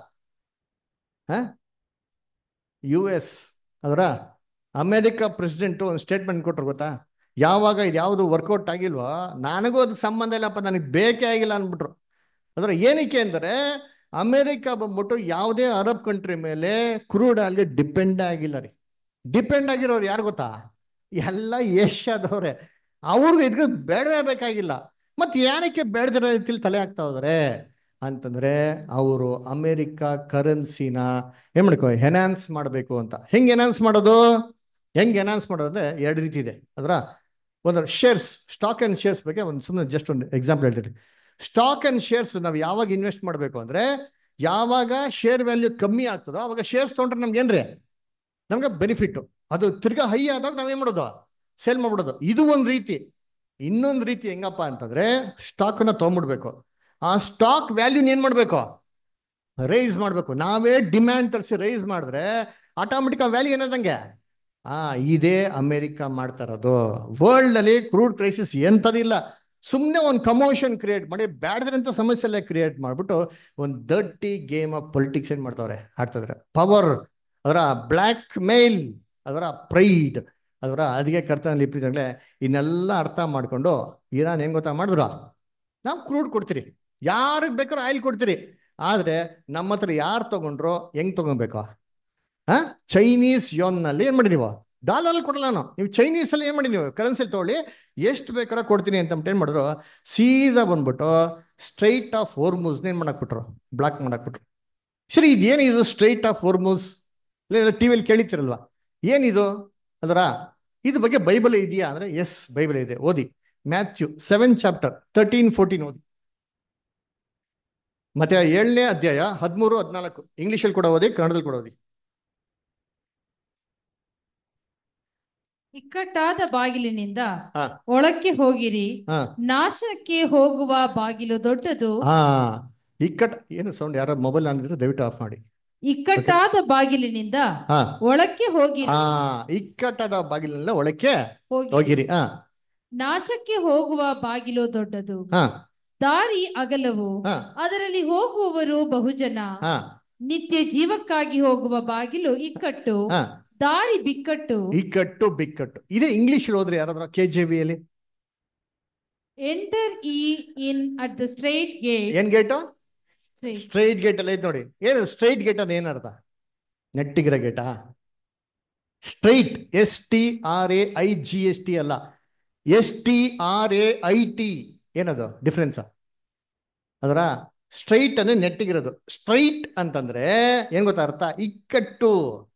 ಯು ಎಸ್ ಅದರ ಅಮೆರಿಕ ಪ್ರೆಸಿಡೆಂಟ್ ಒಂದು ಸ್ಟೇಟ್ಮೆಂಟ್ ಕೊಟ್ರು ಗೊತ್ತಾ ಯಾವಾಗ ಇದು ಯಾವುದು ವರ್ಕೌಟ್ ಆಗಿಲ್ವೋ ನನಗೂ ಅದಕ್ಕೆ ಸಂಬಂಧ ಇಲ್ಲಪ್ಪ ನನಗೆ ಬೇಕೇ ಆಗಿಲ್ಲ ಅಂದ್ಬಿಟ್ರು ಅಂದ್ರೆ ಏನಕ್ಕೆ ಅಂದರೆ ಅಮೆರಿಕ ಬಂದ್ಬಿಟ್ಟು ಯಾವುದೇ ಅರಬ್ ಕಂಟ್ರಿ ಮೇಲೆ ಕ್ರೂಡ್ ಆಗಿ ಡಿಪೆಂಡ್ ಆಗಿಲ್ಲ ರೀ ಡಿಪೆಂಡ್ ಆಗಿರೋರು ಯಾರು ಗೊತ್ತಾ ಎಲ್ಲ ಏಷ್ಯಾದವ್ರೆ ಅವ್ರಿಗೆ ಇದಕ್ಕೆ ಬೇಡವೇ ಬೇಕಾಗಿಲ್ಲ ಮತ್ತೆ ಏನಕ್ಕೆ ಬೇಡದಿರೋ ರೀತಿಲಿ ತಲೆ ಆಗ್ತಾ ಹೋದ್ರೆ ಅಂತಂದ್ರೆ ಅವರು ಅಮೆರಿಕ ಕರೆನ್ಸಿನ ಏನ್ ಮಾಡ್ಕೋ ಎನ್ಹಾನ್ಸ್ ಮಾಡಬೇಕು ಅಂತ ಹೆಂಗ್ ಎನ್ಹಾನ್ಸ್ ಮಾಡೋದು ಹೆಂಗ್ ಎನ್ಹಾನ್ಸ್ ಮಾಡೋದು ಅಂದ್ರೆ ಎರಡು ರೀತಿ ಇದೆ ಅದರ ಒಂದು ಶೇರ್ಸ್ ಸ್ಟಾಕ್ ಅಂಡ್ ಶೇರ್ಸ್ ಬಗ್ಗೆ ಒಂದು ಸುಮ್ಮನೆ ಜಸ್ಟ್ ಒಂದು ಎಕ್ಸಾಂಪಲ್ ಹೇಳ್ತೀನಿ ಸ್ಟಾಕ್ ಅಂಡ್ ಶೇರ್ಸ್ ನಾವು ಯಾವಾಗ ಇನ್ವೆಸ್ಟ್ ಮಾಡಬೇಕು ಅಂದ್ರೆ ಯಾವಾಗ ಶೇರ್ ವ್ಯಾಲ್ಯೂ ಕಮ್ಮಿ ಆಗ್ತದೋ ಅವಾಗ ಶೇರ್ಸ್ ತೊಗೊಂಡ್ರೆ ನಮ್ಗೆ ಏನ್ರಿ ನಮ್ಗೆ ಬೆನಿಫಿಟ್ ಅದು ತಿರ್ಗಾ ಹೈ ಆದಾಗ ನಾವೇನ್ ಮಾಡೋದು ಸೇಲ್ ಮಾಡ್ಬಿಡೋದು ಇದು ಒಂದು ರೀತಿ ಇನ್ನೊಂದು ರೀತಿ ಹೆಂಗಪ್ಪ ಅಂತಂದ್ರೆ ಸ್ಟಾಕ್ನ ತೊಗೊಂಡ್ಬಿಡ್ಬೇಕು ಆ ಸ್ಟಾಕ್ ವ್ಯಾಲ್ಯೂನ ಏನ್ ಮಾಡ್ಬೇಕು ರೈಸ್ ಮಾಡ್ಬೇಕು ನಾವೇ ಡಿಮ್ಯಾಂಡ್ ತರಿಸಿ ರೈಸ್ ಮಾಡಿದ್ರೆ ಆಟೋಮೆಟಿಕ್ ಆ ವ್ಯಾಲ್ಯೂ ಏನಾದಂಗೆ ಆ ಇದೇ ಅಮೆರಿಕ ಮಾಡ್ತಾ ಇರೋದು ವರ್ಲ್ಡ್ ಅಲ್ಲಿ ಕ್ರೂಡ್ ಕ್ರೈಸಿಸ್ ಎಂಥದಿಲ್ಲ ಸುಮ್ಮನೆ ಒಂದು ಕಮೋಷನ್ ಕ್ರಿಯೇಟ್ ಮಾಡಿ ಬ್ಯಾಡ್ದಂತ ಸಮಸ್ಯೆ ಎಲ್ಲ ಕ್ರಿಯೇಟ್ ಮಾಡ್ಬಿಟ್ಟು ಒಂದು ದರ್ಟಿ ಗೇಮ್ ಆಫ್ ಪೊಲಿಟಿಕ್ಸ್ ಏನ್ ಮಾಡ್ತಾವ್ರೆ ಆಡ್ತಿದ್ರೆ ಪವರ್ ಅದರ ಬ್ಲ್ಯಾಕ್ ಮೇಲ್ ಅದರ ಪ್ರೈಡ್ ಅದರ ಅದಕ್ಕೆ ಕರ್ತನಲ್ಲಿ ಪ್ರೀತಿಗಳೇ ಇನ್ನೆಲ್ಲ ಅರ್ಥ ಮಾಡ್ಕೊಂಡು ಇರಾನ್ ಹೆಂಗ್ ಗೊತ್ತಾ ಮಾಡಿದ್ರು ನಾವು ಕ್ರೂಡ್ ಕೊಡ್ತೀರಿ ಯಾರಿಗೆ ಬೇಕಾದ್ರೂ ಆಯಿಲ್ ಕೊಡ್ತೀರಿ ಆದ್ರೆ ನಮ್ಮ ಹತ್ರ ಯಾರು ತಗೊಂಡ್ರೋ ಹೆಂಗ್ ತಗೊಬೇಕು ಹಾ ಚೈನೀಸ್ ಯೋನ್ನಲ್ಲಿ ಏನ್ ಮಾಡಿ ನೀವು ಡಾಲರ್ ಕೊಡಲ್ಲ ನಾನು ನೀವು ಚೈನೀಸ್ ಅಲ್ಲಿ ಏನ್ ಮಾಡಿ ನೀವು ಕರೆನ್ಸಿ ತಗೊಳ್ಳಿ ಎಷ್ಟು ಬೇಕಾದ್ರೆ ಕೊಡ್ತೀನಿ ಅಂತ ಏನ್ ಮಾಡಿದ್ರು ಸೀದಾ ಬಂದ್ಬಿಟ್ಟು ಸ್ಟ್ರೈಟ್ ಆಫ್ ಹೋರ್ಮೂಸ್ ಏನ್ ಮಾಡಾಕ್ಬಿಟ್ರು ಬ್ಲಾಕ್ ಮಾಡಾಕ್ಬಿಟ್ರು ಸರಿ ಇದೇನಿದು ಸ್ಟ್ರೈಟ್ ಆಫ್ ಹೋರ್ಮೂಸ್ ಟಿವಿಯಲ್ಲಿ ಕೇಳಿತಿರಲ್ವಾ ಏನಿದು ಅದರ ಇದ್ರ ಬಗ್ಗೆ ಬೈಬಲ್ ಇದೆಯಾ ಅಂದ್ರೆ ಎಸ್ ಬೈಬಲ್ ಇದೆ ಓದಿ Matthew seven chapter thirteen fourteen ಓದಿ ಮತ್ತೆ ಏಳನೇ ಅಧ್ಯಾಯ ಹದಿಮೂರು ಹದಿನಾಲ್ಕು ಇಂಗ್ಲಿಷಲ್ಲಿ ಕೂಡ ಓದಿ ಕನ್ನಡದಲ್ಲಿ ಕೂಡ ಓದಿ ಇಕ್ಕಟ್ಟಾದ ಬಾಗಿಲಿನಿಂದ ಹಾ. ಒಳಕ್ಕೆ ಹೋಗಿರಿ ಹಾ ನಾಶಕ್ಕೆ ಹೋಗುವ ಬಾಗಿಲು ದೊಡ್ಡದು ಹಾ ಇಕ್ಕಟ್ ಏನು ಸೌಂಡ್ ಯಾರೋ ಮೊಬೈಲ್ ಅಂದಿದ್ರೆ ದಯವಿಟ್ಟು ಆಫ್ ಮಾಡಿ ಇಕ್ಕಟ್ಟಾದ ಬಾಗಿಲಿನಿಂದ ಹಾ ಒಳಕ್ಕೆ ಹೋಗಿರಿ ಹಾ ಇಕ್ಕಟ್ಟದ ಬಾಗಿಲಿನೆಲ್ಲ ಒಳಕ್ಕೆ ಹೋಗಿರಿ ಹೋಗಿರಿ ಹಾ ನಾಶಕ್ಕೆ ಹೋಗುವ ಬಾಗಿಲು ದೊಡ್ಡದು ಹಾ ದಾರಿ ಅಗಲವು ಹಾ ಅದರಲ್ಲಿ ಹೋಗುವವರು ಬಹುಜನ ಹಾ ನಿತ್ಯ ಜೀವಕ್ಕಾಗಿ ಹೋಗುವ ಬಾಗಿಲು ಇಕ್ಕಟ್ಟು ಹಾ ದಾರಿ ಬಿಕ್ಕಟ್ಟು ಇಕ್ಕಟ್ಟು ಬಿಕ್ಕಟ್ಟು ಇದೇ ಇಂಗ್ಲಿಷ್ ಹೋದ್ರೆ ಯಾರಾದ್ರೂ ಕೆ ಜೆ ವಿ ಅಲ್ಲಿ Enter ye in at the straight gate. ಏನ್ ಗೇಟು Straight. ಸ್ಟ್ರೈಟ್ ಗೇಟ್ ಅಲ್ಲಿ ಐತೆ ನೋಡಿ ಏನು ಸ್ಟ್ರೈಟ್ ಗೇಟ್ ಅಂದ್ರೆ ಏನ್ ಅರ್ಥ ನೆಟ್ಟಿಗಿರೋ ಗೇಟಾ straight S T R A I G S T ಅಲ್ಲ S T R A I T ಏನದು ಡಿಫ್ರೆನ್ಸ್ ಅದರ ಸ್ಟ್ರೈಟ್ ಅಂದ್ರೆ ನೆಟ್ಟಿಗಿರೋದು ಸ್ಟ್ರೈಟ್ ಅಂತಂದ್ರೆ ಏನ್ ಗೊತ್ತಾ ಅರ್ಥ ಇಕ್ಕಟ್ಟು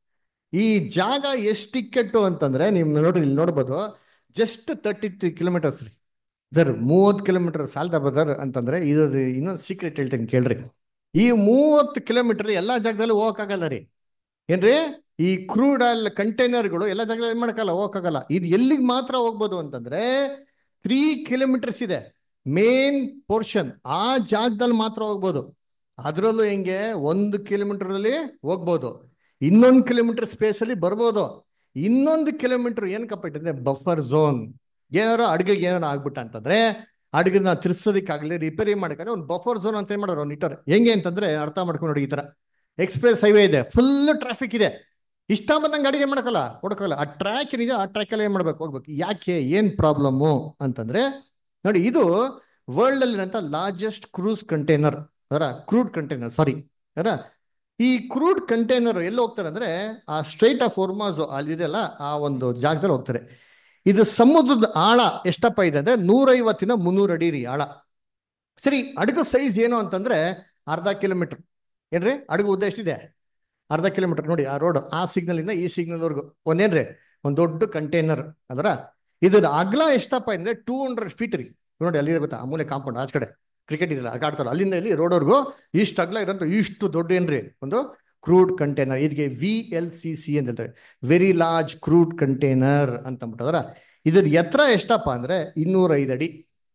ಈ ಜಾಗ ಎಷ್ಟು ಇಕ್ಕಟ್ಟು ಅಂತಂದ್ರೆ ನೀವು ನೋಡ್ರಿ ಇಲ್ಲಿ ನೋಡ್ಬೋದು ಜಸ್ಟ್ ತರ್ಟಿ ತ್ರೀ ಕಿಲೋಮೀಟರ್ಸ್ ರೀ ದರ್ ಮೂವತ್ತು ಕಿಲೋಮೀಟರ್ ಸಾಲದ ಬದರ್ ಅಂತಂದ್ರೆ ಇದು ಇನ್ನೊಂದು ಸೀಕ್ರೆಟ್ ಹೇಳ್ತೀನಿ ಕೇಳ್ರಿ ಈ ಮೂವತ್ತು ಕಿಲೋಮೀಟರ್ ಎಲ್ಲಾ ಜಾಗದಲ್ಲಿ ಹೋಗಕ್ಕಾಗಲ್ಲ ರೀ ಏನ್ರಿ ಈ ಕ್ರೂಡ್ ಆಯಿಲ್ ಕಂಟೈನರ್ಗಳು ಎಲ್ಲ ಜಾಗದಲ್ಲಿ ಏನ್ ಮಾಡಕ್ಕಾಗಲ್ಲ ಹೋಗಕ್ಕಾಗಲ್ಲ ಇದು ಎಲ್ಲಿಗೆ ಮಾತ್ರ ಹೋಗ್ಬೋದು ಅಂತಂದ್ರೆ ತ್ರೀ ಕಿಲೋಮೀಟರ್ಸ್ ಇದೆ ಮೇನ್ ಪೋರ್ಷನ್ ಆ ಜಾಗದಲ್ಲಿ ಮಾತ್ರ ಹೋಗ್ಬೋದು ಅದರಲ್ಲೂ ಹೆಂಗೆ ಒಂದು ಕಿಲೋಮೀಟರ್ ಅಲ್ಲಿ ಹೋಗ್ಬೋದು ಇನ್ನೊಂದು ಕಿಲೋಮೀಟರ್ ಸ್ಪೇಸ್ ಅಲ್ಲಿ ಬರ್ಬೋದು ಇನ್ನೊಂದು ಕಿಲೋಮೀಟರ್ ಏನ್ ಕಪ್ಪಿಟ್ಟಿದೆ ಬಫರ್ ಝೋನ್ ಏನಾರು ಅಡುಗೆಗೆ ಏನಾರು ಆಗ್ಬಿಟ್ಟ ಅಂತಂದ್ರೆ ಅಡುಗೆನ ತಿರ್ಸೋದಕ್ಕಾಗಲಿ ರಿಪೇರಿ ಮಾಡಕ್ಕೆ ಒಂದು ಬಫರ್ ಝೋನ್ ಅಂತ ಏನ್ ಮಾಡೋರು ಅವ್ನು ಇಟ್ಟಾರೆ ಹೆಂಗೆ ಅಂತಂದ್ರೆ ಅರ್ಥ ಮಾಡ್ಕೊಂಡು ನೋಡಿ ಈ ತರ ಎಕ್ಸ್ಪ್ರೆಸ್ ಹೈವೇ ಇದೆ ಫುಲ್ ಟ್ರಾಫಿಕ್ ಇದೆ ಇಷ್ಟ ಬಂದಂಗೆ ಅಡಿಗೆ ಮಾಡಕ್ಕಲ್ಲ ಹೊಡ್ಕಲ್ಲ ಆ ಟ್ರ್ಯಾಕ್ ಏನಿದೆ ಆ ಟ್ರ್ಯಾಕ್ ಅಲ್ಲಿ ಏನ್ ಮಾಡ್ಬೇಕು ಹೋಗ್ಬೇಕು ಯಾಕೆ ಏನ್ ಪ್ರಾಬ್ಲಮ್ಮು ಅಂತಂದ್ರೆ ನೋಡಿ ಇದು ವರ್ಲ್ಡ್ ಅಲ್ಲಿರಂತ ಲಾರ್ಜೆಸ್ಟ್ ಕ್ರೂಸ್ ಕಂಟೈನರ್ ಅದರ ಕ್ರೂಡ್ ಕಂಟೈನರ್ ಸಾರಿ ಅದರ ಈ ಕ್ರೂಡ್ ಕಂಟೈನರ್ ಎಲ್ಲಿ ಹೋಗ್ತಾರೆ ಅಂದ್ರೆ ಆ ಸ್ಟ್ರೈಟ್ ಆಫ್ ಒರ್ಮಾಸ್ ಅಲ್ಲಿದೆಯಲ್ಲ ಆ ಒಂದು ಜಾಗದಲ್ಲಿ ಹೋಗ್ತಾರೆ ಇದು ಸಮುದ್ರದ ಆಳ ಎಷ್ಟಪ್ಪ ಇದೆ ಅಂದ್ರೆ ನೂರೈವತ್ತಿನ ಮುನ್ನೂರು ಅಡಿ ರೀ ಆಳ ಸರಿ ಅಡುಗು ಸೈಜ್ ಏನು ಅಂತಂದ್ರೆ ಅರ್ಧ ಕಿಲೋಮೀಟರ್ ಏನ್ರಿ ಅಡುಗು ಉದ್ದ ಎಷ್ಟಿದೆ ಅರ್ಧ ಕಿಲೋಮೀಟರ್ ನೋಡಿ ಆ ರೋಡ್ ಆ ಸಿಗ್ನಲ್ ಇಂದ ಈ ಸಿಗ್ನಲ್ ವರ್ಗು ಒಂದೇನ್ರಿ ಒಂದ್ ದೊಡ್ಡ ಕಂಟೈನರ್ ಅದರ ಇದ್ರ ಅಗ್ಲ ಎಷ್ಟಪ್ಪ ಅಂದ್ರೆ ಟೂ ಹಂಡ್ರೆಡ್ ಫೀಟ್ ರೀ ನೋಡಿ ಅಲ್ಲಿ ಗೊತ್ತಾ ಅಮೂಲೆ ಕಾಂಪೌಂಡ್ ಆಚ ಕಡೆ ಕ್ರಿಕೆಟ್ ಇದೆಲ್ಲ ಆಗ ಆಡ್ತಾರ ಅಲ್ಲಿಂದ ಇಲ್ಲಿ ರೋಡ್ವರೆಗೂ ಇಷ್ಟು ಅಗ್ಲ ಇರೋಂಥ ಇಷ್ಟು ದೊಡ್ಡ ಏನ್ರಿ ಒಂದು ಕ್ರೂಡ್ ಕಂಟೈನರ್ ಇದಕ್ಕೆ ವಿ ಎಲ್ ಸಿ ಸಿ ಅಂತ ಹೇಳ್ತಾರೆ ವೆರಿ ಲಾರ್ಜ್ ಕ್ರೂಡ್ ಕಂಟೈನರ್ ಅಂತ ಅಂದ್ಬಿಟ್ಟದ್ರ ಇದ್ರ ಎತ್ತರ ಎಷ್ಟಪ್ಪ ಅಂದ್ರೆ ಇನ್ನೂರ ಐದು ಅಡಿ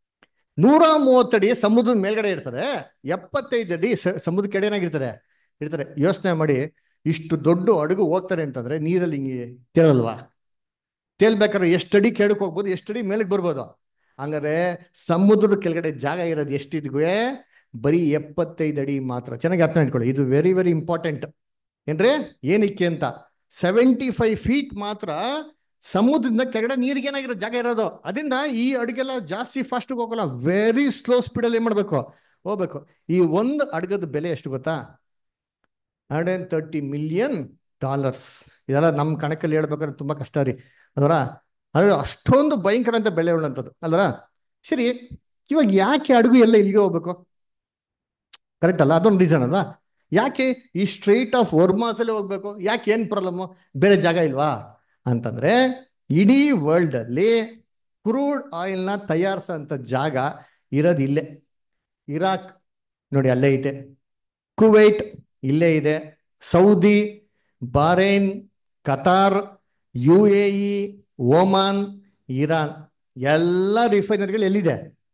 ನೂರ ಮೂವತ್ತಡಿ ಸಮುದ್ರದ ಮೇಲ್ಗಡೆ ಇರ್ತದೆ ಎಪ್ಪತ್ತೈದು ಅಡಿ ಸ- ಸಮುದ್ರ ಕೆಡೆನಾಗಿರ್ತದೆ ಇರ್ತಾರೆ ಯೋಚನೆ ಮಾಡಿ ಇಷ್ಟು ದೊಡ್ಡ ಹಡಗು ಹೋಗ್ತಾರೆ ಅಂತಂದ್ರೆ ನೀರಲ್ಲಿ ಹಿಂಗೆ ತೇಳಲ್ವಾ ತೇಲ್ಬೇಕಾದ್ರೆ ಎಷ್ಟಡಿ ಕೆಳಕ್ಕೆ ಹೋಗ್ಬೋದು ಎಷ್ಟಡಿ ಮೇಲಕ್ಕೆ ಬರ್ಬೋದು ಹಂಗಾದ್ರೆ ಸಮುದ್ರದ ಕೆಳಗಡೆ ಜಾಗ ಇರೋದು ಎಷ್ಟಿದ್ಗೂ ಬರೀ ಎಪ್ಪತ್ತೈದು ಅಡಿ ಮಾತ್ರ ಚೆನ್ನಾಗಿ ಅರ್ಥ ಇಟ್ಕೊಳ್ಳಿ ಇದು ವೆರಿ ವೆರಿ ಇಂಪಾರ್ಟೆಂಟ್ ಏನ್ರಿ ಏನಕ್ಕೆ ಅಂತ ಸೆವೆಂಟಿ ಫೈವ್ ಫೀಟ್ ಮಾತ್ರ ಸಮುದ್ರದಿಂದ ಕೆಳಗಡೆ ನೀರಿಗೆ ಏನಾಗಿರೋ ಜಾಗ ಇರೋದು ಅದರಿಂದ ಈ ಅಡುಗೆಲ್ಲ ಜಾಸ್ತಿ ಫಾಸ್ಟ್ ಹೋಗಲ್ಲ ವೆರಿ ಸ್ಲೋ ಸ್ಪೀಡಲ್ಲಿ ಏನ್ ಮಾಡ್ಬೇಕು ಹೋಗ್ಬೇಕು ಈ ಒಂದು ಅಡ್ಗದ ಬೆಲೆ ಎಷ್ಟು ಗೊತ್ತಾ hundred and thirty million dollars ಇದೆಲ್ಲ ನಮ್ಮ ಕಣಕಲ್ಲಿ ಹೇಳ್ಬೇಕಾದ್ರೆ ತುಂಬಾ ಕಷ್ಟ ರೀ ಅದರ ಅದು ಅಷ್ಟೊಂದು ಭಯಂಕರ ಅಂತ ಬೆಲೆ ಉಳ್ಳಂಥದ್ದು ಅಲ್ವರ ಸರಿ ಇವಾಗ ಯಾಕೆ ಅಡುಗು ಎಲ್ಲ ಇಲ್ಲಿಗೆ ಹೋಗ್ಬೇಕು ಕರೆಕ್ಟ್ ಅಲ್ಲ ಅದೊಂದು ರೀಸನ್ ಅಲ್ಲ ಯಾಕೆ ಈ ಸ್ಟ್ರೈಟ್ ಆಫ್ ವರ್ಮಾಸಲ್ಲಿ ಹೋಗ್ಬೇಕು ಯಾಕೆ ಏನ್ ಪ್ರಾಬ್ಲಮ್ ಬೇರೆ ಜಾಗ ಇಲ್ವಾ ಅಂತಂದ್ರೆ ಇಡೀ ವರ್ಲ್ಡ್ ಅಲ್ಲಿ ಕ್ರೂಡ್ ಆಯಿಲ್ ನ ತಯಾರಿಸೋಂಥ ಜಾಗ ಇರೋದು ಇಲ್ಲೇ ಇರಾಕ್ ನೋಡಿ ಅಲ್ಲೇ ಐತೆ ಕುವೈಟ್ ಇಲ್ಲೇ ಇದೆ Saudi Bahrain Qatar U A E Oman Iran ಎಲ್ಲ ರಿಫೈನರಿಗಳು ಎಲ್ಲಿದೆ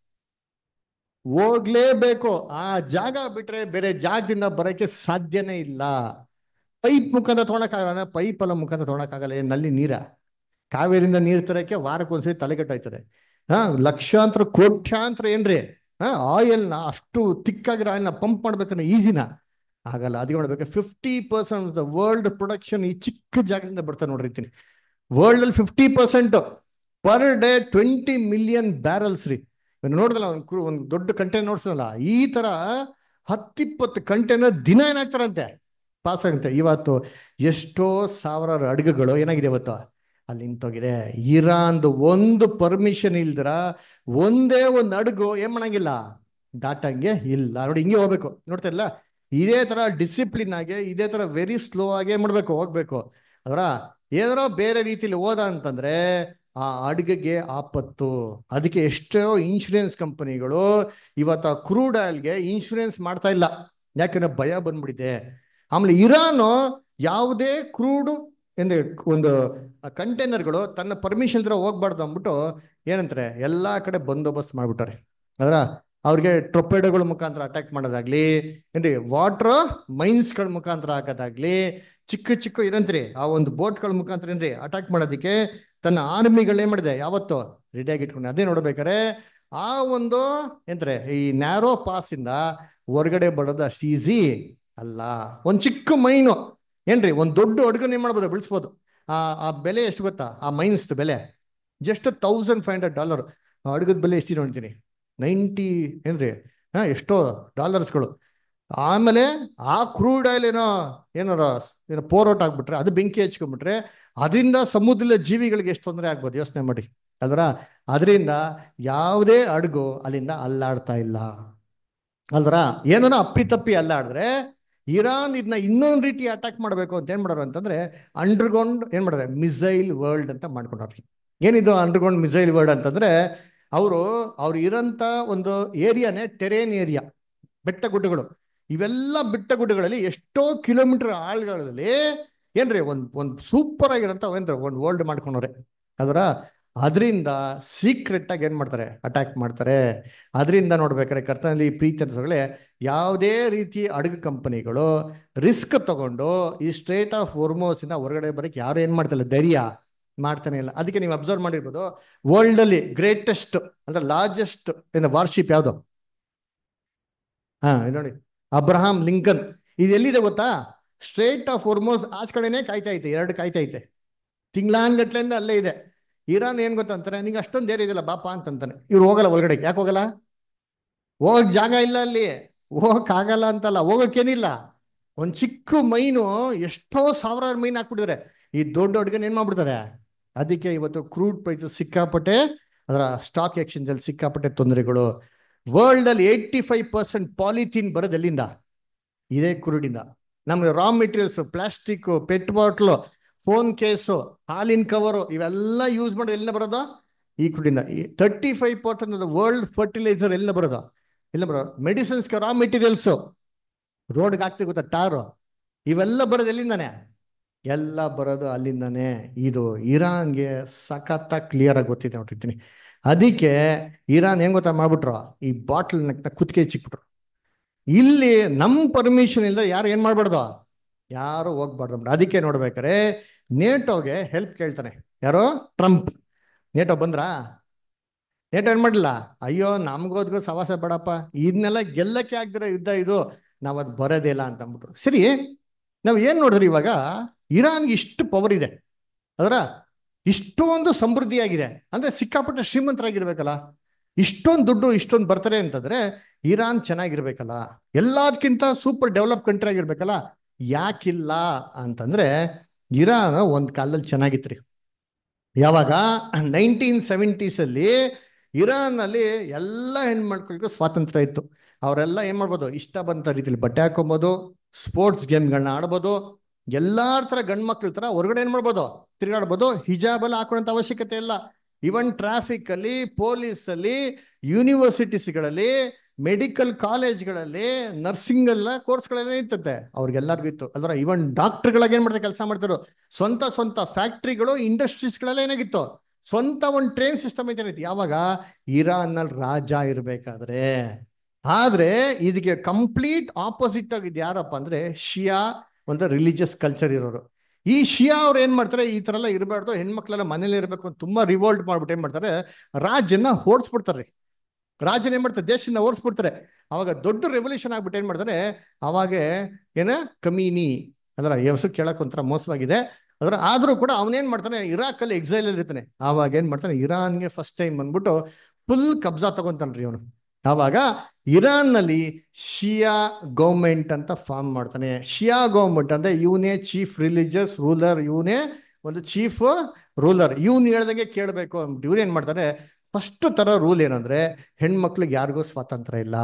ಹೋಗ್ಲೇಬೇಕು ಆ ಜಾಗ ಬಿಟ್ರೆ ಬೇರೆ ಜಾಗದಿಂದ ಬರೋಕ್ಕೆ ಸಾಧ್ಯನೇ ಇಲ್ಲ ಪೈಪ್ ಮುಖಾಂತರ ತೊಗೊಳಕ್ಕಾಗಲ್ಲ ಪೈಪ್ ಎಲ್ಲ ಮುಖಾಂತರ ತೊಗೊಳಕ್ಕಾಗಲ್ಲ ಏನ್ ನಲ್ಲಿ ನೀರ ಕಾವೇರಿಂದ ನೀರು ತರಕ್ಕೆ ವಾರಕ್ಕೊಂದ್ಸರಿ ತಲೆಗೆಟ್ಟಾಯ್ತದೆ ಹಾ ಲಕ್ಷಾಂತರ ಕೋಟ್ಯಾಂತರ ಏನ್ರಿ ಹಾ ಆಯಿಲ್ನ ಅಷ್ಟು ತಿಕ್ಕಾಗಿರೋ ಆಯಿಲ್ನ ಪಂಪ್ ಮಾಡ್ಬೇಕನ್ನ ಈಸಿನ ಆಗಲ್ಲ ಅದಕ್ಕೆ ಮಾಡ್ಬೇಕು fifty percent the world production ಈ ಚಿಕ್ಕ ಜಾಗದಿಂದ ಬರ್ತಾ ನೋಡಿರ್ತೀನಿ ವರ್ಲ್ಡ್ ಅಲ್ಲಿ fifty percent per day twenty million barrels ರೀ ಇವ್ನು ನೋಡಿದಲ್ಲ ಒಂದು ಒಂದು ದೊಡ್ಡ ಕಂಟೈನರ್ ನೋಡ್ಸಲ್ಲ ಈ ತರ ಹತ್ತಿಪ್ಪತ್ತು ಕಂಟೈನರ್ ದಿನ ಏನಾಗ್ತಾರಂತೆ ಪಾಸ್ ಆಗುತ್ತೆ ಇವತ್ತು ಎಷ್ಟೋ ಸಾವಿರಾರು ಅಡುಗೆಗಳು ಏನಾಗಿದೆ ಇವತ್ತು ಅಲ್ಲಿ ನಿಂತೋಗಿದೆ ಇರಾನ್ದು ಒಂದು ಪರ್ಮಿಷನ್ ಇಲ್ದಿರ ಒಂದೇ ಒಂದು ಅಡುಗು ಏನ್ ಮಾಡಂಗಿಲ್ಲ ದಾಟಂಗೆ ಇಲ್ಲ ನೋಡಿ ಹಿಂಗೆ ಹೋಗ್ಬೇಕು ನೋಡ್ತಾ ಇಲ್ಲ ಇದೇ ತರ ಡಿಸಿಪ್ಲಿನ್ ಆಗಿ ಇದೇ ತರ ವೆರಿ ಸ್ಲೋ ಆಗಿ ಏನ್ ಮಾಡ್ಬೇಕು ಹೋಗ್ಬೇಕು ಅದರ ಏನಾರೋ ಬೇರೆ ರೀತಿಲಿ ಹೋದ ಅಂತಂದ್ರೆ ಆ ಅಡುಗೆಗೆ ಆಪತ್ತು ಅದಕ್ಕೆ ಎಷ್ಟೋ ಇನ್ಶೂರೆನ್ಸ್ ಕಂಪನಿಗಳು ಇವತ್ತು ಕ್ರೂಡ್ ಆಯಿಲ್ಗೆ ಇನ್ಶೂರೆನ್ಸ್ ಮಾಡ್ತಾ ಇಲ್ಲ ಯಾಕಂದ್ರೆ ಭಯ ಬಂದ್ಬಿಟ್ಟಿದೆ ಆಮೇಲೆ ಇರಾನು ಯಾವುದೇ ಕ್ರೂಡ್ ಎಂದು ಒಂದು ಕಂಟೈನರ್ಗಳು ತನ್ನ ಪರ್ಮಿಷನ್ ಇದ್ರೆ ಹೋಗ್ಬಾರ್ದು ಅಂದ್ಬಿಟ್ಟು ಏನಂತಾರೆ ಎಲ್ಲಾ ಕಡೆ ಬಂದೋಬಸ್ತ್ ಮಾಡ್ಬಿಟ್ಟಾರೆ ಅದರ ಅವ್ರಿಗೆ ಟೊಪೆಡೋಗಳ ಮುಖಾಂತರ ಅಟ್ಯಾಕ್ ಮಾಡೋದಾಗ್ಲಿ ಏನ್ರಿ ವಾಟರ್ ಮೈನ್ಸ್ಗಳ ಮುಖಾಂತರ ಹಾಕೋದಾಗ್ಲಿ ಚಿಕ್ಕ ಚಿಕ್ಕ ಏನಂತ್ರಿ ಆ ಒಂದು ಬೋಟ್ಗಳ ಮುಖಾಂತರ ಏನ್ರಿ ಅಟ್ಯಾಕ್ ಮಾಡೋದಕ್ಕೆ ತನ್ನ ಆರ್ಮಿಗಳು ಏನ್ ಮಾಡಿದೆ ಯಾವತ್ತು ರೆಡಿಯಾಗಿ ಇಟ್ಕೊಂಡು ಅದೇ ನೋಡ್ಬೇಕಾರೆ ಆ ಒಂದು ಎಂದ್ರೆ ಈ ನ್ಯಾರೋ ಪಾಸ್ ಇಂದ ಹೊರಗಡೆ ಬರೋದು ಅಷ್ಟು ಈಸಿ ಅಲ್ಲ ಒಂದ್ ಚಿಕ್ಕ ಮೈನು ಏನ್ರಿ ಒಂದ್ ದೊಡ್ಡ ಅಡುಗನ್ ಏನ್ ಮಾಡ್ಬೋದು ಬೆಳೆಸ್ಬೋದು ಆ ಆ ಬೆಲೆ ಎಷ್ಟು ಗೊತ್ತಾ ಆ ಮೈನ್ಸ್ ಬೆಲೆ just thousand five hundred dollar ಅಡುಗದ ಬೆಲೆ ಎಷ್ಟಿದೆ ನೋಡ್ತೀನಿ ನೈಂಟಿ ಏನ್ರಿ ಹಾ ಎಷ್ಟೋ ಡಾಲರ್ಸ್ಗಳು ಆಮೇಲೆ ಆ ಕ್ರೂಡ್ ಆಯಿಲ್ ಏನೋ ಏನಾರ ಏನೋ ಪೋರೋಟ್ ಆಗ್ಬಿಟ್ರೆ ಅದು ಬೆಂಕಿ ಹಚ್ಕೊಂಡ್ಬಿಟ್ರೆ ಅದರಿಂದ ಸಮುದ್ರದ ಜೀವಿಗಳಿಗೆ ಎಷ್ಟು ತೊಂದರೆ ಆಗ್ಬೋದು ಯೋಚನೆ ಮಾಡಿ ಅದರ ಅದರಿಂದ ಯಾವುದೇ ಅಡುಗು ಅಲ್ಲಿಂದ ಅಲ್ಲಾಡ್ತಾ ಇಲ್ಲ ಅಲ್ದ್ರ ಏನೋ ಅಪ್ಪಿತಪ್ಪಿ ಅಲ್ಲಾಡಿದ್ರೆ ಇರಾನ್ ಇದನ್ನ ಇನ್ನೊಂದು ರೀತಿ ಅಟ್ಯಾಕ್ ಮಾಡಬೇಕು ಅಂತ ಏನ್ ಮಾಡೋರು ಅಂತಂದ್ರೆ ಅಂಡರ್ಗ್ರೌಂಡ್ ಏನ್ ಮಾಡೋರೆ ಮಿಸೈಲ್ ವರ್ಲ್ಡ್ ಅಂತ ಮಾಡ್ಕೊಂಡವ್ರಿ ಏನಿದು ಅಂಡರ್ಗ್ರೌಂಡ್ ಮಿಸೈಲ್ ವರ್ಲ್ಡ್ ಅಂತಂದ್ರೆ ಅವರು ಅವ್ರು ಇರೋಂಥ ಒಂದು ಏರಿಯಾನೇ ಟೆರೇನ್ ಏರಿಯಾ ಬೆಟ್ಟ ಗುಡ್ಡಗಳು ಇವೆಲ್ಲ ಬೆಟ್ಟ ಗುಡ್ಡಗಳಲ್ಲಿ ಎಷ್ಟೋ ಕಿಲೋಮೀಟರ್ ಆಳ್ಗಳಲ್ಲಿ ಏನ್ರಿ ಒಂದ್ ಒಂದ್ ಸೂಪರ್ ಆಗಿರೋಂಥ ಏನ್ರಿ ಒಂದು ವರ್ಲ್ಡ್ ಮಾಡ್ಕೊಂಡವ್ರೆ ಅದರ ಅದರಿಂದ ಸೀಕ್ರೆಟ್ ಆಗಿ ಏನ್ ಮಾಡ್ತಾರೆ ಅಟ್ಯಾಕ್ ಮಾಡ್ತಾರೆ ಅದರಿಂದ ನೋಡ್ಬೇಕಾದ್ರೆ ಕರ್ತನಲ್ಲಿ ಪ್ರೀತಿ ಅನ್ಸೋಗಳೇ ಯಾವುದೇ ರೀತಿ ಅಡುಗೆ ಕಂಪನಿಗಳು ರಿಸ್ಕ್ ತಗೊಂಡು ಈ ಸ್ಟ್ರೇಟ್ ಆಫ್ ಹೊರ್ಮೋಸ್ ಇಂದ ಹೊರಗಡೆ ಬರಕ್ಕೆ ಯಾರು ಏನ್ ಮಾಡ್ತಿಲ್ಲ ಧೈರ್ಯ ಮಾಡ್ತಾನೆ ಇಲ್ಲ ಅದಕ್ಕೆ ನೀವು ಅಬ್ಸರ್ವ್ ಮಾಡಿರ್ಬೋದು ವರ್ಲ್ಡ್ ಅಲ್ಲಿ ಗ್ರೇಟೆಸ್ಟ್ ಅಂದ್ರೆ ಲಾರ್ಜೆಸ್ಟ್ ಏನು ವಾರ್ಶಿಪ್ ಯಾವುದು ಹಾ ಇದು ನೋಡಿ ಅಬ್ರಹಾಂ ಲಿಂಕನ್ ಇದು ಎಲ್ಲಿದೆ ಗೊತ್ತಾ ಸ್ಟ್ರೇಟ್ ಆಫ್ ಹೊರ್ಮೋಸ್ ಆಚ ಕಡೆನೇ ಕಾಯ್ತಾ ಐತೆ ಎರಡು ಕಾಯ್ತಾ ಐತೆ ತಿಂಗ್ಳಾನ್ಗಟ್ಲೆಯಿಂದ ಅಲ್ಲೇ ಇದೆ ಇರಾನ್ ಏನ್ ಗೊತ್ತಂತಾರೆ ನಿಂಗೆ ಅಷ್ಟೊಂದು ಧೈರ್ಯ ಇದೆಯಲ್ಲ ಬಾಪ ಅಂತಂತಾನೆ ಇವ್ರು ಹೋಗಲ್ಲ ಒಳಗಡೆ ಯಾಕೆ ಹೋಗಲ್ಲ ಹೋಗಕ್ ಜಾಗ ಇಲ್ಲ ಅಲ್ಲಿ ಹೋಗಕ್ ಆಗಲ್ಲ ಅಂತಲ್ಲ ಹೋಗಕ್ಕೇನಿಲ್ಲ ಒಂದ್ ಚಿಕ್ಕ ಮೈನು ಎಷ್ಟೋ ಸಾವಿರಾರು ಮೈನ್ ಹಾಕ್ಬಿಟ್ಟಿದ್ದಾರೆ ಈ ದೊಡ್ಡ ಅಡ್ಗನ್ ಏನ್ ಮಾಡ್ಬಿಡ್ತಾರೆ ಅದಕ್ಕೆ ಇವತ್ತು ಕ್ರೂಡ್ ಪ್ರೈಸಸ್ ಸಿಕ್ಕಾಪಟ್ಟೆ ಅದರ ಸ್ಟಾಕ್ ಎಕ್ಸ್ಚೇಂಜ್ ಅಲ್ಲಿ ಸಿಕ್ಕಾಪಟ್ಟೆ ತೊಂದರೆಗಳು ವರ್ಲ್ಡ್ ಅಲ್ಲಿ ಏಯ್ಟಿ ಫೈವ್ ಪರ್ಸೆಂಟ್ ಪಾಲಿಥೀನ್ ಬರೋದು ಎಲ್ಲಿಂದ ಇದೇ ಕ್ರೂಡಿಂದ ನಮ್ಗೆ raw materials plastic pet bottle phone case ಹಾಲಿನ ಕವರು ಇವೆಲ್ಲ ಯೂಸ್ ಮಾಡೋದು ಎಲ್ಲಿಂದ ಬರೋದು ಈ ಕ್ರೂಡಿಂದ thirty five percent world fertiliser ಎಲ್ಲಿಂದ ಬರೋದು ಎಲ್ಲ ಬರೋದು ಮೆಡಿಸಿನ್ಸ್ ರಾ ಮೆಟೀರಿಯಲ್ಸು ರೋಡ್ಗೆ ಹಾಕ್ತಿವಿ ಗೊತ್ತಾ ಟಾರು ಇವೆಲ್ಲ ಬರೋದು ಎಲ್ಲಿಂದಾನೆ ಎಲ್ಲ ಬರೋದು ಅಲ್ಲಿಂದಾನೆ ಇದು ಇರಾನ್ಗೆ ಸಖತ್ತ ಕ್ಲಿಯರ್ ಆಗಿ ಗೊತ್ತಿದೆ ನೋಡಿರ್ತೀನಿ ಅದಕ್ಕೆ ಇರಾನ್ ಹೆಂಗ್ ಗೊತ್ತಾ ಮಾಡ್ಬಿಟ್ರು ಈ ಬಾಟ್ಲ್ ಕುತ್ತಿಗೆ ಚಿಕ್ಬಿಟ್ರು ಇಲ್ಲಿ ನಮ್ಮ ಪರ್ಮಿಷನ್ ಇಲ್ಲ ಯಾರು ಏನ್ ಮಾಡ್ಬಾರ್ದು ಯಾರು ಹೋಗ್ಬಾರ್ದು ಅಂದ್ಬಿಟ್ಟು. ಅದಕ್ಕೆ ನೋಡ್ಬೇಕಾರೆ ನೇಟೋಗೆ ಹೆಲ್ಪ್ ಕೇಳ್ತಾನೆ ಯಾರೋ ಟ್ರಂಪ್ ನೇಟೋ ಬಂದ್ರಾ ನೇಟೋ ಏನ್ ಮಾಡಲಿಲ್ಲ ಅಯ್ಯೋ ನಮ್ಗೋದ್ಗೂ ಸವಾಸ ಬೇಡಪ್ಪ ಇದನ್ನೆಲ್ಲ ಗೆಲ್ಲಕ್ಕೆ ಆಗ್ದಿರೋ ಯುದ್ಧ ಇದು ನಾವ್ ಅದ್ ಬರೋದೇ ಇಲ್ಲ ಅಂತ ಅಂದ್ಬಿಟ್ರು ಸರಿ ನಾವ್ ಏನ್ ನೋಡಿದ್ರಿ ಇವಾಗ ಇರಾನ್ಗೆ ಇಷ್ಟು ಪವರ್ ಇದೆ ಅದರ ಇಷ್ಟೊಂದು ಸಮೃದ್ಧಿಯಾಗಿದೆ ಅಂದ್ರೆ ಸಿಕ್ಕಾಪಟ್ಟೆ ಶ್ರೀಮಂತರಾಗಿರ್ಬೇಕಲ್ಲ ಇಷ್ಟೊಂದು ದುಡ್ಡು ಇಷ್ಟೊಂದು ಬರ್ತಾರೆ ಅಂತಂದ್ರೆ ಇರಾನ್ ಚೆನ್ನಾಗಿರ್ಬೇಕಲ್ಲ ಎಲ್ಲದಕ್ಕಿಂತ ಸೂಪರ್ ಡೆವಲಪ್ ಕಂಟ್ರಿ ಆಗಿರ್ಬೇಕಲ್ಲ ಯಾಕಿಲ್ಲ ಅಂತಂದ್ರೆ ಇರಾನ್ ಒಂದ್ ಕಾಲದಲ್ಲಿ ಚೆನ್ನಾಗಿತ್ರಿ ಯಾವಾಗ ನೈನ್ಟೀನ್ ಸೆವೆಂಟೀಸ್ ಅಲ್ಲಿ ಇರಾನ್ ಅಲ್ಲಿ ಎಲ್ಲ ಹೆಣ್ಮಕ್ಳಿಗೂ ಸ್ವಾತಂತ್ರ್ಯ ಇತ್ತು ಅವರೆಲ್ಲ ಏನ್ ಮಾಡ್ಬೋದು ಇಷ್ಟ ಬಂತ ರೀತಿಲಿ ಬಟ್ಟೆ ಹಾಕೊಬೋದು ಸ್ಪೋರ್ಟ್ಸ್ ಗೇಮ್ಗಳನ್ನ ಆಡ್ಬೋದು ಎಲ್ಲಾರ ತರ ಗಂಡ್ ಮಕ್ಳ ತರ ಹೊರಗಡೆ ಏನ್ ಮಾಡ್ಬೋದು ತಿರುಗಾಡ್ಬೋದು ಹಿಜಾಬ್ ಎಲ್ಲ ಹಾಕೊಳ್ಳೋಂಥ ಅವಶ್ಯಕತೆ ಇಲ್ಲ ಇವನ್ ಟ್ರಾಫಿಕ್ ಅಲ್ಲಿ ಪೊಲೀಸ್ ಅಲ್ಲಿ ಯೂನಿವರ್ಸಿಟೀಸ್ಗಳಲ್ಲಿ ಮೆಡಿಕಲ್ ಕಾಲೇಜ್ಗಳಲ್ಲಿ ನರ್ಸಿಂಗ್ ಎಲ್ಲ ಕೋರ್ಸ್ಗಳೆಲ್ಲ ಇರ್ತದೆ ಅವ್ರಿಗೆಲ್ಲರಿಗೂ ಇತ್ತು ಅಲ್ವರ ಇವನ್ ಡಾಕ್ಟರ್ಗಳಾಗ ಏನ್ ಮಾಡ್ತಾರೆ ಕೆಲಸ ಮಾಡ್ತಾರೋ ಸ್ವಂತ ಸ್ವಂತ ಫ್ಯಾಕ್ಟ್ರಿಗಳು ಇಂಡಸ್ಟ್ರೀಸ್ಗಳೆಲ್ಲ ಏನಾಗಿತ್ತು ಸ್ವಂತ ಒಂದು ಟ್ರೈನ್ ಸಿಸ್ಟಮ್ ಐತೆ ಯಾವಾಗ ಇರಾನ್ ನಲ್ಲಿ ರಾಜ ಇರ್ಬೇಕಾದ್ರೆ ಆದ್ರೆ ಇದಕ್ಕೆ ಕಂಪ್ಲೀಟ್ ಆಪೋಸಿಟ್ ಆಗಿದ್ದು ಯಾರಪ್ಪ ಅಂದ್ರೆ ಶಿಯಾ ಒಂದು ರಿಲಿಜಿಯಸ್ ಕಲ್ಚರ್ ಇರೋರು ಈ ಶಿಯಾ ಅವ್ರು ಏನ್ ಮಾಡ್ತಾರೆ ಈ ತರ ಎಲ್ಲ ಇರಬಾರ್ದು ಹೆಣ್ಮಕ್ಳೆಲ್ಲ ಮನೇಲಿ ಇರಬೇಕು ಅಂತ ತುಂಬಾ ರಿವೋಲ್ಟ್ ಮಾಡ್ಬಿಟ್ಟು ಏನ್ ಮಾಡ್ತಾರೆ ರಾಜನ್ನ ಓಡಿಸ್ಬಿಡ್ತಾರೆ ರಾಜನ ಏನ್ ಮಾಡ್ತಾರೆ ದೇಶದಿಂದ ಓಡಿಸ್ಬಿಡ್ತಾರೆ ಅವಾಗ ದೊಡ್ಡ ರೆವಲ್ಯೂಷನ್ ಆಗ್ಬಿಟ್ಟು ಏನ್ ಮಾಡ್ತಾರೆ ಅವಾಗ ಏನ ಕಮೀನಿ ಅದರ ಹೆಸರು ಕೇಳಕ್ ಒಂಥರ ಮೋಸವಾಗಿದೆ ಅದರ ಆದ್ರೂ ಕೂಡ ಅವನೇನ್ ಮಾಡ್ತಾನೆ ಇರಾಕ್ ಅಲ್ಲಿ ಎಕ್ಸೈಲ್ ಅಲ್ಲಿ ಇರ್ತಾನೆ ಆವಾಗ ಏನ್ ಮಾಡ್ತಾನೆ ಇರಾನ್ಗೆ ಫಸ್ಟ್ ಟೈಮ್ ಬಂದ್ಬಿಟ್ಟು ಫುಲ್ ಕಬ್ಜಾ ತಗೊಂತಾನ್ರಿ ಅವನು ಆವಾಗ ಇರಾನ್ ನಲ್ಲಿ ಶಿಯಾ ಗೌರ್ಮೆಂಟ್ ಅಂತ ಫಾರ್ಮ್ ಮಾಡ್ತಾನೆ ಶಿಯಾ ಗೌರ್ಮೆಂಟ್ ಅಂದ್ರೆ ಇವನೇ ಚೀಫ್ ರಿಲಿಜಿಯಸ್ ರೂಲರ್ ಇವನೇ ಒಂದು ಚೀಫ್ ರೂಲರ್ ಇವನ್ ಹೇಳ್ದಂಗೆ ಕೇಳಬೇಕು ಅಂದ್ಬಿಟ್ಟು ಇವ್ರು ಏನ್ ಮಾಡ್ತಾರೆ ಫಸ್ಟ್ ತರ ರೂಲ್ ಏನಂದ್ರೆ ಹೆಣ್ಮಕ್ಳಿಗೆ ಯಾರಿಗೂ ಸ್ವಾತಂತ್ರ್ಯ ಇಲ್ಲ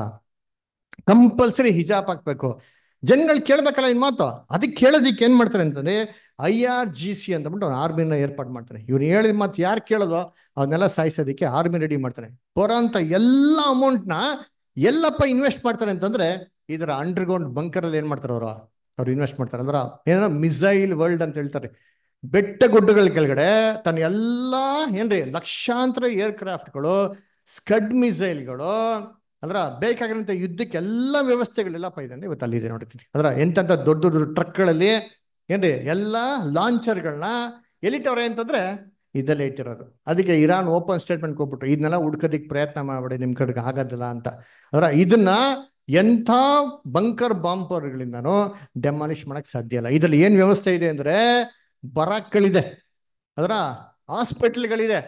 ಕಂಪಲ್ಸರಿ ಹಿಜಾಬ್ ಹಾಕ್ಬೇಕು ಜನಗಳು ಕೇಳ್ಬೇಕಲ್ಲ ಇನ್ ಮಾತು ಅದಕ್ಕೆ ಕೇಳೋದಿಕ್ಕೆ ಏನ್ ಮಾಡ್ತಾರೆ ಅಂತಂದ್ರೆ ಐ ಆರ್ ಜಿ ಸಿ ಅಂತಬಿಟ್ಟು ಆರ್ಮಿನ ಏರ್ಪಾಡು ಮಾಡ್ತಾನೆ ಇವ್ರು ಹೇಳಿದ ಮಾತು ಯಾರು ಕೇಳೋದೋ ಅವನ್ನೆಲ್ಲ ಸಾಯಿಸೋದಕ್ಕೆ ಆರ್ಮಿ ರೆಡಿ ಮಾಡ್ತಾನೆ ಬರೋಂಥ ಎಲ್ಲ ಅಮೌಂಟ್ನ ಎಲ್ಲಪ್ಪ ಇನ್ವೆಸ್ಟ್ ಮಾಡ್ತಾರೆ ಅಂತಂದ್ರೆ ಇದರ ಅಂಡರ್ಗ್ರೌಂಡ್ ಬಂಕರ್ ಅಲ್ಲಿ ಏನ್ ಮಾಡ್ತಾರೆ ಅವರು ಅವ್ರು ಇನ್ವೆಸ್ಟ್ ಮಾಡ್ತಾರೆ ಅಂದ್ರೆ ಏನೋ ಮಿಸೈಲ್ ವರ್ಲ್ಡ್ ಅಂತ ಹೇಳ್ತಾರೆ ಬೆಟ್ಟ ಗುಡ್ಡಗಳ ಕೆಳಗಡೆ ತನ್ನ ಎಲ್ಲಾ ಏನ್ರಿ ಲಕ್ಷಾಂತರ ಏರ್ ಕ್ರಾಫ್ಟ್ಗಳು ಸ್ಕಡ್ ಮಿಸೈಲ್ಗಳು ಅಂದ್ರ ಬೇಕಾಗಿರೋಂಥ ಯುದ್ಧಕ್ಕೆ ಎಲ್ಲ ವ್ಯವಸ್ಥೆಗಳೆಲ್ಲಪ್ಪ ಇದೆ ಅಂದ್ರೆ ಇವತ್ತು ಅಲ್ಲಿದೆ ನೋಡ್ತೀನಿ ಅದ್ರ ಎಂತೆಂಥ ದೊಡ್ಡ ದೊಡ್ಡ ಟ್ರಕ್ಗಳಲ್ಲಿ ಏನ್ರಿ ಎಲ್ಲ ಲಾಂಚರ್ಗಳನ್ನ ಎಲ್ಲಿಟ್ಟವ್ರೆ ಅಂತಂದ್ರೆ ಇದಲ್ಲೇ ಇಟ್ಟಿರೋದು ಅದಕ್ಕೆ ಇರಾನ್ ಓಪನ್ ಸ್ಟೇಟ್ಮೆಂಟ್ ಕೊಟ್ಬಿಟ್ಟು ಇದನ್ನೆಲ್ಲ ಹುಡ್ಕೋದಿಕ್ ಪ್ರಯತ್ನ ಮಾಡ್ಬೇಡಿ ನಿಮ್ ಕಡೆಗೆ ಆಗೋದಿಲ್ಲ ಅಂತ ಅದರ ಇದನ್ನ ಎಂಥ ಬಂಕರ್ ಬಾಂಬರ್ಗಳಿಂದನೂ ಡೆಮಾಲಿಷ್ ಮಾಡಕ್ ಸಾಧ್ಯ ಇಲ್ಲ ಇದ್ರಲ್ಲಿ ಏನ್ ವ್ಯವಸ್ಥೆ ಇದೆ ಅಂದ್ರೆ ಬರಾಕ್ಗಳಿದೆ ಅದರ ಹಾಸ್ಪಿಟ್ಲ್ಗಳಿದೆ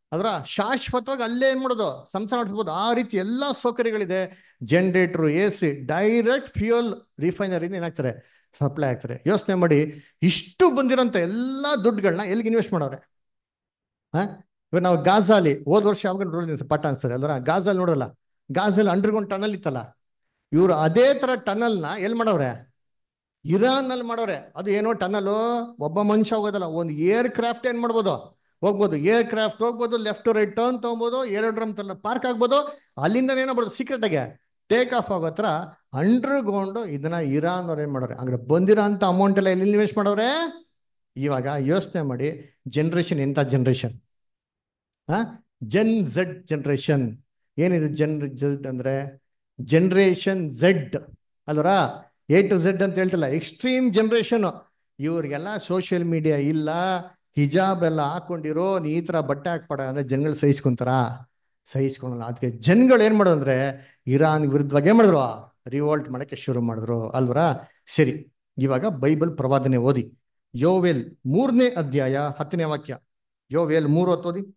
ಅದರ ಶಾಶ್ವತವಾಗಿ ಅಲ್ಲೇ ಏನ್ ಮಾಡೋದು ಸಂಸಾರ ನಡೆಸ್ಬೋದು ಆ ರೀತಿ ಎಲ್ಲ ಸೌಕರ್ಯಗಳಿದೆ generator A C direct fuel ರಿಫೈನರಿಂದ ಏನಾಗ್ತಾರೆ ಸಪ್ಲೈ ಆಗ್ತಾರೆ ಯೋಚನೆ ಮಾಡಿ ಇಷ್ಟು ಬಂದಿರೋಂಥ ಎಲ್ಲ ದುಡ್ಡುಗಳನ್ನ ಎಲ್ಲಿಗೆ ಇನ್ವೆಸ್ಟ್ ಮಾಡೋರೆ ಹಾ ಇವಾಗ ನಾವು ಗಾಜಾಲಿ ಹೋದ ವರ್ಷ ಯಾವಾಗ ನೋಡಿದ್ದೀನಿ ಪಾಠ ಅನ್ಸ್ತಾರೆ ಅಲ್ವರ ಗಾಜಾಲಿ ನೋಡಲ್ಲ ಗಾಜಾಲಿ ಅಂಡರ್ಗ್ರೌಂಡ್ ಟನಲ್ ಇತ್ತಲ್ಲ ಇವರು ಅದೇ ತರ ಟನಲ್ನ ಎಲ್ಲಿ ಮಾಡವ್ರೆ ಇರಾನ್ ನಲ್ಲಿ ಮಾಡೋರೆ ಅದು ಏನೋ ಟನಲ್ ಒಬ್ಬ ಮನುಷ್ಯ ಹೋಗೋದಲ್ಲ ಒಂದು ಏರ್ ಕ್ರಾಫ್ಟ್ ಏನ್ ಮಾಡ್ಬೋದು ಹೋಗ್ಬೋದು ಏರ್ ಕ್ರಾಫ್ಟ್ ಹೋಗ್ಬೋದು ಲೆಫ್ಟ್ ರೈಟ್ ಟರ್ನ್ ತಗೊಬೋದು ಏರೋಡ್ರಮ್ ಪಾರ್ಕ್ ಆಗ್ಬೋದು ಅಲ್ಲಿಂದ ಏನಾಗ್ಬೋದು ಸೀಕ್ರೆಟ್ ಆಗಿ ಟೇಕ್ ಆಫ್ ಆಗೋ ಹತ್ರ ಅಂಡರ್ಗ್ರೌಂಡ್ ಇದನ್ನ ಇರಾನ್ ಅವ್ರು ಏನ್ ಮಾಡೋರೆ ಹಂಗಾರೆ ಬಂದಿರೋ ಅಂತ ಅಮೌಂಟ್ ಎಲ್ಲ ಎಲ್ಲಿ ಇನ್ವೆಸ್ಟ್ ಮಾಡೋರೆ ಇವಾಗ ಯೋಚನೆ ಮಾಡಿ ಜನ್ರೇಷನ್ ಎಂತ ಜನ್ರೇಷನ್ ಹಾ ಜನ್ ಝೆಡ್ ಜನ್ರೇಷನ್ ಏನಿದೆ ಜನ್ ಝೆಡ್ ಅಂದ್ರೆ ಜನ್ರೇಷನ್ ಝೆಡ್ ಅಲ್ವರ ಎ ಟು ಝೆಡ್ ಅಂತ ಹೇಳ್ತಿಲ್ಲ ಎಕ್ಸ್ಟ್ರೀಮ್ ಜನ್ರೇಷನ್ ಇವ್ರಿಗೆಲ್ಲ ಸೋಷಿಯಲ್ ಮೀಡಿಯಾ ಇಲ್ಲ ಹಿಜಾಬ್ ಎಲ್ಲ ಹಾಕೊಂಡಿರೋ ನೀ ಈ ಥರ ಬಟ್ಟೆ ಹಾಕ್ಬೇಡ ಅಂದ್ರೆ ಜನಗಳು ಸಹಿಸ್ಕೊಂತಾರ ಸಹಿಸ್ಕೊಳಲ್ಲ ಅದಕ್ಕೆ ಜನಗಳು ಏನ್ ಮಾಡೋದು ಅಂದ್ರೆ ಇರಾನ್ ವಿರುದ್ಧವಾಗಿ ಏನ್ ಮಾಡಿದ್ರು ರಿವೋಲ್ಟ್ ಮಾಡಕ್ಕೆ ಶುರು ಮಾಡಿದ್ರು ಅಲ್ವರ ಸರಿ ಇವಾಗ ಬೈಬಲ್ ಪ್ರವಾದನೆ ಓದಿ ಯೋವೆಲ್ ಮೂರನೇ ಅಧ್ಯಾಯ ಹತ್ತನೇ ವಾಕ್ಯ ಯೋವೆಲ್ ಮೂರು ಹೊತ್ತು ಓದಿ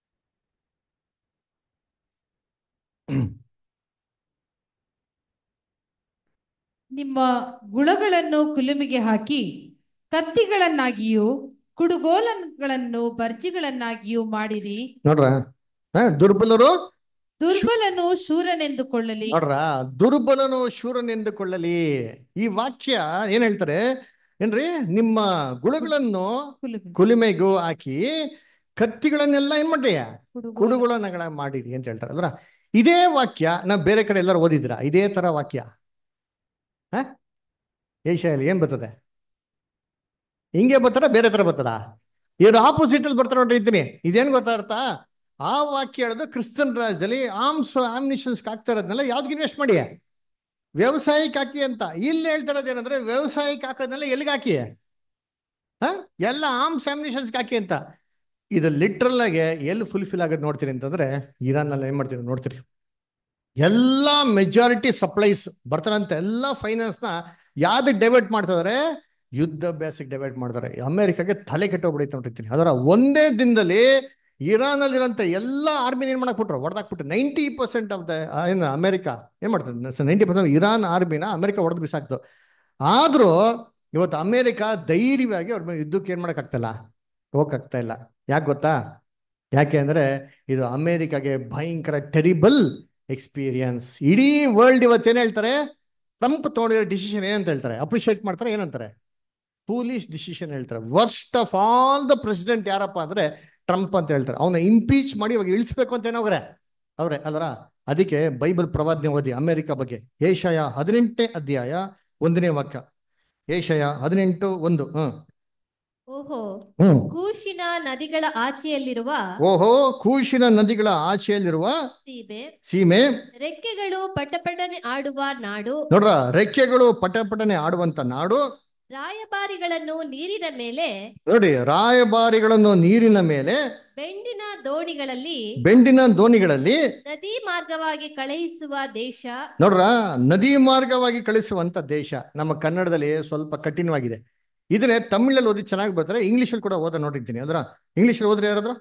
ನಿಮ್ಮ ಗುಳಗಳನ್ನು ಕುಲುಮೆಗೆ ಹಾಕಿ ಕತ್ತಿಗಳನ್ನಾಗಿಯೂ ಕುಡುಗೋಲಗಳನ್ನು ಬರ್ಜಿಗಳನ್ನಾಗಿಯೂ ಮಾಡಿರಿ ನೋಡ್ರ ಹಾ ದುರ್ಬಲರು ದುರ್ಬಲನು ಶೂರನೆಂದುಕೊಳ್ಳಲಿ ನೋಡ್ರ ದುರ್ಬಲನು ಶೂರನೆಂದುಕೊಳ್ಳಲಿ ಈ ವಾಕ್ಯ ಏನ್ ಹೇಳ್ತಾರೆ ಏನ್ರಿ ನಿಮ್ಮ ಗುಳುಗಳನ್ನು ಕುಲುಮೆ ಕುಲಿಮೆಗೂ ಹಾಕಿ ಕತ್ತಿಗಳನ್ನೆಲ್ಲ ಏನ್ ಮಾಡಿ ಕುಡುಗೋಲ. ಕುಡುಗುಳನಗಳ ಮಾಡಿರಿ ಅಂತ ಹೇಳ್ತಾರೆ ಅಲ್ರ ಇದೇ ವಾಕ್ಯ ನಾವು ಬೇರೆ ಕಡೆ ಎಲ್ಲರೂ ಓದಿದ್ರ ಇದೇ ತರ ವಾಕ್ಯ ಹ ಏಷ್ಯಾಯಲ್ಲಿ ಏನ್ ಬರ್ತದೆ ಹಿಂಗೆ ಬರ್ತಾರ ಬೇರೆ ತರ ಬರ್ತದ ಇವ್ರು ಆಪೋಸಿಟ್ ಅಲ್ಲಿ ಬರ್ತಾರ ನೋಡ್ರಿ ಇದ್ದೀನಿ ಇದೇನ್ ಗೊತ್ತಾರ್ಥ ಆ ವಾಕ್ಯ ಹೇಳೋದು ಕ್ರಿಸ್ತನ್ ರಾಜ್ಯದಲ್ಲಿ ಆರ್ಮ್ಸ್ ಆಮ್ನಿಷನ್ಸ್ ಹಾಕ್ತಾ ಇರೋದ್ನೆಲ್ಲ ಯಾವ್ದು ಇನ್ವೆಸ್ಟ್ ಮಾಡಿ ವ್ಯವಸಾಯಕ್ಕೆ ಹಾಕಿ ಅಂತ ಇಲ್ಲಿ ಹೇಳ್ತಾ ಇರೋದು ಏನಂದ್ರೆ ವ್ಯವಸಾಯಕ್ಕೆ ಹಾಕೋದ್ನೆಲ್ಲ ಎಲ್ಲಿಗೆ ಹಾಕಿ ಹ ಎಲ್ಲ ಆರ್ಮ್ಸ್ ಆಮ್ನಿಷನ್ಸ್ ಹಾಕಿ ಅಂತ ಇದು ಲಿಟ್ರಲ್ ಆಗಿ ಎಲ್ಲಿ ಫುಲ್ಫಿಲ್ ಆಗೋದು ನೋಡ್ತೀರಿ ಅಂತಂದ್ರೆ ಇರಾನ್ ನಲ್ಲಿ ಏನ್ ಮಾಡ್ತೀರಿ ನೋಡ್ತೀರಿ ಎಲ್ಲ ಮೆಜಾರಿಟಿ ಸಪ್ಲೈಸ್ ಬರ್ತಾರಂತ ಎಲ್ಲ ಫೈನಾನ್ಸ್ ನ ಯಾವ್ದಕ್ಕೆ ಡೈವರ್ಟ್ ಮಾಡ್ತಿದಾರೆ ಯುದ್ಧ ಅಭ್ಯಾಸಕ್ಕೆ ಡೈವರ್ಟ್ ಮಾಡ್ತಾರೆ ಅಮೆರಿಕಾಗೆ ತಲೆ ಕೆಟ್ಟೋಗ್ಬಿಡೈತೆ ನೋಡಿರ್ತೀನಿ ಅದರ ಒಂದೇ ದಿನದಲ್ಲಿ ಇರಾನ್ ಅಲ್ಲಿರೋಂಥ ಎಲ್ಲ ಆರ್ಮಿ ಏನ್ ಮಾಡಕ್ ಬಿಟ್ರು ಹೊಡೆದಾಕ್ಬಿಟ್ರು ನೈಂಟಿ ಪರ್ಸೆಂಟ್ ಆಫ್ ದ ಏನು ಅಮೆರಿಕ ಏನ್ ಮಾಡ್ತದೆ ನೈಂಟಿ ಪರ್ಸೆಂಟ್ ಇರಾನ್ ಆರ್ಮಿನ ಅಮೆರಿಕ ಹೊಡೆದು ಬಿಸಾಕ್ತು ಆದ್ರೂ ಇವತ್ತು ಅಮೆರಿಕ ಧೈರ್ಯವಾಗಿ ಅವ್ರ ಮೇಲೆ ಯುದ್ಧಕ್ಕೆ ಏನ್ ಮಾಡಕ್ ಆಗ್ತಲ್ಲ ಹೋಗಕ್ಕಾಗ್ತಾ ಇಲ್ಲ ಯಾಕೆ ಗೊತ್ತಾ ಯಾಕೆ ಅಂದ್ರೆ ಇದು ಅಮೆರಿಕಾಗೆ ಭಯಂಕರ ಟೆರಿಬಲ್ ಎಕ್ಸ್ಪೀರಿಯನ್ಸ್ ಇಡೀ ವರ್ಲ್ಡ್ ಇವತ್ತೇನ್ ಹೇಳ್ತಾರೆ ಟ್ರಂಪ್ ತಗೊಂಡಿರೋ ಡಿಸಿಷನ್ ಏನಂತ ಹೇಳ್ತಾರೆ ಅಪ್ರಿಷಿಯೇಟ್ ಮಾಡ್ತಾರೆ ಏನಂತಾರೆ ಪೂಲಿಶ್ ಡಿಸಿಷನ್ ಹೇಳ್ತಾರೆ worst of all the president ಯಾರಪ್ಪ ಅಂದ್ರೆ ಟ್ರಂಪ್ ಅಂತ ಹೇಳ್ತಾರೆ ಅವನ ಇಂಪೀಚ್ ಮಾಡಿ ಇವಾಗ ಇಳಿಸ್ಬೇಕು ಅಂತ ಏನೋಗ್ರೆ ಅವ್ರೆ ಅಲ್ವರ ಅದಕ್ಕೆ ಬೈಬಲ್ ಪ್ರವಾದನೆ ಓದಿ ಅಮೆರಿಕ ಬಗ್ಗೆ ಏಷಯ ಹದಿನೆಂಟನೇ ಅಧ್ಯಾಯ ಒಂದನೇ ವಾಕ್ಯ ಏಷಯ ಹದಿನೆಂಟು ಒಂದು ಹ್ಮ್ ಓಹೋ ಹ್ಮ್ ಕೂಶಿನ ನದಿಗಳ ಆಚೆಯಲ್ಲಿರುವ ಓಹೋ ಕೂಶಿನ ನದಿಗಳ ಆಚೆಯಲ್ಲಿರುವ ಸೀಬೆ ಸೀಮೆ ರೆಕ್ಕೆಗಳು ಪಟಪಟನೆ ಆಡುವ ನಾಡು ನೋಡ್ರ ರೆಕ್ಕೆಗಳು ಪಟಪಟನೆ ಆಡುವಂತ ನಾಡು ರಾಯಭಾರಿಗಳನ್ನು ನೀರಿನ ಮೇಲೆ ನೋಡಿ ರಾಯಭಾರಿಗಳನ್ನು ನೀರಿನ ಮೇಲೆ ಬೆಂಡಿನ ದೋಣಿಗಳಲ್ಲಿ ಬೆಂಡಿನ ದೋಣಿಗಳಲ್ಲಿ ನದಿ ಮಾರ್ಗವಾಗಿ ಕಳುಹಿಸುವ ದೇಶ ನೋಡ್ರ ನದಿ ಮಾರ್ಗವಾಗಿ ಕಳಿಸುವಂತ ದೇಶ ನಮ್ಮ ಕನ್ನಡದಲ್ಲಿ ಸ್ವಲ್ಪ ಕಠಿಣವಾಗಿದೆ ಇದನ್ನೇ ತಮಿಳಲ್ಲಿ ಓದಿ ಚೆನ್ನಾಗಿ ಬರ್ತಾರೆ ಇಂಗ್ಲಿಷಲ್ಲಿ ಕೂಡ ಓದ ನೋಡಿದ್ದೀನಿ ಅದ್ರ ಇಂಗ್ಲಿಷಲ್ಲಿ ಓದ್ರಿ ಯಾರಾದ್ರ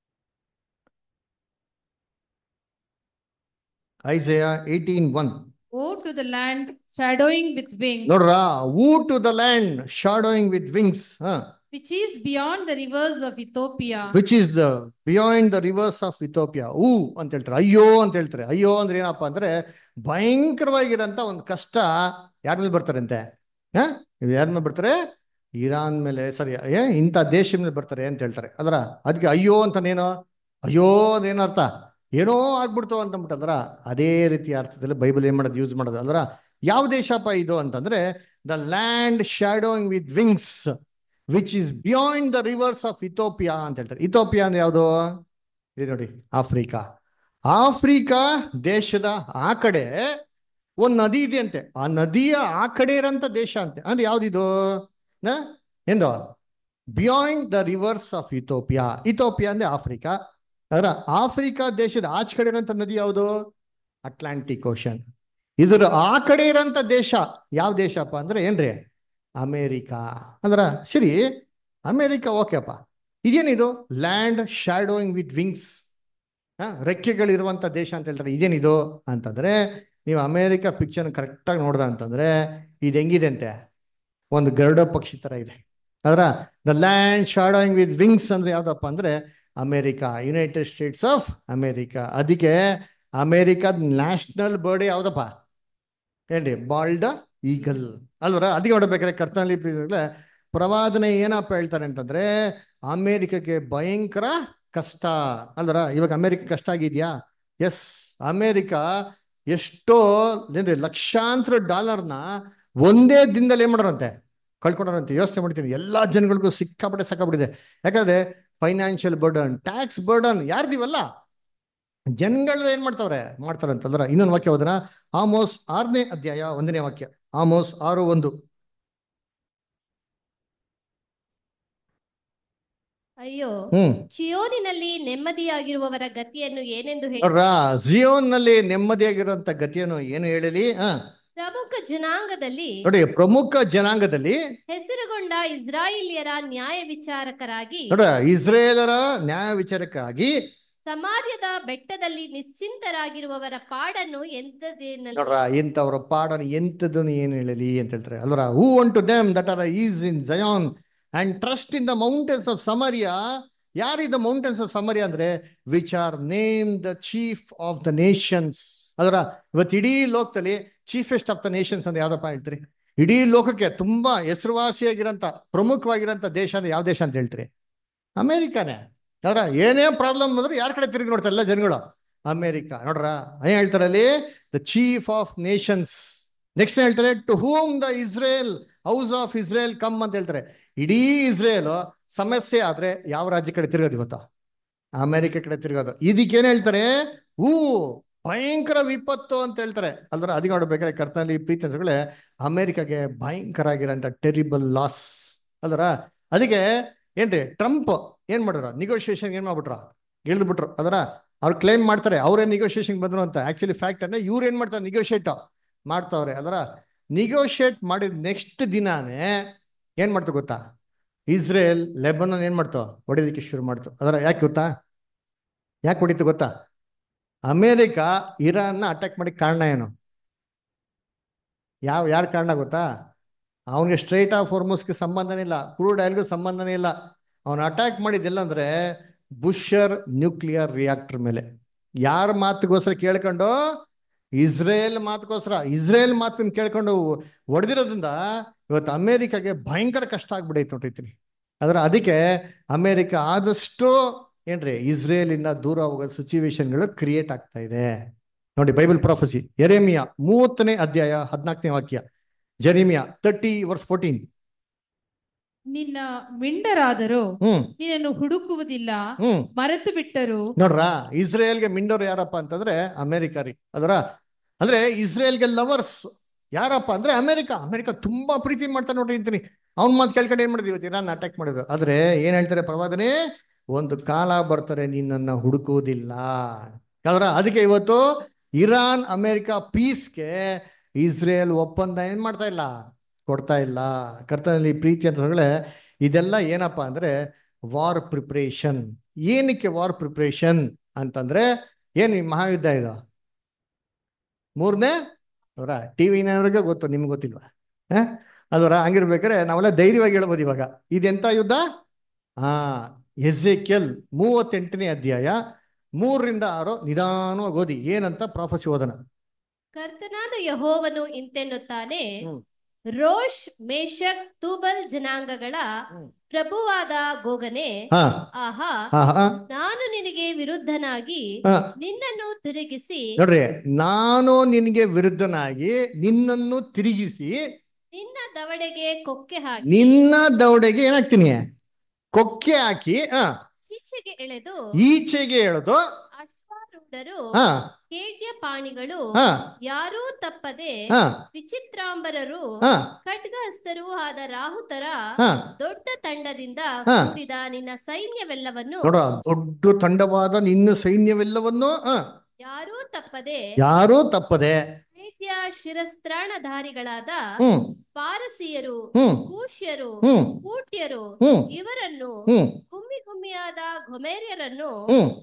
Isaiah eighteen one woe to the land shadowing with wings, ನೋಡ್ರ woe to the land shadowing with wings which is beyond the rivers of Ethiopia. Which is the beyond the rivers of Ethiopia ಊ ಅಂತ ಹೇಳ್ತಾರೆ ಅಯ್ಯೋ ಅಂತ ಹೇಳ್ತಾರೆ ಅಯ್ಯೋ ಅಂದ್ರೆ ಏನಪ್ಪಾ ಅಂದ್ರೆ ಭಯಂಕರವಾಗಿರೋಂಥ ಒಂದು ಕಷ್ಟ ಯಾರ ಮೇಲೆ ಬರ್ತಾರಂತೆ ಹಾ ಇದು ಯಾರ ಮೇಲೆ ಬರ್ತಾರೆ ಇರಾನ್ ಮೇಲೆ ಸರಿ ಏ ಇಂಥ ದೇಶ ಮೇಲೆ ಬರ್ತಾರೆ ಅಂತ ಹೇಳ್ತಾರೆ ಅದರ ಅದಕ್ಕೆ ಅಯ್ಯೋ ಅಂತಾನೇನೋ ಅಯ್ಯೋ ಅದೇನೋ ಅರ್ಥ ಏನೋ ಆಗ್ಬಿಡ್ತು ಅಂತಂದ್ಬಿಟ್ಟಂದ್ರ ಅದೇ ರೀತಿ ಅರ್ಥದಲ್ಲಿ ಬೈಬಲ್ ಏನ್ ಮಾಡೋದು ಯೂಸ್ ಮಾಡೋದು ಅಲ್ರ ಯಾವ ದೇಶಪ್ಪ ಇದು ಅಂತಂದ್ರೆ the land shadowing with wings which is beyond the rivers of Ethiopia ಅಂತ ಹೇಳ್ತಾರೆ ಇಥೋಪಿಯಾ ಅಂದ್ರೆ ಯಾವುದು ಇದು ನೋಡಿ ಆಫ್ರಿಕಾ ಆಫ್ರಿಕಾ ದೇಶದ ಆ ಕಡೆ ಒಂದ್ ನದಿ ಇದೆ ಅಂತೆ ಆ ನದಿಯ ಆ ಕಡೆ ಇರೋಂಥ ದೇಶ ಅಂತೆ ಅಂದ್ರೆ ಯಾವ್ದಿದು ನ? ಎಂದು beyond the rivers of Ethiopia Ethiopia ಅಂದ್ರೆ ಆಫ್ರಿಕಾ ಅದರ ಆಫ್ರಿಕಾ ದೇಶದ ಆಚೆ ಕಡೆ ಇರೋಂಥ ನದಿ ಯಾವುದು ಅಟ್ಲಾಂಟಿಕ್ ಓಷನ್ ಇದರ ಆ ಕಡೆ ಇರೋಂಥ ದೇಶ ಯಾವ ದೇಶಪ್ಪ ಅಂದ್ರೆ ಏನ್ರಿ ಅಮೇರಿಕಾ ಅಂದ್ರ ಸರಿ ಅಮೇರಿಕಾ ಓಕೆಪ್ಪ ಇದೇನಿದು ಲ್ಯಾಂಡ್ ಶಾಡೋಯಿಂಗ್ ವಿತ್ ವಿಂಗ್ಸ್ ಹಾ ರೆಕ್ಕೆಗಳಿರುವಂತ ದೇಶ ಅಂತ ಹೇಳ್ತಾರೆ ಇದೇನಿದು ಅಂತಂದ್ರೆ ನೀವು ಅಮೇರಿಕ ಪಿಕ್ಚರ್ ಕರೆಕ್ಟಾಗಿ ನೋಡ್ದ ಅಂತಂದ್ರೆ ಇದು ಹೆಂಗಿದೆ ಅಂತೆ ಒಂದು ಗರುಡ ಪಕ್ಷಿ ತರ ಇದೆ ಅದರ the land shadowing with wings ಅಂದ್ರೆ ಯಾವ್ದಪ್ಪ ಅಂದ್ರೆ America United States of America ಅದಕ್ಕೆ ಅಮೇರಿಕಾದ ನ್ಯಾಷನಲ್ ಬರ್ಡ್ ಯಾವ್ದಪ್ಪ ಹೇಳಿ ಬಾಲ್ಡ್ ಈಗಲ್ ಅಲ್ವರ ಅದಕ್ಕೆ ನೋಡ್ಬೇಕಾದ್ರೆ ಕರ್ತನಲ್ಲಿ ಪ್ರಿಯರೇ, ಪ್ರವಾದನೆ ಏನಪ್ಪ ಹೇಳ್ತಾರೆ ಅಂತಂದ್ರೆ ಅಮೇರಿಕಕ್ಕೆ ಭಯಂಕರ ಕಷ್ಟ ಅಲ್ವರ ಇವಾಗ ಅಮೇರಿಕ ಕಷ್ಟ ಆಗಿದ್ಯಾ ಎಸ್ ಅಮೇರಿಕ ಎಷ್ಟೋ ಏನ್ರಿ ಲಕ್ಷಾಂತರ ಡಾಲರ್ನ ಒಂದೇ ದಿನದಲ್ಲಿ ಏನ್ ಮಾಡೋರಂತೆ ಕಳ್ಕೊಂಡ್ರಂತೆ ಯೋಚನೆ ಮಾಡ್ತೀನಿ ಎಲ್ಲಾ ಜನಗಳಿಗೂ ಸಿಕ್ಕಾಪಟ್ಟೆ ಸಾಕಾಗ್ಬಿಟ್ಟಿದೆ ಯಾಕಂದ್ರೆ ಫೈನಾನ್ಷಿಯಲ್ ಬರ್ಡನ್ ಟ್ಯಾಕ್ಸ್ ಬರ್ಡನ್ ಯಾರ್ದಿವಲ್ಲ ಜನಗಳ ಏನ್ ಮಾಡ್ತಾವ್ರೆ ಮಾಡ್ತಾರೆ ಅಂತಂದ್ರ ಇನ್ನೊಂದು ವಾಕ್ಯ ಹೋದನ ಆಮೋಸ್ ಆರನೇ ಅಧ್ಯಾಯ ಒಂದನೇ ವಾಕ್ಯ ಆಮೋಸ್ ಆರು ಒಂದು ಅಯ್ಯೋ ಹ್ಮ್ ಚಿಯೋನಿನಲ್ಲಿ ನೆಮ್ಮದಿಯಾಗಿರುವವರ ಗತಿಯನ್ನು ಏನೆಂದು ಹೇಳಿ ನೋಡ್ರ ಜಿಯೋನ್ ನಲ್ಲಿ ನೆಮ್ಮದಿಯಾಗಿರುವಂತ ಗತಿಯನ್ನು ಏನು ಹೇಳಲಿ ಹ ಪ್ರಮುಖ ಜನಾಂಗದಲ್ಲಿ ನೋಡಿ ಪ್ರಮುಖ ಜನಾಂಗದಲ್ಲಿ ಹೆಸರುಗೊಂಡ ಇಸ್ರಾಯೇಲಿಯರ ನ್ಯಾಯ ವಿಚಾರಕರಾಗಿ ನೋಡ ಇಸ್ರೇಲರ ನ್ಯಾಯ ವಿಚಾರಕ್ಕಾಗಿ ಸಮಾರ್ಯದ ಬೆಟ್ಟದಲ್ಲಿ ನಿಶ್ಚಿಂತರಾಗಿರುವವರ ಪಾಡನ್ನು ಎಂತದೇನಲ್ಲ ನೋಡ್ರ ಇಂಥವ್ರ ಪಾಡನ್ನು ಎಂಥದನ್ನು ಏನು ಹೇಳಲಿ ಅಂತ ಹೇಳ್ತಾರೆ ಅಲ್ವರ woe unto them that are ease in Zion and trust in the mountains of Samaria ಯಾರಿದ ಮೌಂಟೇನ್ಸ್ ಆಫ್ ಸಮರಿಯಾ ಅಂದ್ರೆ which are name the chief of the nations ಅದರ ಇವತ್ತು ಇಡೀ ಲೋಕದಲ್ಲಿ ಚೀಫೆಸ್ಟ್ ಆಫ್ ದ ನೇಷನ್ಸ್ ಅಂತ ಯಾವ್ದಪ್ಪ ಹೇಳ್ತೀರಿ ಇಡೀ ಲೋಕಕ್ಕೆ ತುಂಬಾ ಹೆಸರುವಾಸಿಯಾಗಿರಂತ ಪ್ರಮುಖವಾಗಿರಂತ ದೇಶ ಅಂದ್ರೆ ಯಾವ ದೇಶ ಅಂತ ಹೇಳ್ತೀರಿ ಅಮೇರಿಕಾನೇ ಯಾರ ಏನೇ ಪ್ರಾಬ್ಲಮ್ ಅಂದ್ರೆ ಯಾರ ಕಡೆ ತಿರುಗಿ ನೋಡ್ತಾರೆ ಎಲ್ಲ ಜನಗಳು ಅಮೇರಿಕ ನೋಡ್ರ ಏನ್ ಹೇಳ್ತಾರೆ ಅಲ್ಲಿ the chief of nations next ಹೇಳ್ತಾರೆ to whom the Israel house of Israel come ಅಂತ ಹೇಳ್ತಾರೆ ಇಡೀ ಇಸ್ರೇಲ್ ಸಮಸ್ಯೆ ಆದ್ರೆ ಯಾವ ರಾಜ್ಯ ಕಡೆ ತಿರುಗೋದು ಇವತ್ತು ಅಮೆರಿಕ ಕಡೆ ತಿರುಗೋದು ಇದಕ್ಕೇನ್ ಹೇಳ್ತಾರೆ ಹೂ ಭಯಂಕರ ವಿಪತ್ತು ಅಂತ ಹೇಳ್ತಾರೆ ಅಲ್ದ್ರ ಅದಕ್ಕೆ ನೋಡ್ಬೇಕಾದ್ರೆ ಕರ್ತನಲ್ಲಿ ಪ್ರೀತಿ ಅನ್ಸಗಳೇ ಅಮೆರಿಕಾಗೆ ಭಯಂಕರ ಆಗಿರೋಂಥ ಟೆರಿಬಲ್ ಲಾಸ್ ಅಲ್ದ್ರ ಅದಕ್ಕೆ ಏನ್ರಿ ಟ್ರಂಪ್ ಏನ್ ಮಾಡಿದ್ರು ನಿಗೋಷಿಯೇಷನ್ ಏನ್ ಮಾಡ್ಬಿಟ್ರು ಇಳಿದು ಬಿಟ್ರು ಅದರ ಅವ್ರು ಕ್ಲೈಮ್ ಮಾಡ್ತಾರೆ ಅವರೇ ನಿಗೋಷಿಯೇಷನ್ ಬಂದ್ರು ಅಂತ ಆಕ್ಚುಲಿ ಫ್ಯಾಕ್ಟ್ ಅಂದ್ರೆ ಇವ್ರು ಏನ್ ಮಾಡ್ತಾರೆ ನಿಗೋಷಿಯೇಟ್ ಮಾಡ್ತಾವ್ರೆ ಅದರ ನಿಗೋಷಿಯೇಟ್ ಮಾಡಿದ ನೆಕ್ಸ್ಟ್ ದಿನಾನೇ ಏನ್ ಮಾಡ್ತು ಗೊತ್ತಾ ಇಸ್ರೇಲ್ ಲೆಬನನ್ ಏನ್ ಮಾಡ್ತು ಹೊಡಿಲಿಕ್ಕೆ ಶುರು ಮಾಡ್ತು ಅದರ ಯಾಕೆ ಗೊತ್ತಾ ಯಾಕೆ ಹೊಡಿತು ಗೊತ್ತಾ ಅಮೇರಿಕ ಇರಾನ್ನ ಅಟ್ಯಾಕ್ ಮಾಡಿ ಕಾರಣ ಏನು ಯಾವ ಯಾರ ಕಾರಣ ಗೊತ್ತಾ ಅವನಿಗೆ ಸ್ಟ್ರೈಟ್ ಆಫ್ ಫಾರ್ಮೋಸ್ಗೆ ಸಂಬಂಧನೇ ಇಲ್ಲ ಕ್ರೂಡ್ ಆಯಿಲ್ಗೂ ಸಂಬಂಧನೇ ಇಲ್ಲ ಅವನು ಅಟ್ಯಾಕ್ ಮಾಡಿದ್ದೆಲ್ಲ ಅಂದ್ರೆ ಬುಷರ್ ನ್ಯೂಕ್ಲಿಯರ್ ರಿಯಾಕ್ಟರ್ ಮೇಲೆ ಯಾರ ಮಾತುಗೋಸ್ಕರ ಕೇಳ್ಕೊಂಡು ಇಸ್ರೇಲ್ ಮಾತುಗೋಸ್ಕರ ಇಸ್ರೇಲ್ ಮಾತನ್ನ ಕೇಳ್ಕೊಂಡು ಹೊಡೆದಿರೋದ್ರಿಂದ ಇವತ್ತು ಅಮೇರಿಕಾಗೆ ಭಯಂಕರ ಕಷ್ಟ ಆಗ್ಬಿಡೈತೆ ನೋಡಿರ್ತೀನಿ ಅದರ ಅದಕ್ಕೆ ಅಮೇರಿಕ ಆದಷ್ಟು ಏನ್ರಿ ಇಸ್ರೇಲಿಂದ ದೂರ ಹೋಗೋ ಸಿಚುವೇಶನ್ಗಳು ಕ್ರಿಯೇಟ್ ಆಗ್ತಾ ಇದೆ ನೋಡಿ ಬೈಬಲ್ ಪ್ರಾಫಸಿ ಎರೆಮಿಯ ಮೂವತ್ತನೇ ಅಧ್ಯಾಯ ಹದಿನಾಲ್ಕನೇ ವಾಕ್ಯ ಜೆರೆಮಿಯಾ ತರ್ಟಿ ವರ್ಸ್ ಫೋರ್ಟೀನ್ ನಿನ್ನ ಮಿಂಡರಾದರೂ ಹ್ಮ್ ನಿನ್ನನ್ನು ಹುಡುಕುವುದಿಲ್ಲ ಹ್ಮ್ ಮರೆತು ಬಿಟ್ಟರು ನೋಡ್ರ ಇಸ್ರೇಲ್ಗೆ ಮಿಂಡೋರು ಯಾರಪ್ಪ ಅಂತಂದ್ರೆ ಅಮೆರಿಕ ರೀ ಅದರ ಅಂದ್ರೆ ಇಸ್ರೇಲ್ಗೆ ಲವರ್ಸ್ ಯಾರಪ್ಪ ಅಂದ್ರೆ ಅಮೆರಿಕ ಅಮೆರಿಕ ತುಂಬಾ ಪ್ರೀತಿ ಮಾಡ್ತಾ ನೋಡ್ರಿ ಅಂತೀನಿ ಅವ್ನ ಮಾತು ಕೇಳ್ಕೊಂಡು ಏನ್ ಮಾಡಿದ್ವಿ ಇರಾನ್ ಅಟ್ಯಾಕ್ ಮಾಡಿದ್ರು ಆದ್ರೆ ಏನ್ ಹೇಳ್ತಾರೆ ಪ್ರವಾದನೆ ಒಂದು ಕಾಲ ಬರ್ತಾರೆ ನಿನ್ನನ್ನ ಹುಡುಕುವುದಿಲ್ಲ ಯಾವ್ದ್ರ ಅದಕ್ಕೆ ಇವತ್ತು ಇರಾನ್ ಅಮೆರಿಕ ಪೀಸ್ಗೆ ಇಸ್ರೇಲ್ ಒಪ್ಪಂದ ಏನ್ ಮಾಡ್ತಾ ಇಲ್ಲ ಕೊಡ್ತಾ ಇಲ್ಲ ಕರ್ತನಲ್ಲಿ ಪ್ರೀತಿ ಅಂತ ಹೇಳಿದ್ರೆ ಇದೆಲ್ಲ ಏನಪ್ಪ ಅಂದ್ರೆ ವಾರ್ ಪ್ರಿಪ್ರೇಷನ್ ಏನಕ್ಕೆ ವಾರ್ ಪ್ರಿಪ್ರೇಷನ್ ಅಂತಂದ್ರೆ ಏನು ಈ ಮಹಾಯುದ್ಧ ಇದು ಮೂರನೇ ಅವರ ಟಿ ವಿನವ್ರಿಗೆ ಗೊತ್ತು ನಿಮ್ಗೆ ಗೊತ್ತಿಲ್ವಾ ಹ ಅದರ ಹಂಗಿರ್ಬೇಕಾದ್ರೆ ನಾವೆಲ್ಲ ಧೈರ್ಯವಾಗಿ ಹೇಳ್ಬೋದು ಇವಾಗ ಇದೆಂತ ಯುದ್ಧ ಹಾ ಎಲ್ ಮೂವತ್ತೆಂಟನೇ ಅಧ್ಯಾಯ ಮೂರರಿಂದ ಆರು ನಿಧಾನವಾಗಿ ಓದಿ ಏನಂತ ಪ್ರಾಫಸಿ ಓದನ ಕರ್ತನಾದ ಯಹೋವನು ಇಂತೆನ್ನುತ್ತಾನೆ ಹ್ಮ್. ರೋಷ್ ಮೇಷಕ್ ತೂಬಲ್ ಜನಾಂಗಗಳ ಹ್ಮ್. ಪ್ರಭುವಾದ ಗೋಗನೆ ಹಾ ಆಹಾ ಹಾ ಹಾ ನಾನು ನಿನಗೆ ವಿರುದ್ಧನಾಗಿ ಹಾ ನಿನ್ನನ್ನು ತಿರುಗಿಸಿ ನೋಡ್ರಿ ನಾನು ನಿನಗೆ ವಿರುದ್ಧನಾಗಿ ನಿನ್ನನ್ನು ತಿರುಗಿಸಿ ನಿನ್ನ ದವಡೆಗೆ ಕೊಕ್ಕೆ ಹಾಕಿ ನಿನ್ನ ದೌಡೆಗೆ ಏನಾಗ್ತೀನಿ ಕೊಕ್ಕೆ ಹಾಕಿ ಆ ಈಚೆಗೆ ಎಳೆದು ಈಚೆಗೆ ಹೇಳೋದು ಅಶ್ವಾರೂಢರು ಹಾ ಖೇಡ್ಯ ಪಾಣಿಗಳು ಹಾ ಯಾರೂ ತಪ್ಪದೆ ಹಾ ವಿಚಿತ್ರಾಂಬರರು ಹಾ ಖಡ್ಗಹಸ್ತರೂ ಆದ ರಾಹುತರ ಹಾ ದೊಡ್ಡ ತಂಡದಿಂದ ಹಾ. ಕೂಡಿದ ನಿನ್ನ ಸೈನ್ಯವೆಲ್ಲವನ್ನು ನೋಡ ದೊಡ್ಡ ತಂಡವಾದ ನಿನ್ನ ಸೈನ್ಯವೆಲ್ಲವನ್ನು ಆ, ಯಾರೂ ತಪ್ಪದೆ ಯಾರೂ ತಪ್ಪದೆ ಖೇಡ್ಯ ಶಿರಸ್ತ್ರಾಣಧಾರಿಗಳಾದ ಹ್ಮ್ ಪಾರಸಿಯರು ಹ್ಮ್ ಕೂಶ್ಯರು ಹ್ಮ್ ಕೂಟ್ಯರು ಹ್ಮ್ ಇವರನ್ನು ಹ್ಮ್ ಗುಮ್ಮಿ ಗುಮ್ಮಿಯಾದ ಗೊಮೇರ್ಯರನ್ನು ಹ್ಮ್ ಉತ್ತರ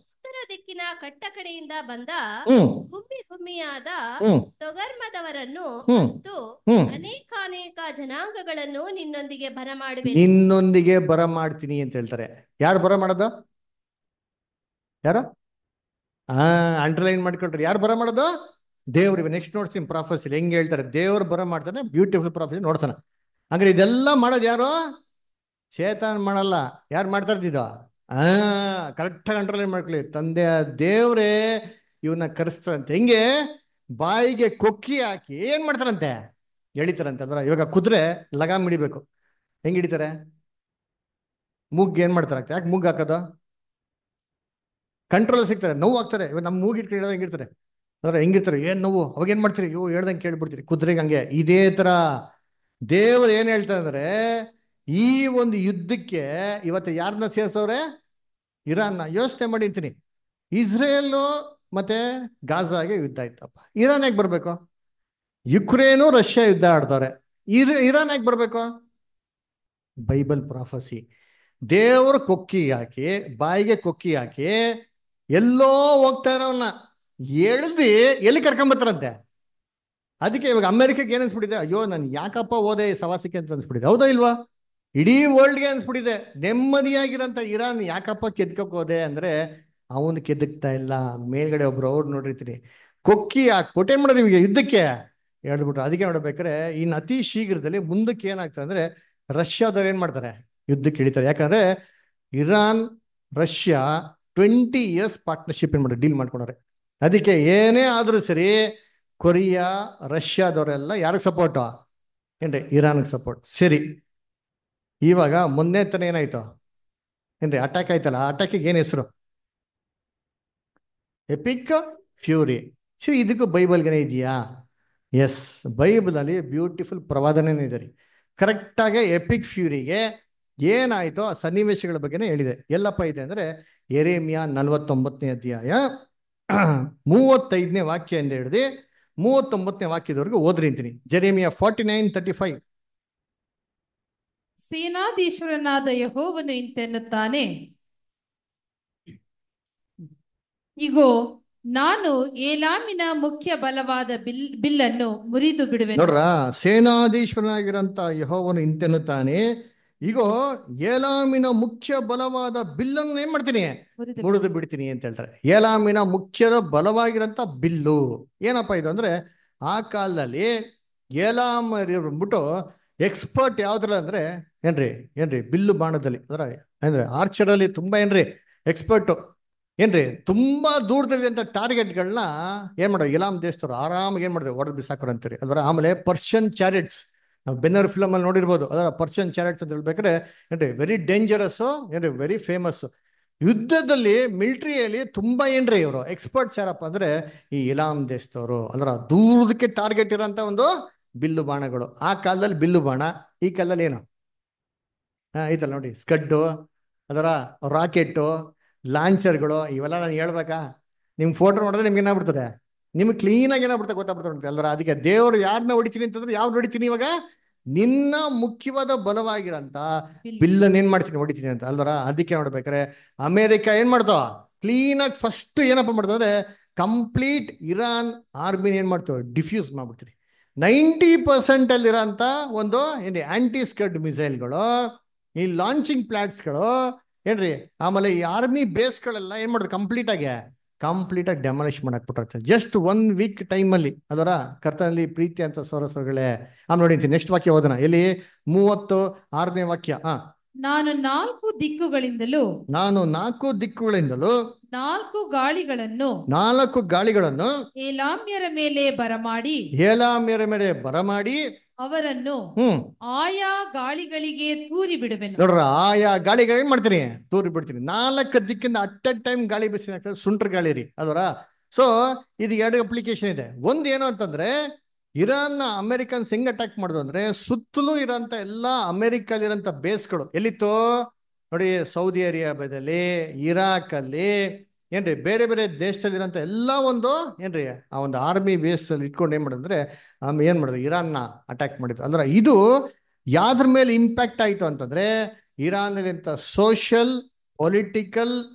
ದಿಕ್ಕಿನ ಕಟ್ಟ ಕಡೆಯಿಂದ ಬಂದ ಹ್ಮ್ ಗುಮ್ಮಿ ಗುಮ್ಮಿಯಾದ ಹ್ಮ್ ತೊಗರ್ಮದವರನ್ನು ಹ್ಮ್ ಮತ್ತು ಹ್ಮ್ ಅನೇಕಾನೇಕ ಜನಾಂಗಗಳನ್ನು ನಿನ್ನೊಂದಿಗೆ ಬರಮಾಡುವೆ ನಿನ್ನೊಂದಿಗೆ ಬರ ಮಾಡ್ತೀನಿ ಅಂತ ಹೇಳ್ತಾರೆ ಯಾರು ಬರ ಮಾಡೋದು ಯಾರು ಹಾ ಅಂಡರ್ಲೈನ್ ಮಾಡ್ಕೊಳ್ರಿ ಯಾರು ಬರ ಮಾಡೋದು ದೇವ್ರಿಗೆ ನೆಕ್ಸ್ಟ್ ನೋಡ್ತೀನಿ ಪ್ರಾಫೆಸಿ ಹೆಂಗ್ ಹೇಳ್ತಾರೆ ದೇವ್ರು ಬರ ಮಾಡ್ತಾನೆ ಬ್ಯೂಟಿಫುಲ್ ಪ್ರಾಫೆಸಿ ನೋಡ್ತಾನೆ ಹಂಗಾರೆ ಇದೆಲ್ಲ ಮಾಡೋದು ಯಾರು ಚೇತನ್ ಮಾಡಲ್ಲ ಯಾರು ಮಾಡ್ತಾ ಇದ್ದಿದ್ದು ಹಾ ಕರೆಕ್ಟಾಗಿ ಅಂಡರ್ಲೈನ್ ಮಾಡ್ಕೊಳ್ಳಿ ತಂದೆ ದೇವ್ರೇ ಇವನ್ನ ಕರೆಸ್ತಾರಂತೆ ಹೆಂಗೆ ಬಾಯಿಗೆ ಕೊಕ್ಕಿ ಹಾಕಿ ಏನ್ ಮಾಡ್ತಾರಂತೆ ಎಳಿತಾರಂತೆ ಅದ್ರ ಇವಾಗ ಕುದುರೆ ಲಗಾಮ್ ಹಿಡಿಬೇಕು ಹೆಂಗ್ ಹಿಡಿತಾರೆ ಮೂಗ್ ಏನ್ ಮಾಡ್ತಾರೆ ಯಾಕೆ ಮೂಗ್ ಹಾಕೋದು ಕಂಟ್ರೋಲ್ ಸಿಗ್ತಾರೆ ನೋವು ಆಗ್ತಾರೆ ಇವಾಗ ನಮ್ಮ ಮೂಗ್ ಇಟ್ಕೊಂಡು ಹೆಂಗಿರ್ತಾರೆ ಅಂದ್ರೆ ಹೆಂಗಿರ್ತಾರೆ ಏನ್ ನೋವು ಅವಾಗ ಏನ್ ಮಾಡ್ತೀರಿ ಇವು ಹೇಳ್ದಂಗೆ ಕೇಳ್ಬಿಡ್ತೀರಿ ಕುದುರೆಗೆ ಹಂಗೆ ಇದೇ ತರ ದೇವ್ರು ಏನ್ ಹೇಳ್ತಾರೆ ಅಂದ್ರೆ ಈ ಒಂದು ಯುದ್ಧಕ್ಕೆ ಇವತ್ತು ಯಾರನ್ನ ಸೇರ್ಸವ್ರೆ ಇರಾನ್ನ ಯೋಚನೆ ಮಾಡಿ ಅಂತೀನಿ ಇಸ್ರೇಲು ಮತ್ತೆ ಗಾಜಾಗೆ ಯುದ್ಧ ಆಯ್ತಪ್ಪ ಇರಾನ್ ಯಾಕೆ ಬರ್ಬೇಕು ಯುಕ್ರೇನು ರಷ್ಯಾ ಯುದ್ಧ ಆಡ್ತಾರೆ ಇರ್ ಇರಾನ್ ಯಾಕೆ ಬರ್ಬೇಕು ಬೈಬಲ್ ಪ್ರಾಫಸಿ ದೇವ್ರ ಕೊಕ್ಕಿ ಹಾಕಿ ಬಾಯಿಗೆ ಕೊಕ್ಕಿ ಹಾಕಿ ಎಲ್ಲೋ ಹೋಗ್ತಾ ಇರೋವನ್ನ ಎಳ್ದಿ ಎಲ್ಲಿ ಕರ್ಕೊಂಬತ್ತಾರಂತೆ ಅದಕ್ಕೆ ಇವಾಗ ಅಮೆರಿಕಕ್ಕೆ ಏನ್ ಅನ್ಸ್ಬಿಟ್ಟಿದೆ ಅಯ್ಯೋ ನಾನು ಯಾಕಪ್ಪ ಓದೆ ಈ ಸವಾಸಕ್ಕೆ ಅಂತ ಅನ್ಸ್ಬಿಟ್ಟಿದೆ ಹೌದಾ ಇಲ್ವಾ ಇಡೀ ವರ್ಲ್ಡ್ಗೆ ಅನ್ಸ್ಬಿಟ್ಟಿದೆ ನೆಮ್ಮದಿಯಾಗಿರೋಂಥ ಇರಾನ್ ಯಾಕಪ್ಪ ಕೆದ್ಕಕ್ ಹೋದೆ ಅಂದ್ರೆ ಅವನು ಕೆದಕ್ತಾ ಇಲ್ಲ ಮೇಲ್ಗಡೆ ಒಬ್ರು ಅವ್ರು ನೋಡಿರ್ತೀನಿ ಕೊಕ್ಕಿ ಹಾಕ್ಬಿಟ್ಟು ಏನ್ ಮಾಡೋದು ನಿಮಗೆ ಯುದ್ಧಕ್ಕೆ ಹೇಳ್ಬಿಟ್ರು ಅದಕ್ಕೆ ನೋಡ್ಬೇಕಾದ್ರೆ ಇನ್ನು ಅತಿ ಶೀಘ್ರದಲ್ಲಿ ಮುಂದಕ್ಕೆ ಏನಾಗ್ತದೆ ಅಂದ್ರೆ ರಷ್ಯಾದವ್ರು ಏನ್ ಮಾಡ್ತಾರೆ ಯುದ್ಧಕ್ಕೆ ಇಳಿತಾರೆ ಯಾಕಂದ್ರೆ Iran Russia twenty years partnership ಏನ್ ಮಾಡಿ ಡೀಲ್ ಮಾಡ್ಕೊಂಡವ್ರೆ ಅದಕ್ಕೆ ಏನೇ ಆದ್ರೂ ಸರಿ ಕೊರಿಯಾ ರಷ್ಯಾದವರೆಲ್ಲ ಯಾರಿಗೆ ಸಪೋರ್ಟು ಏನ್ರಿ ಇರಾನ್ಗೆ ಸಪೋರ್ಟ್ ಸರಿ ಇವಾಗ ಮೊನ್ನೆ ತಾನೇ ಏನಾಯ್ತು ಏನ್ರಿ ಅಟ್ಯಾಕ್ ಆಯ್ತಲ್ಲ ಆ ಅಟ್ಯಾಕಿಗೆ ಏನು ಹೆಸರು ಎಪಿಕ್ ಫ್ಯೂರಿ ಸರಿ ಇದಕ್ಕೂ ಬೈಬಲ್ಗೆನೇ ಇದೆಯಾ ಎಸ್ ಬೈಬಲಲ್ಲಿ ಬ್ಯೂಟಿಫುಲ್ ಪ್ರವಾದನೆ ಇದೆ ರೀ ಕರೆಕ್ಟಾಗಿ ಎಪಿಕ್ ಫ್ಯೂರಿಗೆ ಏನಾಯ್ತೋ ಆ ಸನ್ನಿವೇಶಗಳ ಬಗ್ಗೆನೇ ಹೇಳಿದೆ ಎಲ್ಲಪ್ಪ ಇದೆ ಅಂದ್ರೆ ಎರೇಮಿಯಾ ನಲವತ್ತೊಂಬತ್ತನೇ ಅಧ್ಯಾಯ ಮೂವತ್ತೈದನೇ ವಾಕ್ಯ ಎಂದು ಹಿಡಿದು ಮೂವತ್ತೊಂಬತ್ತನೇ ವಾಕ್ಯದವರೆಗೂ ಓದ್ರಿ ಅಂತೀನಿ Jeremiah forty nine thirty five ಸೇನಾಧೀಶ್ವರನಾದ ಯಹೋವನು ಇಂತೆನ್ನುತ್ತಾನೆ ಇಗೋ ನಾನು ಏಲಾಮಿನ ಮುಖ್ಯ ಬಲವಾದ ಬಿಲ್ ಬಿಲ್ಲನ್ನು ಮುರಿದು ಬಿಡುವೆನು ನೋಡ್ರ ಸೇನಾಧೀಶ್ವರನಾಗಿರಂತ ಯಹೋವನು ಇಂತೆನ್ನುತ್ತಾನೆ ಈಗೋ ಏಲಾಮಿನ ಮುಖ್ಯ ಬಲವಾದ ಬಿಲ್ಲನ್ನು ಏನ್ ಮಾಡ್ತೀನಿ ಮುರಿದು ಮುರಿದು ಬಿಡ್ತೀನಿ ಅಂತ ಹೇಳ್ತಾರೆ ಏಲಾಮಿನ ಮುಖ್ಯದ ಬಲವಾಗಿರಂತ ಬಿಲ್ಲು ಏನಪ್ಪ ಇದು ಅಂದ್ರೆ ಆ ಕಾಲದಲ್ಲಿ ಏಲಾಮ್ ಬಂದ್ಬಿಟ್ಟು ಎಕ್ಸ್ಪರ್ಟ್ ಯಾವ್ದ್ರಲ್ಲಿ ಅಂದ್ರೆ ಏನ್ರಿ ಏನ್ರಿ ಬಿಲ್ಲು ಬಾಣದಲ್ಲಿ ಅಂದ್ರೆ ಅಂದ್ರೆ ಆರ್ಚರಲ್ಲಿ ತುಂಬಾ ಏನ್ರಿ ಎಕ್ಸ್ಪರ್ಟು ಏನ್ರಿ ತುಂಬಾ ದೂರದಲ್ಲಿ ಅಂತ ಟಾರ್ಗೆಟ್ಗಳನ್ನ ಏನ್ ಮಾಡೋ ಇಲಾಮ್ ದೇಶದವ್ರು ಆರಾಮಾಗಿ ಏನ್ ಮಾಡಿದೆ ಹೊಡೆದು ಬಿಸಾಕೋರು ಅಂತೀರಿ ಅದರ ಆಮೇಲೆ ಪರ್ಷಿಯನ್ ಚಾರಿಟ್ಸ್ ನಾವು ಬೆನ್ನರ್ ಫಿಲಮ್ ಅಲ್ಲಿ ನೋಡಿರ್ಬೋದು ಅದರ ಪರ್ಷಿಯನ್ ಚಾರಿಟ್ಸ್ ಅಂತ ಹೇಳ್ಬೇಕಾದ್ರೆ ಏನ್ರಿ ವೆರಿ ಡೇಂಜರಸ್ ಏನ್ರಿ ವೆರಿ ಫೇಮಸ್ ಯುದ್ಧದಲ್ಲಿ ಮಿಲಿಟರಿಯಲ್ಲಿ ತುಂಬಾ ಏನ್ರಿ ಇವರು ಎಕ್ಸ್ಪರ್ಟ್ಸ್ ಯಾರಪ್ಪ ಅಂದ್ರೆ ಈ ಇಲಾಮ್ ದೇಶದವರು ಅಂದ್ರ ದೂರದಕ್ಕೆ ಟಾರ್ಗೆಟ್ ಇರೋಂತ ಒಂದು ಬಿಲ್ಲು ಬಾಣಗಳು ಆ ಕಾಲದಲ್ಲಿ ಬಿಲ್ಲು ಬಾಣ ಈ ಕಾಲದಲ್ಲಿ ಏನು ಹಾ ಐತಲ್ಲ ನೋಡಿ ಸ್ಕಡ್ಡು ಅದರ ರಾಕೆಟ್ಟು ಲಾಂಚರ್ಗಳು ಇವೆಲ್ಲ ನಾನು ಹೇಳ್ಬೇಕಾ ನಿಮ್ ಫೋಟೋ ನೋಡಿದ್ರೆ ನಿಮ್ಗೆ ಏನಾಗ್ಬಿಡ್ತದೆ ನಿಮ್ಗೆ ಕ್ಲೀನಾಗಿ ಏನಾಗ್ಬಿಡ್ತದೆ ಗೊತ್ತಾಗ್ಬಿಡ್ತದೆ ಅಲ್ರ ಅದಕ್ಕೆ ದೇವ್ರು ಯಾರನ್ನ ಹೊಡಿತೀನಿ ಅಂತಂದ್ರೆ ಯಾವ್ದು ಹೊಡಿತೀನಿ ಇವಾಗ ನಿನ್ನ ಮುಖ್ಯವಾದ ಬಲವಾಗಿರಂತ ಬಿಲ್ಲನ್ ಏನ್ ಮಾಡ್ತೀನಿ ಹೊಡಿತೀನಿ ಅಂತ ಅಲ್ವರ ಅದಕ್ಕೆ ನೋಡ್ಬೇಕಾರೆ ಅಮೇರಿಕ ಏನ್ ಮಾಡ್ತಾವ ಕ್ಲೀನ್ ಆಗಿ ಫಸ್ಟ್ ಏನಪ್ಪ ಮಾಡ್ತಾವ ಅಂದ್ರೆ ಕಂಪ್ಲೀಟ್ ಇರಾನ್ ಆರ್ಮಿನ ಏನ್ ಮಾಡ್ತಾವ ಡಿಫ್ಯೂಸ್ ಮಾಡ್ಬಿಡ್ತೀರಿ ನೈಂಟಿ ಪರ್ಸೆಂಟ್ ಅಲ್ಲಿರೋಂಥ ಒಂದು ಏನ್ರಿ ಆಂಟಿ ಸ್ಕಡ್ ಮಿಸೈಲ್ಗಳು ಈ ಲಾಂಚಿಂಗ್ ಪ್ಲಾಟ್ಸ್ಗಳು ಏನ್ರಿ ಆಮೇಲೆ ಈ ಆರ್ಮಿ ಬೇಸ್ಗಳೆಲ್ಲ ಏನ್ ಮಾಡೋದು ಕಂಪ್ಲೀಟ್ ಆಗಿ ಕಂಪ್ಲೀಟ್ ಆಗಿ ಡೆಮಾಲಿಷ್ ಮಾಡಕ್ ಬಿಟ್ಟಿರ್ತಾರೆ ಜಸ್ಟ್ ಒನ್ ವೀಕ್ ಟೈಮಲ್ಲಿ ಅದರ ಕರ್ತನಲ್ಲಿ ಪ್ರೀತಿ ಅಂತ ಸೋರಸಗಳೇ ಆ ನೋಡಿ ನೆಕ್ಸ್ಟ್ ವಾಕ್ಯ ಓದೋಣ ಎಲ್ಲಿ ಮೂವತ್ತು ಆರನೇ ವಾಕ್ಯ ಹಾ ನಾನು ನಾಲ್ಕು ದಿಕ್ಕುಗಳಿಂದಲೂ ನಾನು ನಾಲ್ಕು ದಿಕ್ಕುಗಳಿಂದಲೂ ನಾಲ್ಕು ಗಾಳಿಗಳನ್ನು ನಾಲ್ಕು ಗಾಳಿಗಳನ್ನು ಏಲಾಮ್ಯರ ಮೇಲೆ ಬರಮಾಡಿ ಏಲಾಮ್ಯರ ಮೇಲೆ ಬರಮಾಡಿ ಅವರನ್ನು ಹ್ಮ್ ಆಯಾ ಗಾಳಿಗಳಿಗೆ ತೂರಿ ಬಿಡುವೆನು ನೋಡ್ರ ಆಯಾ ಗಾಳಿಗಳು ಏನ್ ಮಾಡ್ತೀನಿ ತೂರಿ ಬಿಡ್ತೀನಿ ನಾಲ್ಕು ದಿಕ್ಕಿಂದ ಅಟ್ ಎ ಟೈಮ್ ಗಾಳಿ ಬಿಸಿ ಆಗ್ತದೆ ಸುಂಟ್ರ ಗಾಳಿ ರೀ ಅದರ ಸೊ ಇದು ಎರಡು ಅಪ್ಲಿಕೇಶನ್ ಇದೆ ಒಂದ್ ಏನು ಅಂತಂದ್ರೆ ಇರಾನ್ನ ಅಮೆರಿಕನ್ಸ್ ಹೆಂಗ್ ಅಟ್ಯಾಕ್ ಮಾಡುದು ಅಂದ್ರೆ ಸುತ್ತಲೂ ಇರೋಂತ ಎಲ್ಲಾ ಅಮೆರಿಕಲ್ಲಿರೋಂಥ ಬೇಸ್ಗಳು ಎಲ್ಲಿತ್ತು ನೋಡಿ ಸೌದಿ ಅರೇಬಿಯಾದಲ್ಲಿ ಇರಾಕ್ ಅಲ್ಲಿ ಏನ್ರಿ ಬೇರೆ ಬೇರೆ ದೇಶದಲ್ಲಿರೋಂಥ ಎಲ್ಲ ಒಂದು ಏನ್ರಿ ಆ ಒಂದು ಆರ್ಮಿ ಬೇಸ್ ಅಲ್ಲಿ ಇಟ್ಕೊಂಡು ಏನ್ ಮಾಡಿದ್ರೆ ಆಮೇಲೆ ಏನ್ ಮಾಡೋದು ಇರಾನ್ನ ಅಟ್ಯಾಕ್ ಮಾಡಿದ್ರು ಅಂದ್ರೆ ಇದು ಯಾವ್ದ್ರ ಮೇಲೆ ಇಂಪ್ಯಾಕ್ಟ್ ಆಯ್ತು ಅಂತಂದ್ರೆ ಇರಾನ್ ಸೋಷಿಯಲ್ ಪೊಲಿಟಿಕಲ್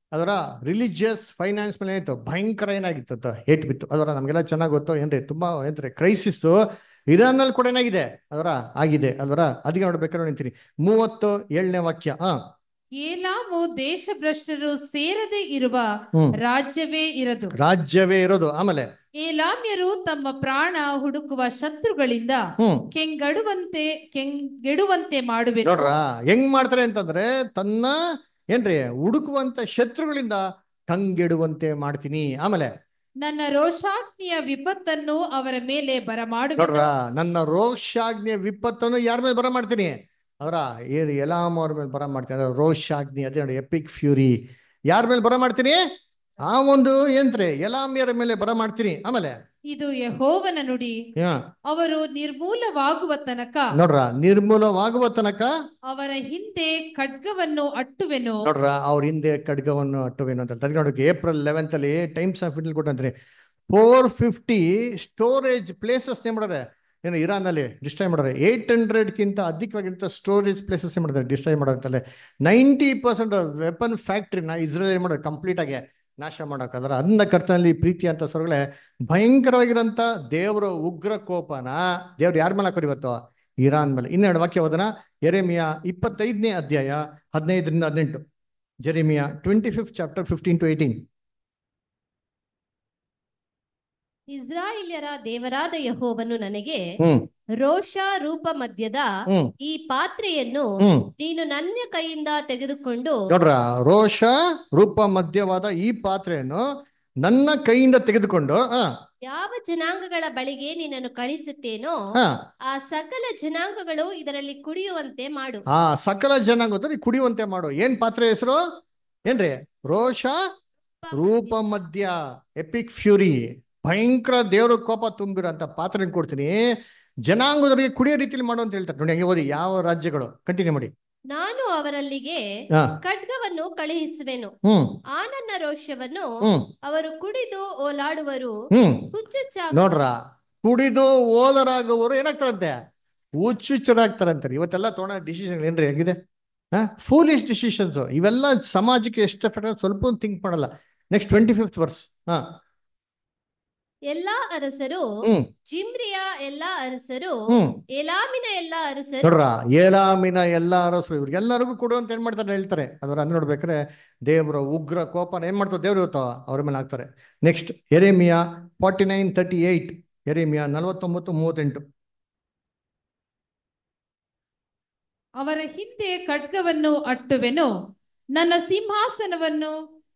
ಅದರ ರಿಲಿಜಿಯಸ್ ಫೈನಾನ್ಸ್ ಮೇಲೆ ಏನಾಯ್ತು ಭಯಂಕರ ಏನಾಗಿತ್ತು ಅಂತ ಏಟ್ ಬಿತ್ತು ಅದರ ನಮಗೆಲ್ಲ ಚೆನ್ನಾಗಿ ಗೊತ್ತು ಏನ್ರಿ ತುಂಬಾ ಏನ್ರಿ ಕ್ರೈಸಿಸ್ ಇರಾನ್ ನಲ್ಲಿ ಕೂಡ ಏನಾಗಿದೆ ಅದರ ಆಗಿದೆ ಅಲ್ವರ ಅದಕ್ಕೆ ನೋಡ್ಬೇಕಾದ್ರೆ ನಿಂತೀನಿ ಮೂವತ್ತು ಏಳನೇ ವಾಕ್ಯ ಹಾ ಏಲಾಮು ದೇಶಭ್ರಷ್ಟರು ಸೇರದೆ ಇರುವ ಹ್ಮ್ ರಾಜ್ಯವೇ ಇರದು ರಾಜ್ಯವೇ ಇರೋದು ಆಮೇಲೆ ಏಲಾಮ್ಯರು ತಮ್ಮ ಪ್ರಾಣ ಹುಡುಕುವ ಶತ್ರುಗಳಿಂದ ಹ್ಮ್ ಕೆಂಗಡುವಂತೆ ಕೆಂಗೆಡುವಂತೆ ಮಾಡುವೆ ನೋಡ್ರ ಹೆಂಗ್ ಮಾಡ್ತಾರೆ ಅಂತಂದ್ರೆ ತನ್ನ ಏನ್ರಿ ಹುಡುಕುವಂತ ಶತ್ರುಗಳಿಂದ ಕಂಗೆಡುವಂತೆ ಮಾಡ್ತೀನಿ ಆಮೇಲೆ ನನ್ನ ರೋಷಾಗ್ನಿಯ ವಿಪತ್ತನ್ನು ಅವರ ಮೇಲೆ ನೋಡ್ರ ಬರಮಾಡುವೆ ನನ್ನ ರೋಷಾಗ್ನಿಯ ವಿಪತ್ತನ್ನು ಯಾರ ಮೇಲೆ ಬರ ಮಾಡ್ತೀನಿ ಅವರ ಏರು ಎಲಾಮ್ ಅವ್ರ ಮೇಲೆ ಬರ ಮಾಡ್ತೀನಿ ಅದ್ರ ರೋಷಾಗ್ನಿ ಅದೇ ನೋಡಿ ಎಪಿಕ್ ಫ್ಯೂರಿ ಯಾರ ಮೇಲೆ ಬರ ಮಾಡ್ತೀನಿ ಆ ಒಂದು ಏನ್ರಿ ಎಲಾಮಿಯರ ಮೇಲೆ ಬರ ಮಾಡ್ತೀನಿ ಆಮೇಲೆ ಇದು ಯಹೋವನ ನುಡಿ ಹಾ ಅವರು ನಿರ್ಮೂಲವಾಗುವ ತನಕ ನೋಡ್ರ ನಿರ್ಮೂಲವಾಗುವ ತನಕ ಅವರ ಹಿಂದೆ ಖಡ್ಗವನ್ನು ಅಟ್ಟುವೆನು ನೋಡ್ರ ಅವ್ರ ಹಿಂದೆ ಖಡ್ಗವನ್ನು ಅಟ್ಟುವೇನು ಅಂತ ಹೇಳ್ತಾರೆ ನೋಡಕ್ಕೆ ಏಪ್ರಿಲ್ ಲೆವೆಂತ್ ಅಲ್ಲಿ ಟೈಮ್ಸ್ ಆಫ್ ಇಂಡಿಯಲ್ ಕೊಟ್ಟಂತ್ರಿ ಫೋರ್ ಫಿಫ್ಟಿ ಸ್ಟೋರೇಜ್ ಪ್ಲೇಸಸ್ ಮಾಡ್ತಾರೆ ಏನು ಇರಾನ್ ಅಲ್ಲಿ ಡಿಸ್ಟ್ರಾಯ್ ಮಾಡ್ತಾರೆ ಏಟ್ ಹಂಡ್ರೆಡ್ ಕಿಂತ ಅಧಿಕವಾಗಿರುತ್ತ ಸ್ಟೋರೇಜ್ ಪ್ಲೇಸಸ್ ಮಾಡ್ತಾರೆ ಡಿಸ್ಟ್ರಾಯ್ ಮಾಡೋದಂತಲ್ಲೇ ನೈಂಟಿ ಪರ್ಸೆಂಟ್ ವೆಪನ್ ಫ್ಯಾಕ್ಟ್ರಿನ ಇಸ್ರೇಲ್ ಏನ್ ಮಾಡೋದು ಕಂಪ್ಲೀಟ್ ಆಗಿ ನಾಶ ಮಾಡೋಕ್ಕಾದ್ರೆ ಅದನ್ನ ಕರ್ತನಲ್ಲಿ ಪ್ರೀತಿ ಅಂತ ಸ್ವರ್ಗಳೇ ಭಯಂಕರವಾಗಿರೋಂಥ ದೇವರ ಉಗ್ರ ಕೋಪನ ದೇವ್ರು ಯಾರ ಮೇಲೆ ಹಾಕೋರು ಇವತ್ತು ಇರಾನ್ ಮೇಲೆ ಇನ್ನೆರಡು ವಾಕ್ಯ ಓದನ ಎರೆಮಿಯ ಇಪ್ಪತ್ತೈದನೇ ಅಧ್ಯಾಯ ಹದಿನೈದರಿಂದ ಹದಿನೆಂಟು Jeremiah twenty fifth chapter fifteen to eighteen ಇಸ್ರಾಯೇಲ್ಯರ ದೇವರಾದ ಯಹೋವನು ನನಗೆ ಹ್ಮ್ ರೋಷ ರೂಪ ಮಧ್ಯದ ಹ್ಮ್ ಈ ಪಾತ್ರೆಯನ್ನು ಹ್ಮ್ ನೀನು ನನ್ನ ಕೈಯಿಂದ ತೆಗೆದುಕೊಂಡು ನೋಡ್ರ ರೋಷ ರೂಪ ಮಧ್ಯವಾದ ಈ ಪಾತ್ರೆಯನ್ನು ನನ್ನ ಕೈಯಿಂದ ತೆಗೆದುಕೊಂಡು ಹ ಯಾವ ಜನಾಂಗಗಳ ಬಳಿಗೆ ನಿನ್ನನ್ನು ಕಳಿಸುತ್ತೇನೋ ಹ ಆ ಸಕಲ ಜನಾಂಗಗಳು ಇದರಲ್ಲಿ ಕುಡಿಯುವಂತೆ ಮಾಡು ಆ ಸಕಲ ಜನ ಗೊತ್ತಾ ನೀ ಕುಡಿಯುವಂತೆ ಮಾಡು ಏನ್ ಪಾತ್ರೆ ಹೆಸರು ಏನ್ರಿ ರೋಷ ರೂಪ ಮಧ್ಯ ಎಪಿಕ್ ಫ್ಯೂರಿ ಭಯಂಕರ ದೇವರ ಕೋಪ ತುಂಬಿರೋಂಥ ಪಾತ್ರೆ ಕೊಡ್ತೀನಿ ಜನಾಂಗದವರಿಗೆ ಕುಡಿಯೋ ರೀತಿಯಲ್ಲಿ ಮಾಡು ಅಂತ ಹೇಳ್ತಾರೆ ನೋಡಿ ಹಂಗೆ ಓದಿ ಯಾವ ರಾಜ್ಯಗಳು ಕಂಟಿನ್ಯೂ ಮಾಡಿ ನಾನು ಅವರಲ್ಲಿಗೆ ಹಾ ಖಡ್ಗವನ್ನು ಕಳುಹಿಸುವೆನು ಹ್ಮ್ ಆ ನನ್ನ ರೋಷವನ್ನು ಹ್ಮ್ ಅವರು ಕುಡಿದು ಓಲಾಡುವರು ಹ್ಮ್ ಹುಚ್ಚುಚ್ಚಾಗುವರು. ನೋಡ್ರ ಕುಡಿದು ಓದರಾಗುವವರು ಏನಾಗ್ತಾರಂತೆ ಹುಚ್ಚುಚ್ಚರಾಗ್ತಾರಂತಾರೆ ಇವತ್ತೆಲ್ಲ ತೊಗೊಂಡ ಡಿಸಿಷನ್ ಏನ್ರಿ ಹೆಂಗಿದೆ ಹಾ ಫೂಲಿಶ್ ಡಿಸಿಷನ್ಸ್ ಇವೆಲ್ಲ ಸಮಾಜಕ್ಕೆ ಎಷ್ಟು ಎಫೆಕ್ಟ್ ಸ್ವಲ್ಪ ಥಿಂಕ್ ಮಾಡಲ್ಲ ನೆಕ್ಸ್ಟ್ ಟ್ವೆಂಟಿ ಫಿಫ್ತ್ ವರ್ಸ್ ಹಾ ಎಲ್ಲಾ ಅರಸರು ಹ್ಮ್ ಜಿಮ್ರಿಯ ಎಲ್ಲಾ ಅರಸರು ಹ್ಮ್ ಎಲಾಮಿನ ಎಲ್ಲಾ ಅರಸರು ನೋಡ್ರ ಏಲಾಮಿನ ಎಲ್ಲ ಅರಸರು ಇವ್ರಿಗೆಲ್ಲರಿಗೂ ಕೊಡು ಅಂತ ಏನ್ ಮಾಡ್ತಾರೆ ಹೇಳ್ತಾರೆ ಅದರ ಅಂದ್ ನೋಡ್ಬೇಕಾದ್ರೆ ದೇವರ ಉಗ್ರ ಕೋಪನ ಏನ್ ಮಾಡ್ತಾರೆ ದೇವ್ರು ಇವತ್ತು ಅವ್ರ ಮೇಲೆ ಹಾಕ್ತಾರೆ ನೆಕ್ಸ್ಟ್ ಎರೇಮಿಯಾ ಫಾರ್ಟಿ ನೈನ್ ತರ್ಟಿ ಏಯ್ಟ್ ಎರೇಮಿಯಾ ನಲವತ್ತೊಂಬತ್ತು ಮೂವತ್ತೆಂಟು ಅವರ ಹಿಂದೆ ಖಡ್ಗವನ್ನು ಅಟ್ಟುವೆನು ನನ್ನ ಸಿಂಹಾಸನವನ್ನು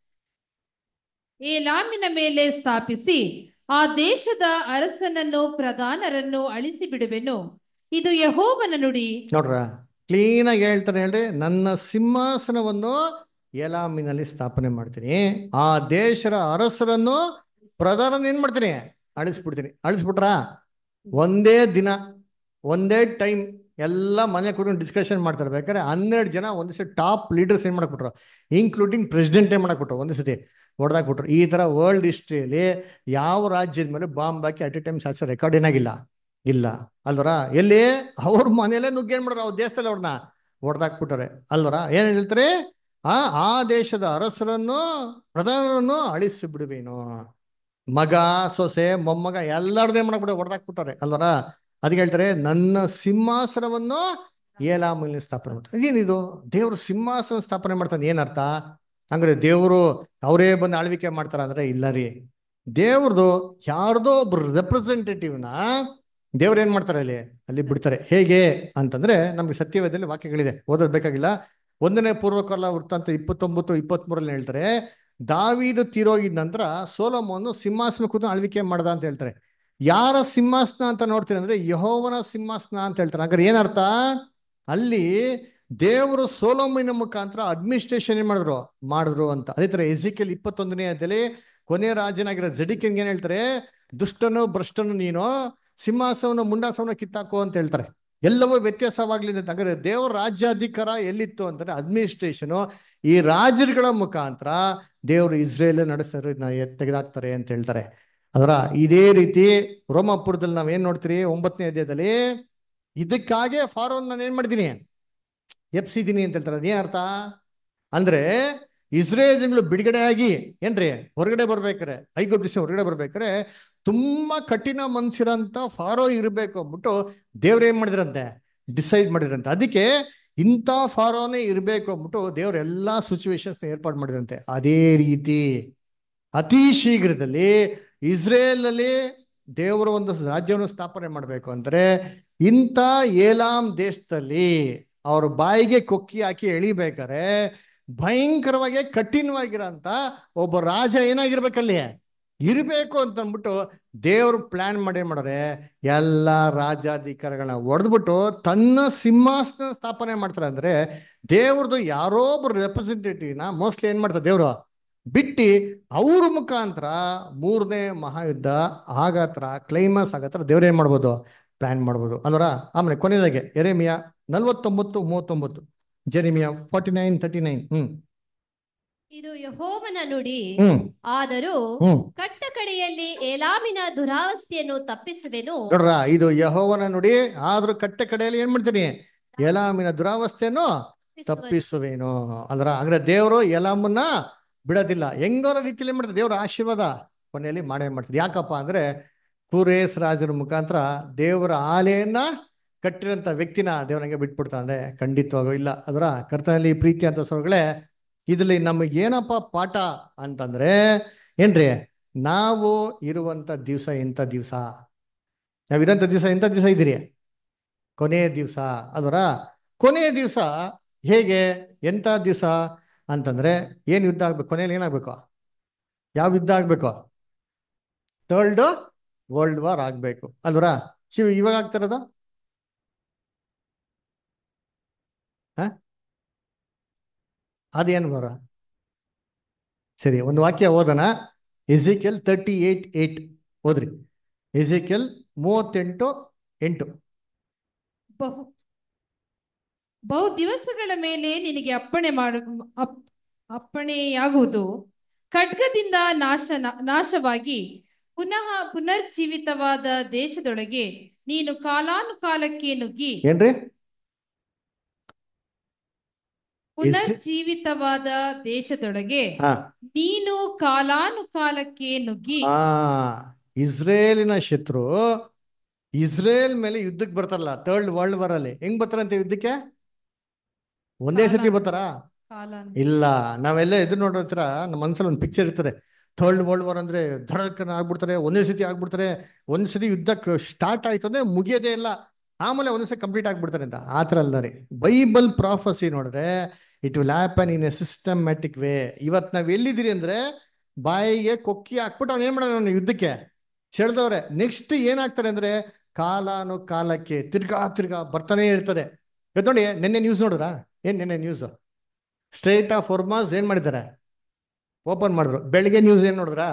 ಏಲಾಮಿನ ಮೇಲೆ ಸ್ಥಾಪಿಸಿ ಆ ದೇಶದ ಅರಸನನ್ನು ಪ್ರಧಾನರನ್ನು ಅಳಿಸಿ ಬಿಡುವೆನು ಇದು ಯಹೋವನ ನುಡಿ ನೋಡ್ರ ಕ್ಲೀನ್ ಆಗಿ ಹೇಳ್ತಾರೆ ಹೇಳ್ರಿ ನನ್ನ ಸಿಂಹಾಸನವನ್ನು ಏಲಾಮಿನಲ್ಲಿ ಸ್ಥಾಪನೆ ಮಾಡ್ತೀನಿ ಆ ದೇಶದ ಅರಸರನ್ನು ಪ್ರಧಾನ ಏನ್ ಮಾಡ್ತೀನಿ ಅಳಿಸ್ಬಿಡ್ತೀನಿ ಅಳಿಸ್ಬಿಟ್ರಾ ಒಂದೇ ದಿನ ಒಂದೇ ಟೈಮ್ ಎಲ್ಲ ಮನೆ ಕೂತ್ಕೊಂಡು ಡಿಸ್ಕಷನ್ ಮಾಡ್ತಾರೆ ಬೇಕಾದ್ರೆ ಹನ್ನೆರಡು ಜನ ಒಂದ್ ಸತಿ ಟಾಪ್ ಲೀಡರ್ಸ್ ಏನ್ ಮಾಡಕ್ಬಿಟ್ರು ಇನ್ಕ್ಲೂಡಿಂಗ್ ಪ್ರೆಸಿಡೆಂಟ್ ಏನ್ ಮಾಡಕ್ಬಿಟ್ರು ಒಂದ್ ಸತಿ ಹೊಡೆದಾಕ್ಬಿಟ್ರು ಈ ತರ ವರ್ಲ್ಡ್ ಹಿಸ್ಟ್ರಿಯಲ್ಲಿ ಯಾವ ರಾಜ್ಯದ ಮೇಲೆ ಬಾಂಬ್ ಹಾಕಿ ಅಟ್ ಎ ಟೈಮ್ ಶಾಸ್ತ್ರ ರೆಕಾರ್ಡ್ ಏನಾಗಿಲ್ಲ ಇಲ್ಲ ಅಲ್ವರ ಎಲ್ಲಿ ಅವ್ರ ಮನೆಯಲ್ಲೇ ನುಗ್ಗೇನ್ ಮಾಡ್ರ ಅವ್ರ ದೇಶದಲ್ಲಿ ಅವ್ರನ್ನ ಹೊಡೆದಾಕ್ಬಿಟ್ಟಾರೆ ಅಲ್ವರ ಏನ್ ಹೇಳ್ತಾರೆ ಆ ಆ ದೇಶದ ಅರಸರನ್ನು ಪ್ರಧಾನರನ್ನು ಅಳಿಸಿ ಬಿಡುವೇನು ಮಗ ಸೊಸೆ ಮೊಮ್ಮಗ ಎಲ್ಲರದೇ ಮಾಡಕ್ಬಿಡ ಹೊಡೆದಾಕ್ಬಿಟ್ಟಾರೆ ಅಲ್ವರ ಅದಕ್ಕೆ ಹೇಳ್ತಾರೆ ನನ್ನ ಸಿಂಹಾಸನವನ್ನು ಏಲಾಮಲ್ಲಿ ಸ್ಥಾಪನೆ ಮಾಡ್ತಾರೆ ಏನಿದು ದೇವರು ಸಿಂಹಾಸನ ಸ್ಥಾಪನೆ ಮಾಡ್ತಾನೆ ಏನರ್ಥ ಹಂಗ್ರೆ ದೇವರು ಅವರೇ ಬಂದು ಆಳ್ವಿಕೆ ಮಾಡ್ತಾರ ಅಂದ್ರೆ ಇಲ್ಲ ರೀ ದೇವ್ರದು ಯಾರ್ದೋ ಒಬ್ರು ರೆಪ್ರೆಸೆಂಟೇಟಿವ್ನ ದೇವ್ರು ಏನ್ ಮಾಡ್ತಾರೆ ಅಲ್ಲಿ ಅಲ್ಲಿ ಬಿಡ್ತಾರೆ ಹೇಗೆ ಅಂತಂದ್ರೆ ನಮ್ಗೆ ಸತ್ಯವೇದದಲ್ಲಿ ವಾಕ್ಯಗಳಿದೆ ಓದೋದ್ ಬೇಕಾಗಿಲ್ಲ ಒಂದನೇ ಪೂರ್ವಕಾಲ ವೃತ್ತಾಂತ ಇಪ್ಪತ್ತೊಂಬತ್ತು ಇಪ್ಪತ್ಮೂರಲ್ಲಿ ಹೇಳ್ತಾರೆ ದಾವೀದು ತೀರೋಗಿದ ನಂತರ ಸೋಲೋಮೋನು ಸಿಂಹಾಸನ ಕೂತು ಆಳ್ವಿಕೆ ಮಾಡ್ದ ಅಂತ ಹೇಳ್ತಾರೆ ಯಾರ ಸಿಂಹಾಸನ ಅಂತ ನೋಡ್ತೀನಿ ಅಂದ್ರೆ ಯಹೋವನ ಸಿಂಹಾಸನ ಅಂತ ಹೇಳ್ತಾರೆ ಹಾಗಾದ್ರೆ ಏನರ್ಥ ಅಲ್ಲಿ ದೇವರು ಸೋಲೋಮಿನ ಮುಖಾಂತರ ಅಡ್ಮಿನಿಸ್ಟ್ರೇಷನ್ ಏನ್ ಮಾಡಿದ್ರು ಮಾಡಿದ್ರು ಅಂತ ಅದೇ ತರ ಎಸಿಕೆಲ್ ಇಪ್ಪತ್ತೊಂದನೇ ಅಧ್ಯಾಯದಲ್ಲಿ ಕೊನೆಯ ರಾಜನಾಗಿರೋ ಜಡಿಕೆಂಗ್ ಏನ್ ಹೇಳ್ತಾರೆ ದುಷ್ಟನು ಭ್ರಷ್ಟನು ನೀನು ಸಿಂಹಾಸವನ್ನ ಮುಂಡಾಸವನ್ನ ಕಿತ್ತಾಕೋ ಅಂತ ಹೇಳ್ತಾರೆ ಎಲ್ಲವೂ ವ್ಯತ್ಯಾಸವಾಗ್ಲಿ ಅಂತ ಹಾಗಾದ್ರೆ ದೇವರ ರಾಜ್ಯಾಧಿಕಾರ ಎಲ್ಲಿತ್ತು ಅಂತಂದ್ರೆ ಅಡ್ಮಿನಿಸ್ಟ್ರೇಷನ್ ಈ ರಾಜರುಗಳ ಮುಖಾಂತರ ದೇವರು ಇಸ್ರೇಲ್ ನಡೆಸರು ತೆಗೆದಾಕ್ತಾರೆ ಅಂತ ಹೇಳ್ತಾರೆ ಅದರ ಇದೇ ರೀತಿ ರೋಮಾಪುರದಲ್ಲಿ ನಾವ್ ಏನ್ ನೋಡ್ತೀರಿ ಒಂಬತ್ತನೇ ಅಧ್ಯಾಯದಲ್ಲಿ ಇದಕ್ಕಾಗೆ ಫಾರೋನ್ ನಾನು ಏನ್ ಮಾಡಿದೀನಿ ಎಪ್ಸಿದೀನಿ ಅಂತ ಹೇಳ್ತಾರೆ ಅದೇನ್ ಅರ್ಥ ಅಂದ್ರೆ ಇಸ್ರೇಲ್ ಜನಗಳು ಬಿಡುಗಡೆ ಆಗಿ ಏನ್ರಿ ಹೊರಗಡೆ ಬರ್ಬೇಕಾರೆ ಐದು ದಿವಸ ಹೊರಗಡೆ ಬರ್ಬೇಕಾರೆ ತುಂಬಾ ಕಠಿಣ ಮನ್ಸಿರಂತ ಫಾರೋ ಇರಬೇಕು ಅಂದ್ಬಿಟ್ಟು ದೇವ್ರು ಏನ್ ಮಾಡಿದ್ರಂತೆ ಡಿಸೈಡ್ ಮಾಡಿದ್ರಂತೆ ಅದಕ್ಕೆ ಇಂಥ ಫಾರೋನೇ ಇರಬೇಕು ಅಂದ್ಬಿಟ್ಟು ದೇವ್ರ ಎಲ್ಲಾ ಸಿಚುವೇಶನ್ಸ್ ಏರ್ಪಾಡು ಮಾಡಿದಂತೆ ಅದೇ ರೀತಿ ಅತಿ ಶೀಘ್ರದಲ್ಲಿ ಇಸ್ರೇಲ್ ಅಲ್ಲಿ ದೇವರ ಒಂದು ರಾಜ್ಯವನ್ನು ಸ್ಥಾಪನೆ ಮಾಡಬೇಕು ಅಂದ್ರೆ ಇಂಥ ಏಲಾಂ ದೇಶದಲ್ಲಿ ಅವ್ರ ಬಾಯಿಗೆ ಕೊಕ್ಕಿ ಹಾಕಿ ಎಳಿಬೇಕಾರೆ ಭಯಂಕರವಾಗಿ ಕಠಿಣವಾಗಿರೋಂಥ ಒಬ್ಬ ರಾಜ ಏನಾಗಿರ್ಬೇಕಲ್ಲಿ ಇರಬೇಕು ಅಂತ ಅಂದ್ಬಿಟ್ಟು ದೇವ್ರು ಪ್ಲಾನ್ ಮಾಡಿ ಮಾಡ್ರೆ ಎಲ್ಲ ರಾಜಾಧಿಕಾರಿಗಳನ್ನ ಹೊಡೆದ್ಬಿಟ್ಟು ತನ್ನ ಸಿಂಹಾಸನ ಸ್ಥಾಪನೆ ಮಾಡ್ತಾರೆ ಅಂದ್ರೆ ದೇವ್ರದ್ದು ಯಾರೋ ಒಬ್ರು ರೆಪ್ರೆಸೆಂಟೇಟಿವ್ನ ಮೋಸ್ಟ್ಲಿ ಏನ್ ಮಾಡ್ತಾರೆ ದೇವ್ರು ಬಿಟ್ಟು ಅವ್ರ ಮುಖಾಂತರ ಮೂರನೇ ಮಹಾಯುದ್ಧ ಆಗತ್ರ ಕ್ಲೈಮಾಕ್ಸ್ ಆಗತ್ರ ದೇವ್ರು ಏನ್ ಮಾಡ್ಬೋದು ಪ್ಲಾನ್ ಮಾಡ್ಬೋದು ಅಲ್ವರ ಆಮೇಲೆ ಕೊನೆಯದಾಗೆ ಎರೆಮಿಯ ನಲ್ವತ್ತೊಂಬತ್ತು ಮೂವತ್ತೊಂಬತ್ತು Jeremiah forty nine thirty nine hmm ಇದು ಯಹೋವನ ನುಡಿ ಹ್ಮ್ ಆದರೂ ಹ್ಮ್ ಕಟ್ಟ ಕಡೆಯಲ್ಲಿ ಏಲಾಮಿನ ದುರಾವಸ್ಥೆಯನ್ನು ತಪ್ಪಿಸುವೆನು ನೋಡ್ರ ಇದು ಯಹೋವನ ನುಡಿ ಆದ್ರೂ ಕಟ್ಟೆ ಕಡೆಯಲ್ಲಿ ಏನ್ ಮಾಡ್ತೀನಿ ಎಲಾಮಿನ ದುರಾವಸ್ಥೆಯನ್ನು ತಪ್ಪಿಸುವೇನು ಅಂದ್ರ ಅಂದ್ರೆ ದೇವರು ಎಲಾಮನ್ನ ಬಿಡೋದಿಲ್ಲ ಹೆಂಗೋರ ರೀತಿಯಲ್ಲಿ ಏನ್ ಮಾಡ್ತಾರೆ ದೇವ್ರ ಆಶೀರ್ವಾದ ಕೊನೆಯಲ್ಲಿ ಮಾಡೇ ಮಾಡ್ತಾರೆ ಯಾಕಪ್ಪ ಅಂದ್ರೆ ಕೂರೇಸ್ ರಾಜರ ಮುಖಾಂತರ ದೇವರ ಆಲೆಯನ್ನ ಕಟ್ಟಿರೋಂಥ ವ್ಯಕ್ತಿನ ದೇವರಂಗೆ ಬಿಟ್ಬಿಡ್ತಾನೆ ಖಂಡಿತವಾಗೂ ಇಲ್ಲ ಅದರ ಕರ್ತನಲ್ಲಿ ಪ್ರೀತಿ ಅಂತ ಸ್ವರ್ಗಳೇ ಇದ್ರಲ್ಲಿ ನಮಗೆ ಏನಪ್ಪ ಪಾಠ ಅಂತಂದ್ರೆ ಏನ್ರಿ ನಾವು ಇರುವಂತ ದಿವಸ ಎಂಥ ದಿವಸ ನಾವಿರೋಂಥ ದಿವಸ ಎಂಥ ದಿವಸ ಇದ್ದೀರಿ ಕೊನೆಯ ದಿವಸ ಅದರ ಕೊನೆಯ ದಿವಸ ಹೇಗೆ ಎಂಥ ದಿವಸ ಅಂತಂದ್ರೆ ಏನ್ ಯುದ್ಧ ಆಗ್ಬೇಕು ಕೊನೆಯಲ್ಲಿ ಏನಾಗ್ಬೇಕು ಯಾವ ಯುದ್ಧ ಆಗ್ಬೇಕು ಥರ್ಡ್ ವರ್ಲ್ಡ್ ವಾರ್ ಆಗ್ಬೇಕು ಅಲ್ವರ ಶಿವ ಇವಾಗ ಆಗ್ತಿರೋದು ಹ ಅದೇನು ಬರ ಸರಿ ಒಂದು ವಾಕ್ಯ ಓದೋಣ ಎಸಿಕೆಲ್ ತರ್ಟಿ ಏಟ್ ಏಟ್ ಓದ್ರಿ ಎಸಿಕೆಲ್ ಮೂವತ್ತೆಂಟು ಎಂಟು ಬಹು ಬಹು ದಿವಸಗಳ ಮೇಲೆ ನಿನಗೆ ಅಪ್ಪಣೆ ಮಾಡು ಅಪ್- ಅಪ್ಪಣೆಯಾಗುವುದು ಖಡ್ಗದಿಂದ ನಾಶ ನಾಶವಾಗಿ ಪುನಃ ಪುನರ್ಜೀವಿತವಾದ ದೇಶದೊಳಗೆ ನೀನು ಕಾಲಾನುಕಾಲಕ್ಕೆ ನುಗ್ಗಿ ಏನ್ರಿ ಪುನರ್ಜೀವಿತವಾದ ದೇಶದೊಳಗೆ ಹಾ ನೀನು ಕಾಲಾನುಕಾಲಕ್ಕೆ ನುಗ್ಗಿ ಆ ಇಸ್ರೇಲಿನ ಶತ್ರು ಇಸ್ರೇಲ್ ಮೇಲೆ ಯುದ್ಧಕ್ಕೆ ಬರ್ತಾರಲ್ಲ ಥರ್ಡ್ ವರ್ಲ್ಡ್ ವಾರ್ ಅಲ್ಲಿ ಹೆಂಗ್ ಬರ್ತಾರಂತೆ ಯುದ್ಧಕ್ಕೆ ಒಂದೇ ಸತಿ ಬರ್ತಾರಾ ಕಾಲಾನು ಇಲ್ಲ ನಾವೆಲ್ಲ ಎದುರು ನೋಡೋತ್ರ ನಮ್ಮ ಮನಸ್ಸಲ್ಲಿ ಒಂದು ಪಿಕ್ಚರ್ ಇರ್ತದೆ ಥರ್ಡ್ ವರ್ಲ್ಡ್ ವಾರ್ ಅಂದ್ರೆ ಧಡಕನ ಆಗ್ಬಿಡ್ತಾರೆ ಒಂದೇ ಸತಿ ಆಗ್ಬಿಡ್ತಾರೆ ಒಂದ್ ಸತಿ ಯುದ್ಧಕ್ಕೆ ಸ್ಟಾರ್ಟ್ ಆಯ್ತು ಅಂದ್ರೆ ಮುಗಿಯೋದೇ ಇಲ್ಲ ಆಮೇಲೆ ಒಂದೇ ಸತಿ ಕಂಪ್ಲೀಟ್ ಆಗ್ಬಿಡ್ತಾರೆ ಅಂತ ಆ ಥರ ಅಲ್ಲ ರೀ ಬೈಬಲ್ ಪ್ರಾಫಸಿ ನೋಡಿದ್ರೆ it will happen in a systematic way ಇವತ್ತು ನಾವ್ ಎಲ್ಲಿದ್ದೀರಿ ಅಂದ್ರೆ ಬಾಯಿಗೆ ಕೊಕ್ಕಿ ಹಾಕ್ಬಿಟ್ಟು ಅವ್ನು ಏನ್ ಮಾಡೋಣ ಯುದ್ಧಕ್ಕೆ ಸೆಳೆದವ್ರೆ ನೆಕ್ಸ್ಟ್ ಏನಾಗ್ತಾರೆ ಅಂದ್ರೆ ಕಾಲಾನು ಕಾಲಕ್ಕೆ ತಿರ್ಗಾ ತಿರ್ಗಾ ಬರ್ತಾನೆ ಇರ್ತದೆ ಇವತ್ತು ನೋಡಿ ನಿನ್ನೆ ನ್ಯೂಸ್ ನೋಡ್ರಾ ಏನ್ ನಿನ್ನೆ ನ್ಯೂಸ್ ಸ್ಟ್ರೇಟ್ ಆಫ್ ಫಾರ್ಮಾಸ್ ಏನ್ ಮಾಡಿದ್ದಾರೆ ಓಪನ್ ಮಾಡಿದ್ರು ಬೆಳಿಗ್ಗೆ ನ್ಯೂಸ್ ಏನ್ ನೋಡಿದ್ರಾ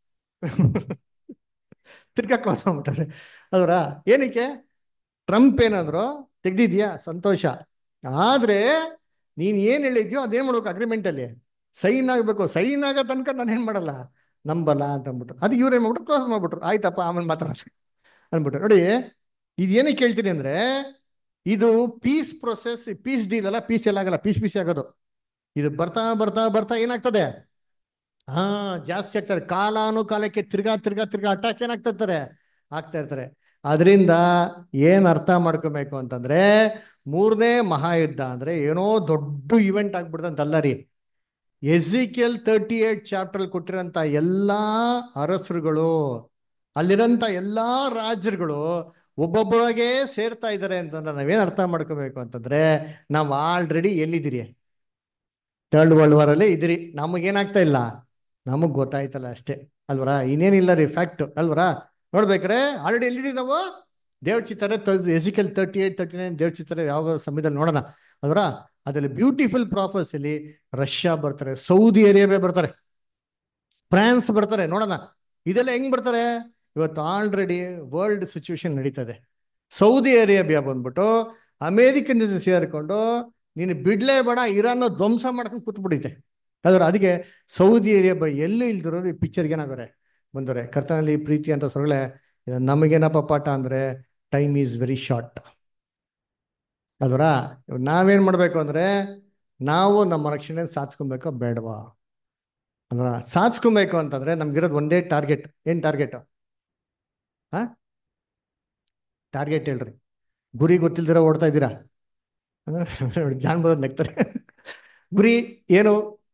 ತಿರ್ಗಾ ಕ್ಲಾಸ್ ಮಾಡ್ಬಿಟ್ಟಾರೆ ಅದರ ಏನಕ್ಕೆ ಟ್ರಂಪ್ ಏನಾದ್ರು ತೆಗ್ದಿದ್ಯಾ ಸಂತೋಷ ಆದ್ರೆ ನೀನ್ ಏನ್ ಹೇಳಿದ್ಯೋ ಅದೇನ್ ಮಾಡ್ಬೇಕು ಅಗ್ರಿಮೆಂಟ್ ಅಲ್ಲಿ ಸೈನ್ ಆಗ್ಬೇಕು ಸೈನ್ ಆಗೋ ತನಕ ನಾನು ಏನ್ ಮಾಡಲ್ಲ ನಂಬಲ್ಲ ಅಂತ ಅಂದ್ಬಿಟ್ಟು ಅದು ಇವ್ರೇನ್ ಮಾಡ್ಬಿಟ್ಟು ಕ್ಲಾಸ್ ಮಾಡ್ಬಿಟ್ರು ಆಯ್ತಪ್ಪ ಆಮೇಲೆ ಮಾತಾಡೋಣ ಅಂದ್ಬಿಟ್ಟು ನೋಡಿ ಇದೇನಕ್ಕೆ ಕೇಳ್ತೀನಿ ಅಂದ್ರೆ ಇದು ಪೀಸ್ ಪ್ರೊಸೆಸ್ ಪೀಸ್ ಡೀಲ್ ಅಲ್ಲ ಪೀಸ್ ಎಲ್ಲ ಆಗಲ್ಲ ಪೀಸ್ ಪೀಸ್ ಆಗೋದು ಇದು ಬರ್ತಾ ಬರ್ತಾ ಬರ್ತಾ ಏನಾಗ್ತದೆ ಹಾ ಜಾಸ್ತಿ ಆಗ್ತಾರೆ ಕಾಲಾನುಕಾಲಕ್ಕೆ ತಿರ್ಗಾ ತಿರ್ಗಾ ತಿರ್ಗಾ ಅಟ್ಯಾಕ್ ಏನಾಗ್ತಿರ್ತಾರೆ ಆಗ್ತಾ ಇರ್ತಾರೆ ಅದರಿಂದ ಏನ್ ಅರ್ಥ ಮಾಡ್ಕೋಬೇಕು ಅಂತಂದ್ರೆ ಮೂರನೇ ಮಹಾಯುದ್ಧ ಅಂದ್ರೆ ಏನೋ ದೊಡ್ಡ ಇವೆಂಟ್ ಆಗ್ಬಿಡ್ತಂತಲ್ಲ ರೀ ಎಸಿಕೆಲ್ ತರ್ಟಿ ಏಟ್ ಚಾಪ್ಟರ್ ಕೊಟ್ಟಿರೋಂಥ ಎಲ್ಲಾ ಅರಸರುಗಳು ಅಲ್ಲಿರೋಂಥ ಎಲ್ಲಾ ರಾಜರುಗಳು ಒಬ್ಬೊಬ್ಬರಾಗೆ ಸೇರ್ತಾ ಇದ್ದಾರೆ ಅಂತಂದ್ರೆ ನಾವೇನ್ ಅರ್ಥ ಮಾಡ್ಕೋಬೇಕು ಅಂತಂದ್ರೆ ನಾವು ಆಲ್ರೆಡಿ ಎಲ್ಲಿದ್ದೀರಿ ಥರ್ಡ್ ವರ್ಲ್ಡ್ ವಾರ್ ಅಲ್ಲಿ ಇದ್ದೀರಿ ನಮಗೇನಾಗ್ತಾ ಇಲ್ಲ ನಮಗ್ ಗೊತ್ತಾಯ್ತಲ್ಲ ಅಷ್ಟೇ ಅಲ್ವರ ಇನ್ನೇನಿಲ್ಲ ರೀ ಫ್ಯಾಕ್ಟ್ ಅಲ್ವರ ನೋಡ್ಬೇಕ್ರೆ ಆಲ್ರೆಡಿ ಎಲ್ಲಿದ್ದೀವಿ ನಾವು ದೇವ್ರ ಚಿತ್ತಾರೆ Ezekiel thirty eight thirty nine ದೇವ್ರ ಚಿತ್ತಾರೆ ಯಾವ ಸಮಯದಲ್ಲಿ ನೋಡೋಣ ಅಲ್ವರ ಅದರಲ್ಲಿ ಬ್ಯೂಟಿಫುಲ್ ಪ್ರಾಫಸ್ ಅಲ್ಲಿ ರಷ್ಯಾ ಬರ್ತಾರೆ ಸೌದಿ ಅರೇಬಿಯಾ ಬರ್ತಾರೆ ಫ್ರಾನ್ಸ್ ಬರ್ತಾರೆ ನೋಡೋಣ ಇದೆಲ್ಲ ಹೆಂಗ್ ಬರ್ತಾರೆ ಇವತ್ತು ಆಲ್ರೆಡಿ ವರ್ಲ್ಡ್ ಸಿಚುವೇಶನ್ ನಡೀತದೆ ಸೌದಿ ಅರೇಬಿಯಾ ಬಂದ್ಬಿಟ್ಟು ಅಮೇರಿಕನ್ ಜೊತೆ ಸೇರ್ಕೊಂಡು ನೀನು ಬಿಡ್ಲೇ ಬೇಡ ಇರಾನ್ ಧ್ವಂಸ ಮಾಡ್ಕೊಂಡು ಕೂತ್ಬಿಟ್ಟಿದೆ ಅದ್ರ ಅದಕ್ಕೆ ಸೌದಿ ಅರೇಬಿಯಾ ಎಲ್ಲೂ ಇಲ್ದಿರೋರು ಈ ಪಿಕ್ಚರ್ಗೆ ಏನಾಗೋರೆ ಬಂದವ್ರೆ ಕರ್ತನಲ್ಲಿ ಪ್ರೀತಿ ಅಂತ ಸೊರಳೆ ನಮಗೇನಪ್ಪ ಪಾಠ ಅಂದ್ರೆ ಟೈಮ್ ಈಸ್ ವೆರಿ ಶಾರ್ಟ್ ಅಲ್ವರ ನಾವೇನ್ ಮಾಡ್ಬೇಕು ಅಂದ್ರೆ ನಾವು ನಮ್ಮ ರಕ್ಷಣೆ ಸಾಧಿಸ್ಕೊಬೇಕೋ ಬೇಡವಾ ಅಲ್ವಾ ಸಾಧಿಸ್ಕೊಬೇಕು ಅಂತಂದ್ರೆ ನಮ್ಗಿರೋದು ಒಂದೇ ಟಾರ್ಗೆಟ್ ಏನ್ ಟಾರ್ಗೆಟ್ ಹಾ ಟಾರ್ಗೆಟ್ ಹೇಳ್ರಿ ಗುರಿ ಗೊತ್ತಿಲ್ದಿರ ಓಡ್ತಾ ಇದ್ದೀರಾ ಜಾನ್ ಬರೋದು ನೆಗ್ತಾರೆ ಗುರಿ ಏನು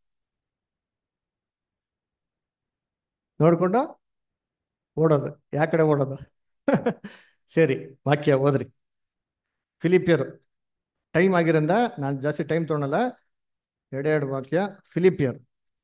ನೋಡ್ಕೊಂಡು ಓಡೋದು ಯಾವ ಕಡೆ ಓಡೋದು ಸರಿ ವಾಕ್ಯ ಓದ್ರಿ ಫಿಲಿಪಿಯರು ಟೈಮ್ ಆಗಿರಂದ ನಾನು ಜಾಸ್ತಿ ಟೈಮ್ ತೊಗೊಳಲ್ಲ ಎರಡೆರಡು ವಾಕ್ಯ ಫಿಲಿಪಿಯರ್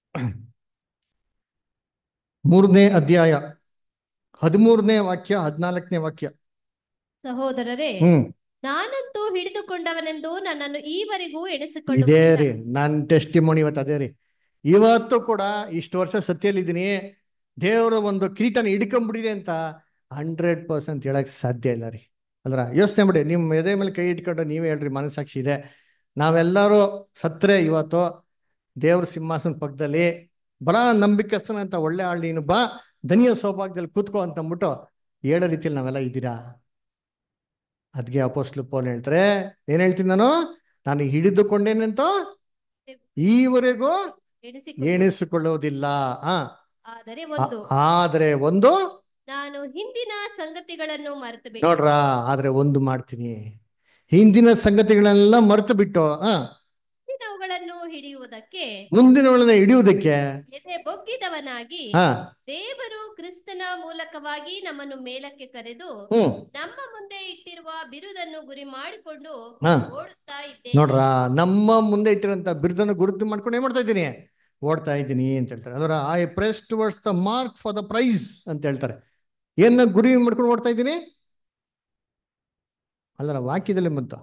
ಮೂರನೇ ಅಧ್ಯಾಯ ಹದಿಮೂರನೇ ವಾಕ್ಯ ಹದಿನಾಲ್ಕನೇ ವಾಕ್ಯ ಸಹೋದರರೇ ಹ್ಮ್ ನಾನಂತೂ ಹಿಡಿದುಕೊಂಡವನೆಂದು ನನ್ನನ್ನು ಈವರೆಗೂ ಇದೇ ಎಣಿಸಿಕೊಳ್ಳುವುದಿಲ್ಲ ರೀ ನನ್ ಟೆಸ್ಟಿಮೋನಿ ಇವತ್ತು ಅದೇ ರೀ ಇವತ್ತು ಕೂಡ ಇಷ್ಟು ವರ್ಷ ಸತ್ಯಲ್ಲಿದ್ದೀನಿ ದೇವರ ಒಂದು ಕಿರೀಟನ ಹಿಡ್ಕೊಂಡ್ಬಿಟ್ಟಿದೆ ಅಂತ ಹಂಡ್ರೆಡ್ ಪರ್ಸೆಂಟ್ ಹೇಳಕ್ ಸಾಧ್ಯ ಇಲ್ಲ ರೀ ಅಲ್ರ ಯೋಚನೆ ಮಾಡಿ ನಿಮ್ಮ ಎದೆ ಮೇಲೆ ಕೈ ಇಟ್ಕೊಂಡು ನೀವೇ ಹೇಳ್ರಿ ಮನಸ್ಸಾಕ್ಷಿ ಇದೆ ನಾವೆಲ್ಲರೂ ಸತ್ರೆ ಇವತ್ತು ದೇವ್ರ ಸಿಂಹಾಸನ ಪಕ್ಕದಲ್ಲಿ ಬರ ನಂಬಿಕೆಸ್ತನ ಅಂತ ಒಳ್ಳೆ ಆಳ್ ನೀನು ಬಾ ಧನಿಯ ಸೌಭಾಗ್ಯದಲ್ಲಿ ಕೂತ್ಕೋ ಅಂತ ಅಂದ್ಬಿಟ್ಟು ಹೇಳೋ ರೀತಿಯಲ್ಲಿ ನಾವೆಲ್ಲ ಇದ್ದೀರಾ ಅದ್ಗೆ ಅಪೋಸ್ಲು ಪೌಲ್ ಹೇಳ್ತಾರೆ ಏನ್ ಹೇಳ್ತೀನಿ ನಾನು ನಾನು ಹಿಡಿದುಕೊಂಡೇನಂತ ಈವರೆಗೂ ಎಣಿಸಿಕೊಳ್ಳುವುದಿಲ್ಲ ಎಣಿಸಿಕೊಳ್ಳುವುದಿಲ್ಲ ಆ ಆದರೆ ಆ- ಒಂದು ಆದ್ರೆ ಒಂದು ನಾನು ಹಿಂದಿನ ಸಂಗತಿಗಳನ್ನು ಮರೆತು ಬಿಟ್ಟು ನೋಡ್ರ ಆದ್ರೆ ಒಂದು ಮಾಡ್ತೀನಿ ಹಿಂದಿನ ಸಂಗತಿಗಳನ್ನೆಲ್ಲ ಮರೆತು ಬಿಟ್ಟು ಆ ಮುಂದಿನವುಗಳನ್ನು ಹಿಡಿಯುವುದಕ್ಕೆ ಮುಂದಿನವಳನ್ನ ಹಿಡಿಯುವುದಕ್ಕೆ ಎದೆ ಬೊಗ್ಗಿದವನಾಗಿ ಹಾ ದೇವರು ಕ್ರಿಸ್ತನ ಮೂಲಕವಾಗಿ ನಮ್ಮನ್ನು ಮೇಲಕ್ಕೆ ಕರೆದು ಹ್ಮ್ ನಮ್ಮ ಮುಂದೆ ಇಟ್ಟಿರುವ ಬಿರುದನ್ನು ಗುರಿ ಮಾಡಿಕೊಂಡು ಹಾ ಓಡುತ್ತಾ ಇದ್ದೇನೆ ನೋಡ್ರ ನಮ್ಮ ಮುಂದೆ ಇಟ್ಟಿರೋಂಥ ಬಿರುದನ್ನು ಗುರುತು ಮಾಡ್ಕೊಂಡು ಏನ್ ಮಾಡ್ತಾ ಇದ್ದೀನಿ ಓಡ್ತಾ ಇದ್ದೀನಿ ಅಂತ ಹೇಳ್ತಾರೆ ಅದರ I press towards the mark for the prize ಅಂತ ಹೇಳ್ತಾರೆ ಏನ ಗುರಿ ಮಾಡ್ಕೊಂಡು ಓಡ್ತಾ ಇದ್ದೀನಿ ಅಲ್ಲರ ವಾಕ್ಯದಲ್ಲಿ ಬಂತು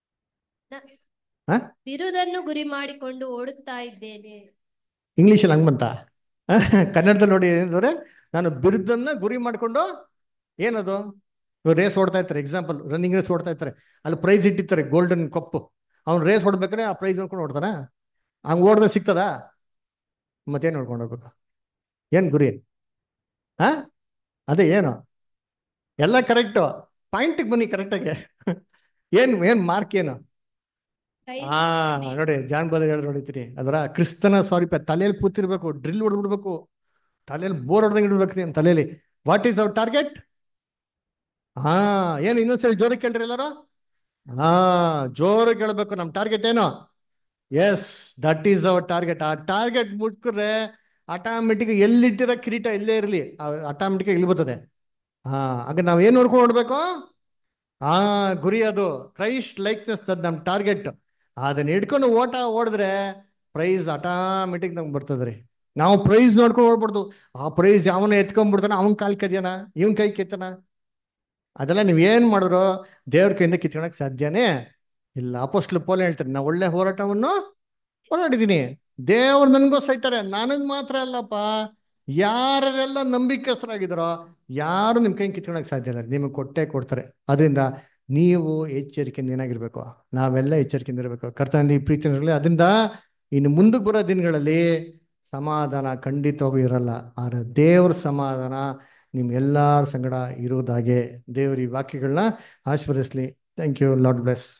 ಬಿರುದನ್ನು ಗುರಿ ಮಾಡಿಕೊಂಡು ಓಡುತ್ತಾ ಇದ್ದೇನೆ ಇಂಗ್ಲೀಷಲ್ಲಿ ಹಂಗ್ ಬಂತ ಕನ್ನಡದಲ್ಲಿ ನೋಡಿ ಏನಂದ್ರೆ ನಾನು ಬಿರುದನ್ನ ಗುರಿ ಮಾಡ್ಕೊಂಡು ಏನದು ರೇಸ್ ಓಡ್ತಾ ಇರ್ತಾರೆ ಎಕ್ಸಾಂಪಲ್ ರನ್ನಿಂಗ್ ರೇಸ್ ಓಡ್ತಾ ಇರ್ತಾರೆ ಅಲ್ಲಿ ಪ್ರೈಸ್ ಇಟ್ಟಿರ್ತಾರೆ ಗೋಲ್ಡನ್ ಕಪ್ಪು ಅವ್ನು ರೇಸ್ ಹೊಡ್ಬೇಕಾದ್ರೆ ಆ ಪ್ರೈಸ್ ನೋಡ್ಕೊಂಡು ಓಡ್ತಾನ ಹಂಗ್ ಓಡ್ದೆ ಸಿಗ್ತದ ಮತ್ತೇನ್ ನೋಡ್ಕೊಂಡು ಹೋಗ್ಬೇಕು ಏನ್ ಗುರಿ ಹಾ ಅದೇ ಏನು ಎಲ್ಲ ಕರೆಕ್ಟು ಪಾಯಿಂಟಿಗೆ ಬನ್ನಿ ಕರೆಕ್ಟಾಗಿ ಏನ್ ಏನ್ ಮಾರ್ಕ್ ಏನು ಕೈ ಹಾ ನೋಡಿ ಜಾನ್ ಬದರ್ ಹೇಳಿ ನೋಡಿತೀರಿ ಅದರ ಕ್ರಿಸ್ತನ ಸಾರಿ ತಲೆಯಲ್ಲಿ ಕೂತಿರ್ಬೇಕು ಡ್ರಿಲ್ ಹೊಡೆದ್ಬಿಡ್ಬೇಕು ತಲೆಯಲ್ಲಿ ಬೋರ್ ಹೊಡೆದಂಗೆ ಇಡ್ಬೇಕ್ರಿ ನಮ್ಮ ತಲೆಯಲ್ಲಿ ವಾಟ್ ಈಸ್ ಅವರ್ ಟಾರ್ಗೆಟ್ ಹಾ ಏನು ಇನ್ನೊಂದ್ಸರಿ ಜೋರಿಗೆ ಕೇಳ್ರಿ ಎಲ್ಲಾರು ಹಾ ಜೋರಿಗೆ ಕೇಳ್ಬೇಕು ನಮ್ಮ ಟಾರ್ಗೆಟ್ ಏನು yes that is our target ಆ ಟಾರ್ಗೆಟ್ ಮುಟ್ಕ್ರೆ ಆಟೋಮೆಟಿಕ್ ಎಲ್ಲಿಟ್ಟಿರೋ ಕಿರೀಟ ಇಲ್ಲೇ ಇರಲಿ ಆಟೋಮೆಟಿಕ್ ಇಲ್ಲಿ ಬರ್ತದೆ ಹಾ ಆಗ ನಾವ್ ಏನ್ ನೋಡ್ಕೊಂಡು ನೋಡ್ಬೇಕು ಹಾ ಗುರಿ ಅದು ಕ್ರೈಸ್ಟ್ ಲೈಕ್ನೆಸ್ ಅದು ನಮ್ಮ ಟಾರ್ಗೆಟ್ ಅದನ್ನ ಹಿಡ್ಕೊಂಡು ಓಟ ಓಡಿದ್ರೆ ಪ್ರೈಸ್ ಆಟೋಮೆಟಿಕ್ ನಮ್ಗೆ ಬರ್ತದ್ರಿ ನಾವು ಪ್ರೈಸ್ ನೋಡ್ಕೊಂಡು ಓಡ್ಬಾರ್ದು ಆ ಪ್ರೈಸ್ ಯಾವನ ಎತ್ಕೊಂಡ್ಬಿಡ್ತಾನ ಅವನ್ ಕಾಲ್ ಕದಿಯನ ಇವನ್ ಕೈ ಕೆತ್ತನ ಅದೆಲ್ಲ ನೀವ್ ಏನ್ ಮಾಡಿದ್ರು ದೇವ್ರ ಕೈಯಿಂದ ಕಿತ್ಕೊಳಕ್ ಸಾಧ್ಯನೇ ಇಲ್ಲ ಅಪೋಸ್ಟ್ಲು ಪೋಲ್ ಹೇಳ್ತಾರೆ ನಾ ಒಳ್ಳೆ ಹೋರಾಟವನ್ನು ಹೋರಾಡಿದೀನಿ ದೇವ್ರು ನನ್ಗೋಸ್ಕರ ಇಟ್ಟಾರೆ ನನಗ್ ಮಾತ್ರ ಅಲ್ಲಪ್ಪ ಯಾರೆಲ್ಲ ನಂಬಿಕೆಸರಾಗಿದ್ದಾರೋ ಯಾರು ನಿಮ್ ಕೈ ಕಿತ್ಕೊಳಕ್ ಸಾಧ್ಯ ಇಲ್ಲ ನಿಮಗೆ ಕೊಟ್ಟೆ ಕೊಡ್ತಾರೆ ಅದರಿಂದ ನೀವು ಎಚ್ಚರಿಕೆಯಿಂದ ಏನಾಗಿರ್ಬೇಕು ನಾವೆಲ್ಲ ಎಚ್ಚರಿಕೆಯಿಂದ ಇರಬೇಕು ಕರ್ತನಲ್ಲಿ ಪ್ರೀತಿ ಇರಲಿ ಅದರಿಂದ ಇನ್ನು ಮುಂದಕ್ಕೆ ಬರೋ ದಿನಗಳಲ್ಲಿ ಸಮಾಧಾನ ಖಂಡಿತವಾಗೂ ಇರಲ್ಲ ಆದ್ರೆ ದೇವ್ರ ಸಮಾಧಾನ ನಿಮ್ ಎಲ್ಲಾರ ಸಂಗಡ ಇರೋದಾಗೆ ದೇವ್ರ ಈ ವಾಕ್ಯಗಳನ್ನ ಆಶೀರ್ವದಿಸ್ಲಿ ಥ್ಯಾಂಕ್ ಯು ಲಾರ್ಡ್ ಬ್ಲೆಸ್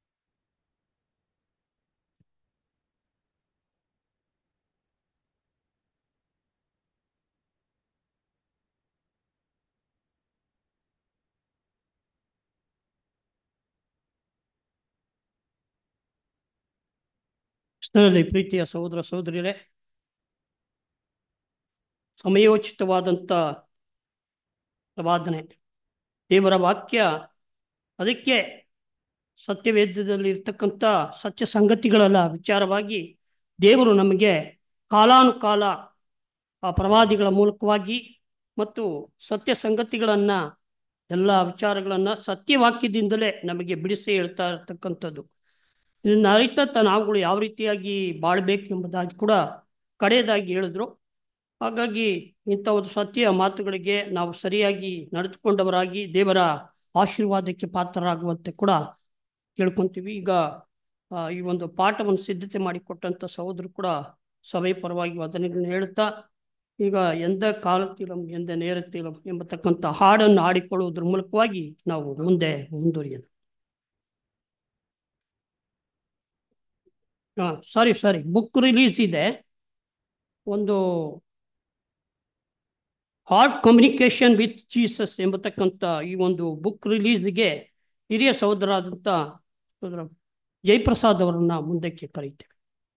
ಕೃಷ್ಣನಲ್ಲಿ ಪ್ರೀತಿಯ ಸಹೋದರ ಸಹೋದರಿಯರೇ ಸಮಯೋಚಿತವಾದಂಥ ಪ್ರವಾದನೆ ದೇವರ ವಾಕ್ಯ ಅದಕ್ಕೆ ಸತ್ಯವೇದ್ಯದಲ್ಲಿ ಇರ್ತಕ್ಕಂಥ ಸತ್ಯ ಸಂಗತಿಗಳೆಲ್ಲ ವಿಚಾರವಾಗಿ ದೇವರು ನಮಗೆ ಕಾಲಾನುಕಾಲ ಆ ಪ್ರವಾದಿಗಳ ಮೂಲಕವಾಗಿ ಮತ್ತು ಸತ್ಯ ಸಂಗತಿಗಳನ್ನು ಎಲ್ಲ ವಿಚಾರಗಳನ್ನು ಸತ್ಯವಾಕ್ಯದಿಂದಲೇ ನಮಗೆ ಬಿಡಿಸಿ ಹೇಳ್ತಾ ಇರ್ತಕ್ಕಂಥದ್ದು ಇದನ್ನ ಅರಿತ ನಾವುಗಳು ಯಾವ ರೀತಿಯಾಗಿ ಬಾಳ್ಬೇಕು ಎಂಬುದಾಗಿ ಕೂಡ ಕಡೆಯದಾಗಿ ಹೇಳಿದ್ರು ಹಾಗಾಗಿ ಇಂಥ ಒಂದು ಸತ್ಯ ಮಾತುಗಳಿಗೆ ನಾವು ಸರಿಯಾಗಿ ನಡೆದುಕೊಂಡವರಾಗಿ ದೇವರ ಆಶೀರ್ವಾದಕ್ಕೆ ಪಾತ್ರರಾಗುವಂತೆ ಕೂಡ ಕೇಳ್ಕೊಂತೀವಿ ಈಗ ಆ, ಈ ಒಂದು ಪಾಠವನ್ನು ಸಿದ್ಧತೆ ಮಾಡಿಕೊಟ್ಟಂಥ ಸಹೋದರು ಕೂಡ ಸಭೆ ಪರವಾಗಿ ವಂದನೆಗಳನ್ನ ಹೇಳ್ತಾ ಈಗ ಎಂದ ಕಾಲತಿಲಂ ಎಂದ ನೇರತಿಲಂ ಎಂಬತಕ್ಕಂಥ ಹಾಡನ್ನು ಹಾಡಿಕೊಳ್ಳುವುದರ ಮೂಲಕವಾಗಿ ನಾವು ಮುಂದೆ ಮುಂದುವರಿಯೋಣ ಹಾಂ ಸಾರಿ ಸಾರಿ ಬುಕ್ ರಿಲೀಸ್ ಇದೆ ಒಂದು ಹಾರ್ಟ್ ಕಮ್ಯುನಿಕೇಶನ್ ವಿತ್ ಜೀಸಸ್ ಎಂಬತಕ್ಕಂಥ ಈ ಒಂದು ಬುಕ್ ರಿಲೀಸ್ಗೆ ಹಿರಿಯ ಸಹೋದರಾದಂಥ ಸಹೋದರ ಜಯಪ್ರಸಾದ್ ಅವರನ್ನ ಮುಂದಕ್ಕೆ ಕರೀತೇವೆ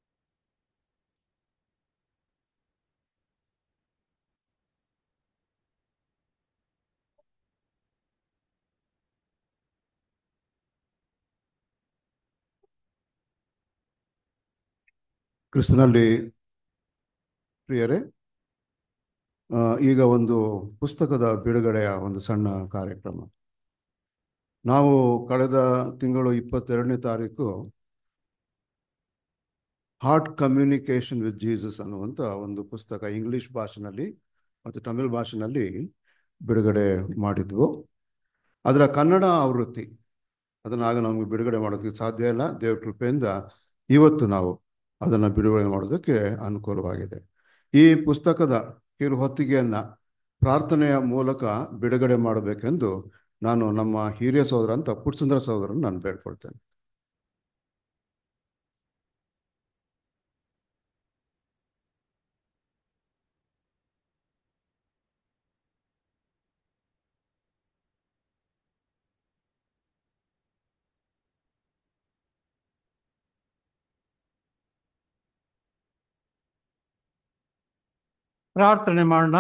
ಕ್ರಿಸ್ತನಲ್ಲಿ ಪ್ರಿಯರೇ ಆ, ಈಗ ಒಂದು ಪುಸ್ತಕದ ಬಿಡುಗಡೆಯ ಒಂದು ಸಣ್ಣ ಕಾರ್ಯಕ್ರಮ ನಾವು ಕಳೆದ ತಿಂಗಳು ಇಪ್ಪತ್ತೆರಡನೇ ತಾರೀಕು ಹಾರ್ಟ್ ಕಮ್ಯುನಿಕೇಶನ್ ವಿತ್ ಜೀಸಸ್ ಅನ್ನುವಂಥ ಒಂದು ಪುಸ್ತಕ ಇಂಗ್ಲಿಷ್ ಭಾಷೆನಲ್ಲಿ ಮತ್ತು ತಮಿಳ್ ಭಾಷೆನಲ್ಲಿ ಬಿಡುಗಡೆ ಮಾಡಿದ್ವು ಅದರ ಕನ್ನಡ ಆವೃತ್ತಿ ಅದನ್ನು ಆಗ ನಮಗೆ ಬಿಡುಗಡೆ ಮಾಡೋದಕ್ಕೆ ಸಾಧ್ಯ ಇಲ್ಲ ದೇವ್ರ ಕೃಪೆಯಿಂದ ಇವತ್ತು ನಾವು ಅದನ್ನು ಬಿಡುಗಡೆ ಮಾಡೋದಕ್ಕೆ ಅನುಕೂಲವಾಗಿದೆ ಈ ಪುಸ್ತಕದ ಕಿರು ಹೊತ್ತಿಗೆಯನ್ನ ಪ್ರಾರ್ಥನೆಯ ಮೂಲಕ ಬಿಡುಗಡೆ ಮಾಡಬೇಕೆಂದು ನಾನು ನಮ್ಮ ಹಿರಿಯ ಸಹೋದರ ಅಂತ ಪುಟ್ಸುಂದರ ಸಹೋದರನ್ನು ನಾನು ಬೇಡ್ಕೊಳ್ತೇನೆ ಪ್ರಾರ್ಥನೆ ಮಾಡೋಣ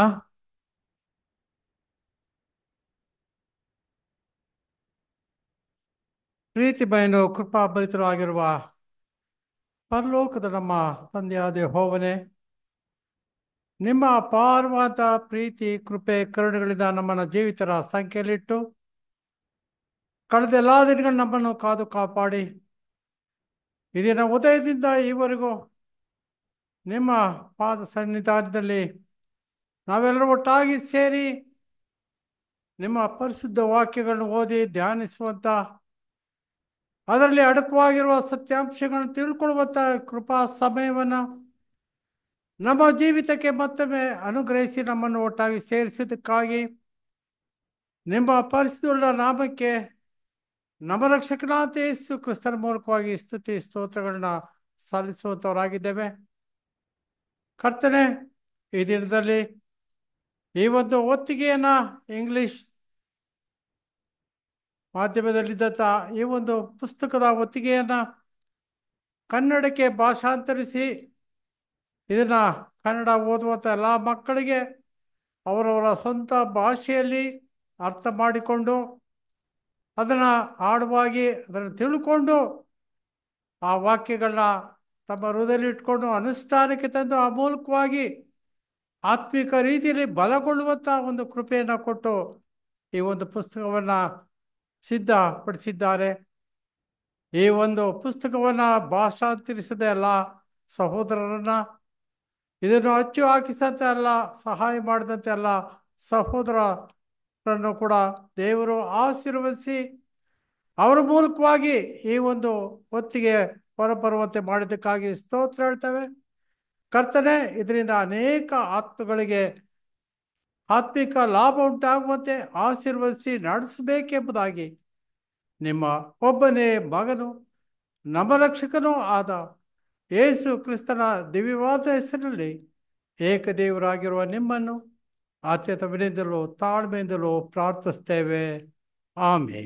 ಪ್ರೀತಿ ಬಯನು ಕೃಪಾಭರಿತರು ಆಗಿರುವ ಪರಲೋಕದ ನಮ್ಮ ತಂದೆಯಾದ ಹೋವನೆ ನಿಮ್ಮ ಅಪಾರವಾದ ಪ್ರೀತಿ ಕೃಪೆ ಕರುಣೆಗಳಿಂದ ನಮ್ಮನ್ನ ಜೀವಿತರ ಸಂಖ್ಯೆಯಲ್ಲಿಟ್ಟು ಕಳೆದ ಎಲ್ಲ ದಿನಗಳು ನಮ್ಮನ್ನು ಕಾದು ಕಾಪಾಡಿ ಇದಿನ ಉದಯದಿಂದ ಈವರೆಗೂ ನಿಮ್ಮ ಪಾದ ಸನ್ನಿಧಾನದಲ್ಲಿ ನಾವೆಲ್ಲರೂ ಒಟ್ಟಾಗಿ ಸೇರಿ ನಿಮ್ಮ ಪರಿಶುದ್ಧ ವಾಕ್ಯಗಳನ್ನು ಓದಿ ಧ್ಯಾನಿಸುವಂತ ಅದರಲ್ಲಿ ಅಡಕವಾಗಿರುವ ಸತ್ಯಾಂಶಗಳನ್ನು ತಿಳ್ಕೊಳ್ಳುವಂತ ಕೃಪಾ ಸಮಯವನ್ನು ನಮ್ಮ ಜೀವಿತಕ್ಕೆ ಮತ್ತೊಮ್ಮೆ ಅನುಗ್ರಹಿಸಿ ನಮ್ಮನ್ನು ಒಟ್ಟಾಗಿ ಸೇರಿಸಿದ್ದಕ್ಕಾಗಿ ನಿಮ್ಮ ಪರಿಶುದ್ಧ ನಾಮಕ್ಕೆ ನಮ್ಮ ರಕ್ಷಕನಾಥ ಯೇಸು ಕ್ರಿಸ್ತನ ಮೂಲಕವಾಗಿ ಸ್ತುತಿ ಸ್ತೋತ್ರಗಳನ್ನ ಸಲ್ಲಿಸುವಂತವರಾಗಿದ್ದೇವೆ ಕರ್ತನೆ ಈ ದಿನದಲ್ಲಿ ಈ ಒಂದು ಒತ್ತಿಗೆಯನ್ನ ಇಂಗ್ಲಿಷ್ ಮಾಧ್ಯಮದಲ್ಲಿದ್ದಂಥ ಈ ಒಂದು ಪುಸ್ತಕದ ಒತ್ತಿಗೆಯನ್ನ ಕನ್ನಡಕ್ಕೆ ಭಾಷಾಂತರಿಸಿ ಇದನ್ನ ಕನ್ನಡ ಓದುವಂಥ ಎಲ್ಲ ಮಕ್ಕಳಿಗೆ ಅವರವರ ಸ್ವಂತ ಭಾಷೆಯಲ್ಲಿ ಅರ್ಥ ಮಾಡಿಕೊಂಡು ಅದನ್ನು ಆಡುವಾಗಿ ಅದನ್ನು ತಿಳ್ಕೊಂಡು ಆ ವಾಕ್ಯಗಳನ್ನ ತಮ್ಮ ಹೃದಯದಲ್ಲಿ ಇಟ್ಕೊಂಡು ಅನುಷ್ಠಾನಕ್ಕೆ ತಂದು ಆ ಮೂಲಕವಾಗಿ ಆತ್ಮಿಕ ರೀತಿಯಲ್ಲಿ ಬಲಗೊಳ್ಳುವಂಥ ಒಂದು ಕೃಪೆಯನ್ನು ಕೊಟ್ಟು ಈ ಒಂದು ಪುಸ್ತಕವನ್ನು ಸಿದ್ಧಪಡಿಸಿದ್ದಾರೆ ಈ ಒಂದು ಪುಸ್ತಕವನ್ನು ಭಾಷಾಂತರಿಸದೆ ಎಲ್ಲ ಸಹೋದರರನ್ನ ಇದನ್ನು ಅಚ್ಚು ಹಾಕಿಸಂತೆ ಅಲ್ಲ ಸಹಾಯ ಮಾಡಿದಂತೆ ಅಲ್ಲ ಸಹೋದರರನ್ನು ಕೂಡ ದೇವರು ಆಶೀರ್ವದಿಸಿ ಅವರ ಮೂಲಕವಾಗಿ ಈ ಒಂದು ಹೊತ್ತಿಗೆ ಹೊರಬರುವಂತೆ ಮಾಡಿದ್ದಕ್ಕಾಗಿ ಸ್ತೋತ್ರ ಹೇಳ್ತೇವೆ ಕರ್ತನೆ ಇದರಿಂದ ಅನೇಕ ಆತ್ಮಗಳಿಗೆ ಆತ್ಮಿಕ ಲಾಭ ಉಂಟಾಗುವಂತೆ ಆಶೀರ್ವದಿಸಿ ನಡೆಸಬೇಕೆಂಬುದಾಗಿ ನಿಮ್ಮ ಒಬ್ಬನೇ ಮಗನು ನಮ್ಮ ರಕ್ಷಕನೂ ಆದ ಯೇಸು ಕ್ರಿಸ್ತನ ದಿವ್ಯವಾದ ಹೆಸರಿನಲ್ಲಿ ಏಕದೇವರಾಗಿರುವ ನಿಮ್ಮನ್ನು ಅತ್ಯಂತ ವಿನಯದಿಂದಲೂ ತಾಳ್ಮೆಯಿಂದಲೂ ಪ್ರಾರ್ಥಿಸ್ತೇವೆ ಆಮೇಲೆ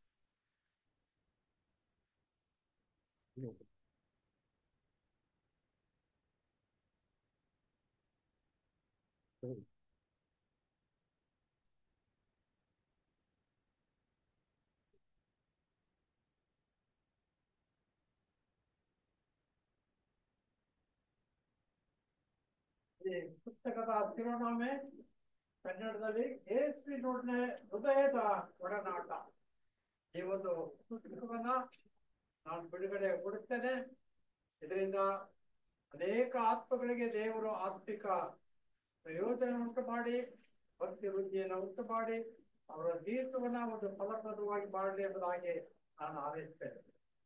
ಈ ಪುಸ್ತಕದ ಶಿರೋನಾಮೆ ಕನ್ನಡದಲ್ಲಿ ಏಸುವಿನೊಡನೆ ಹೃದಯದ ಒಡನಾಟ ಈ ಒಂದು ಪುಸ್ತಕವನ್ನ ನಾನು ಬಿಡುಗಡೆ ಕೊಡುತ್ತೇನೆ ಇದರಿಂದ ಅನೇಕ ಆತ್ಮಗಳಿಗೆ ದೇವರು ಆತ್ಮಿಕ ಪ್ರಯೋಜನ ಉಂಟು ಮಾಡಿ ಭಕ್ತಿ ವೃದ್ಧಿಯನ್ನು ಉಂಟು ಮಾಡಿ ಅವರ ಜೀವಿತವನ್ನ ಒಂದು ಫಲಪ್ರದವಾಗಿ ಮಾಡಲಿ ಎಂಬುದಾಗಿ ನಾನು ಹಾರೈಸ್ತೇನೆ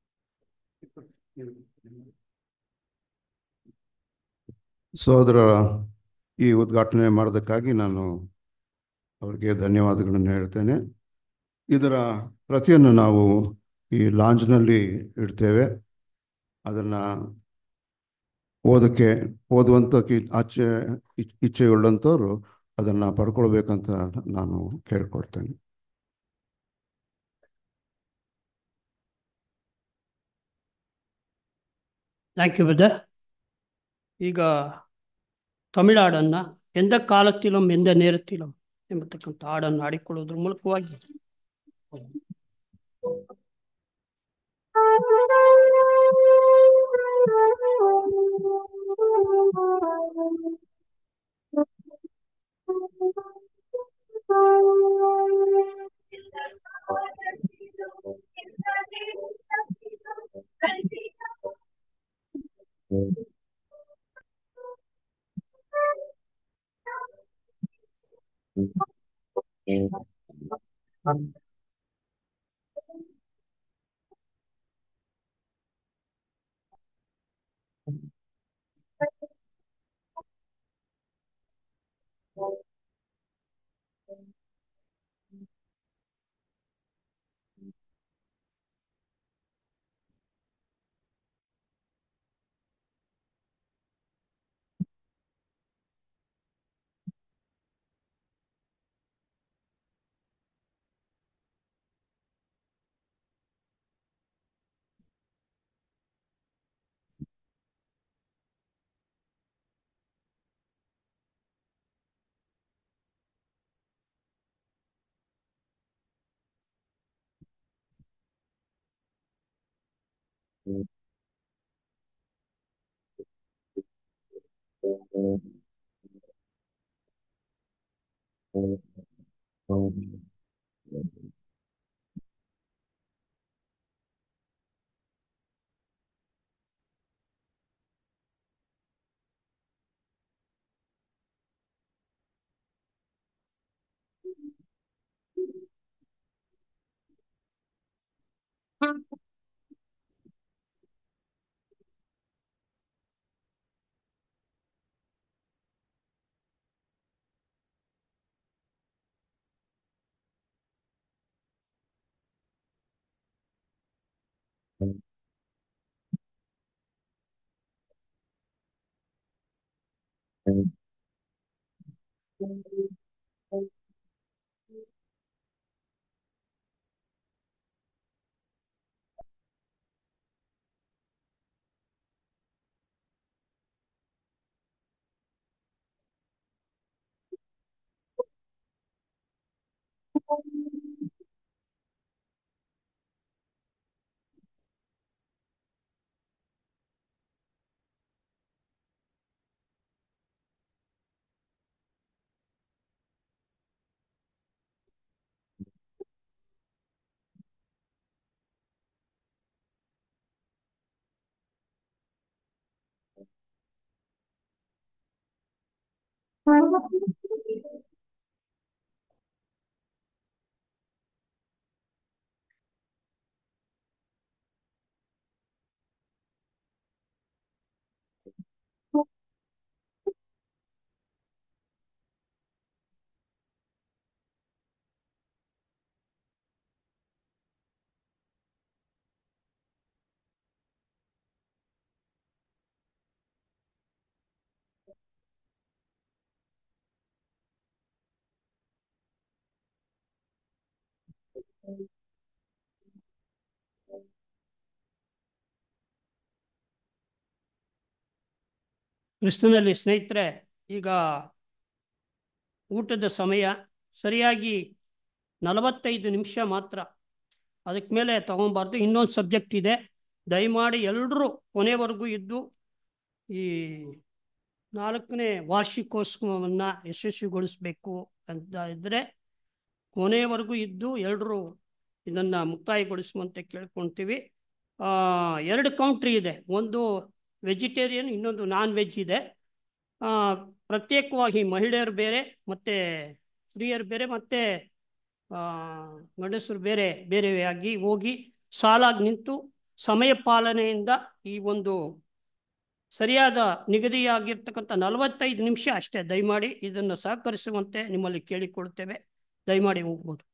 ಸಹೋದರ ಈ ಉದ್ಘಾಟನೆ ಮಾಡೋದಕ್ಕಾಗಿ ನಾನು ಅವರಿಗೆ ಧನ್ಯವಾದಗಳನ್ನು ಹೇಳ್ತೇನೆ ಇದರ ಪ್ರತಿಯನ್ನು ನಾವು ಈ ಲಾಂಜ್ನಲ್ಲಿ ಇಡ್ತೇವೆ ಅದನ್ನು ಓದಕ್ಕೆ ಓದುವಂಥ ಕಿ ಆಚೆ ಇಚ್- ಇಚ್ಛೆಯುಳ್ಳಂಥವ್ರು ಅದನ್ನು ಪಡ್ಕೊಳ್ಬೇಕಂತ ನಾನು ಕೇಳ್ಕೊಳ್ತೇನೆ ಥ್ಯಾಂಕ್ ಯು ಬ್ರದರ್ ಈಗ ತಮಿಳು ಹಾಡನ್ನು ಎಂದ ಕಾಲತ್ತಿಲಂ ಎಂದ ನೇರತ್ತಿಲಂ ಎಂಬತಕ್ಕಂಥ ಹಾಡನ್ನು ಹಾಡಿಕೊಳ್ಳುವುದ್ರ ಮೂಲಕವಾಗಿ ಕ್ರಿಸ್ತನಲ್ಲಿ ಸ್ನೇಹಿತರೆ ಈಗ ಊಟದ ಸಮಯ ಸರಿಯಾಗಿ ನಲವತ್ತೈದು ನಿಮಿಷ ಮಾತ್ರ ಅದಕ್ಕೆ ಮೇಲೆ ತಗೊಬಾರ್ದು ಇನ್ನೊಂದು ಸಬ್ಜೆಕ್ಟ್ ಇದೆ ದಯಮಾಡಿ ಎಲ್ಲರೂ ಕೊನೆವರೆಗೂ ಇದ್ದು ಈ ನಾಲ್ಕನೇ ವಾರ್ಷಿಕೋತ್ಸವವನ್ನು ಯಶಸ್ವಿಗೊಳಿಸಬೇಕು ಅಂತ ಇದ್ದರೆ ಕೊನೆಯವರೆಗೂ ಇದ್ದು ಎಲ್ಲರೂ ಇದನ್ನು ಮುಕ್ತಾಯಗೊಳಿಸುವಂತೆ ಕೇಳ್ಕೊಳ್ತೀವಿ ಆ, ಎರಡು ಕೌಂಟ್ರಿ ಇದೆ ಒಂದು ವೆಜಿಟೇರಿಯನ್ ಇನ್ನೊಂದು ನಾನ್ ವೆಜ್ ಇದೆ ಆ, ಪ್ರತ್ಯೇಕವಾಗಿ ಮಹಿಳೆಯರು ಬೇರೆ ಮತ್ತು ಸ್ತ್ರೀಯರು ಬೇರೆ ಮತ್ತು ಗಂಡಸರು ಬೇರೆ ಬೇರೆಯಾಗಿ ಹೋಗಿ ಸಾಲಾಗಿ ನಿಂತು ಸಮಯ ಪಾಲನೆಯಿಂದ ಈ ಒಂದು ಸರಿಯಾದ ನಿಗದಿಯಾಗಿರ್ತಕ್ಕಂಥ ನಲವತ್ತೈದು ನಿಮಿಷ ಅಷ್ಟೇ ದಯಮಾಡಿ ಇದನ್ನು ಸಹಕರಿಸುವಂತೆ ನಿಮ್ಮಲ್ಲಿ ಕೇಳಿಕೊಳ್ತೇವೆ ದಯಮಾಡಿ ಹೋಗ್ಬೋದು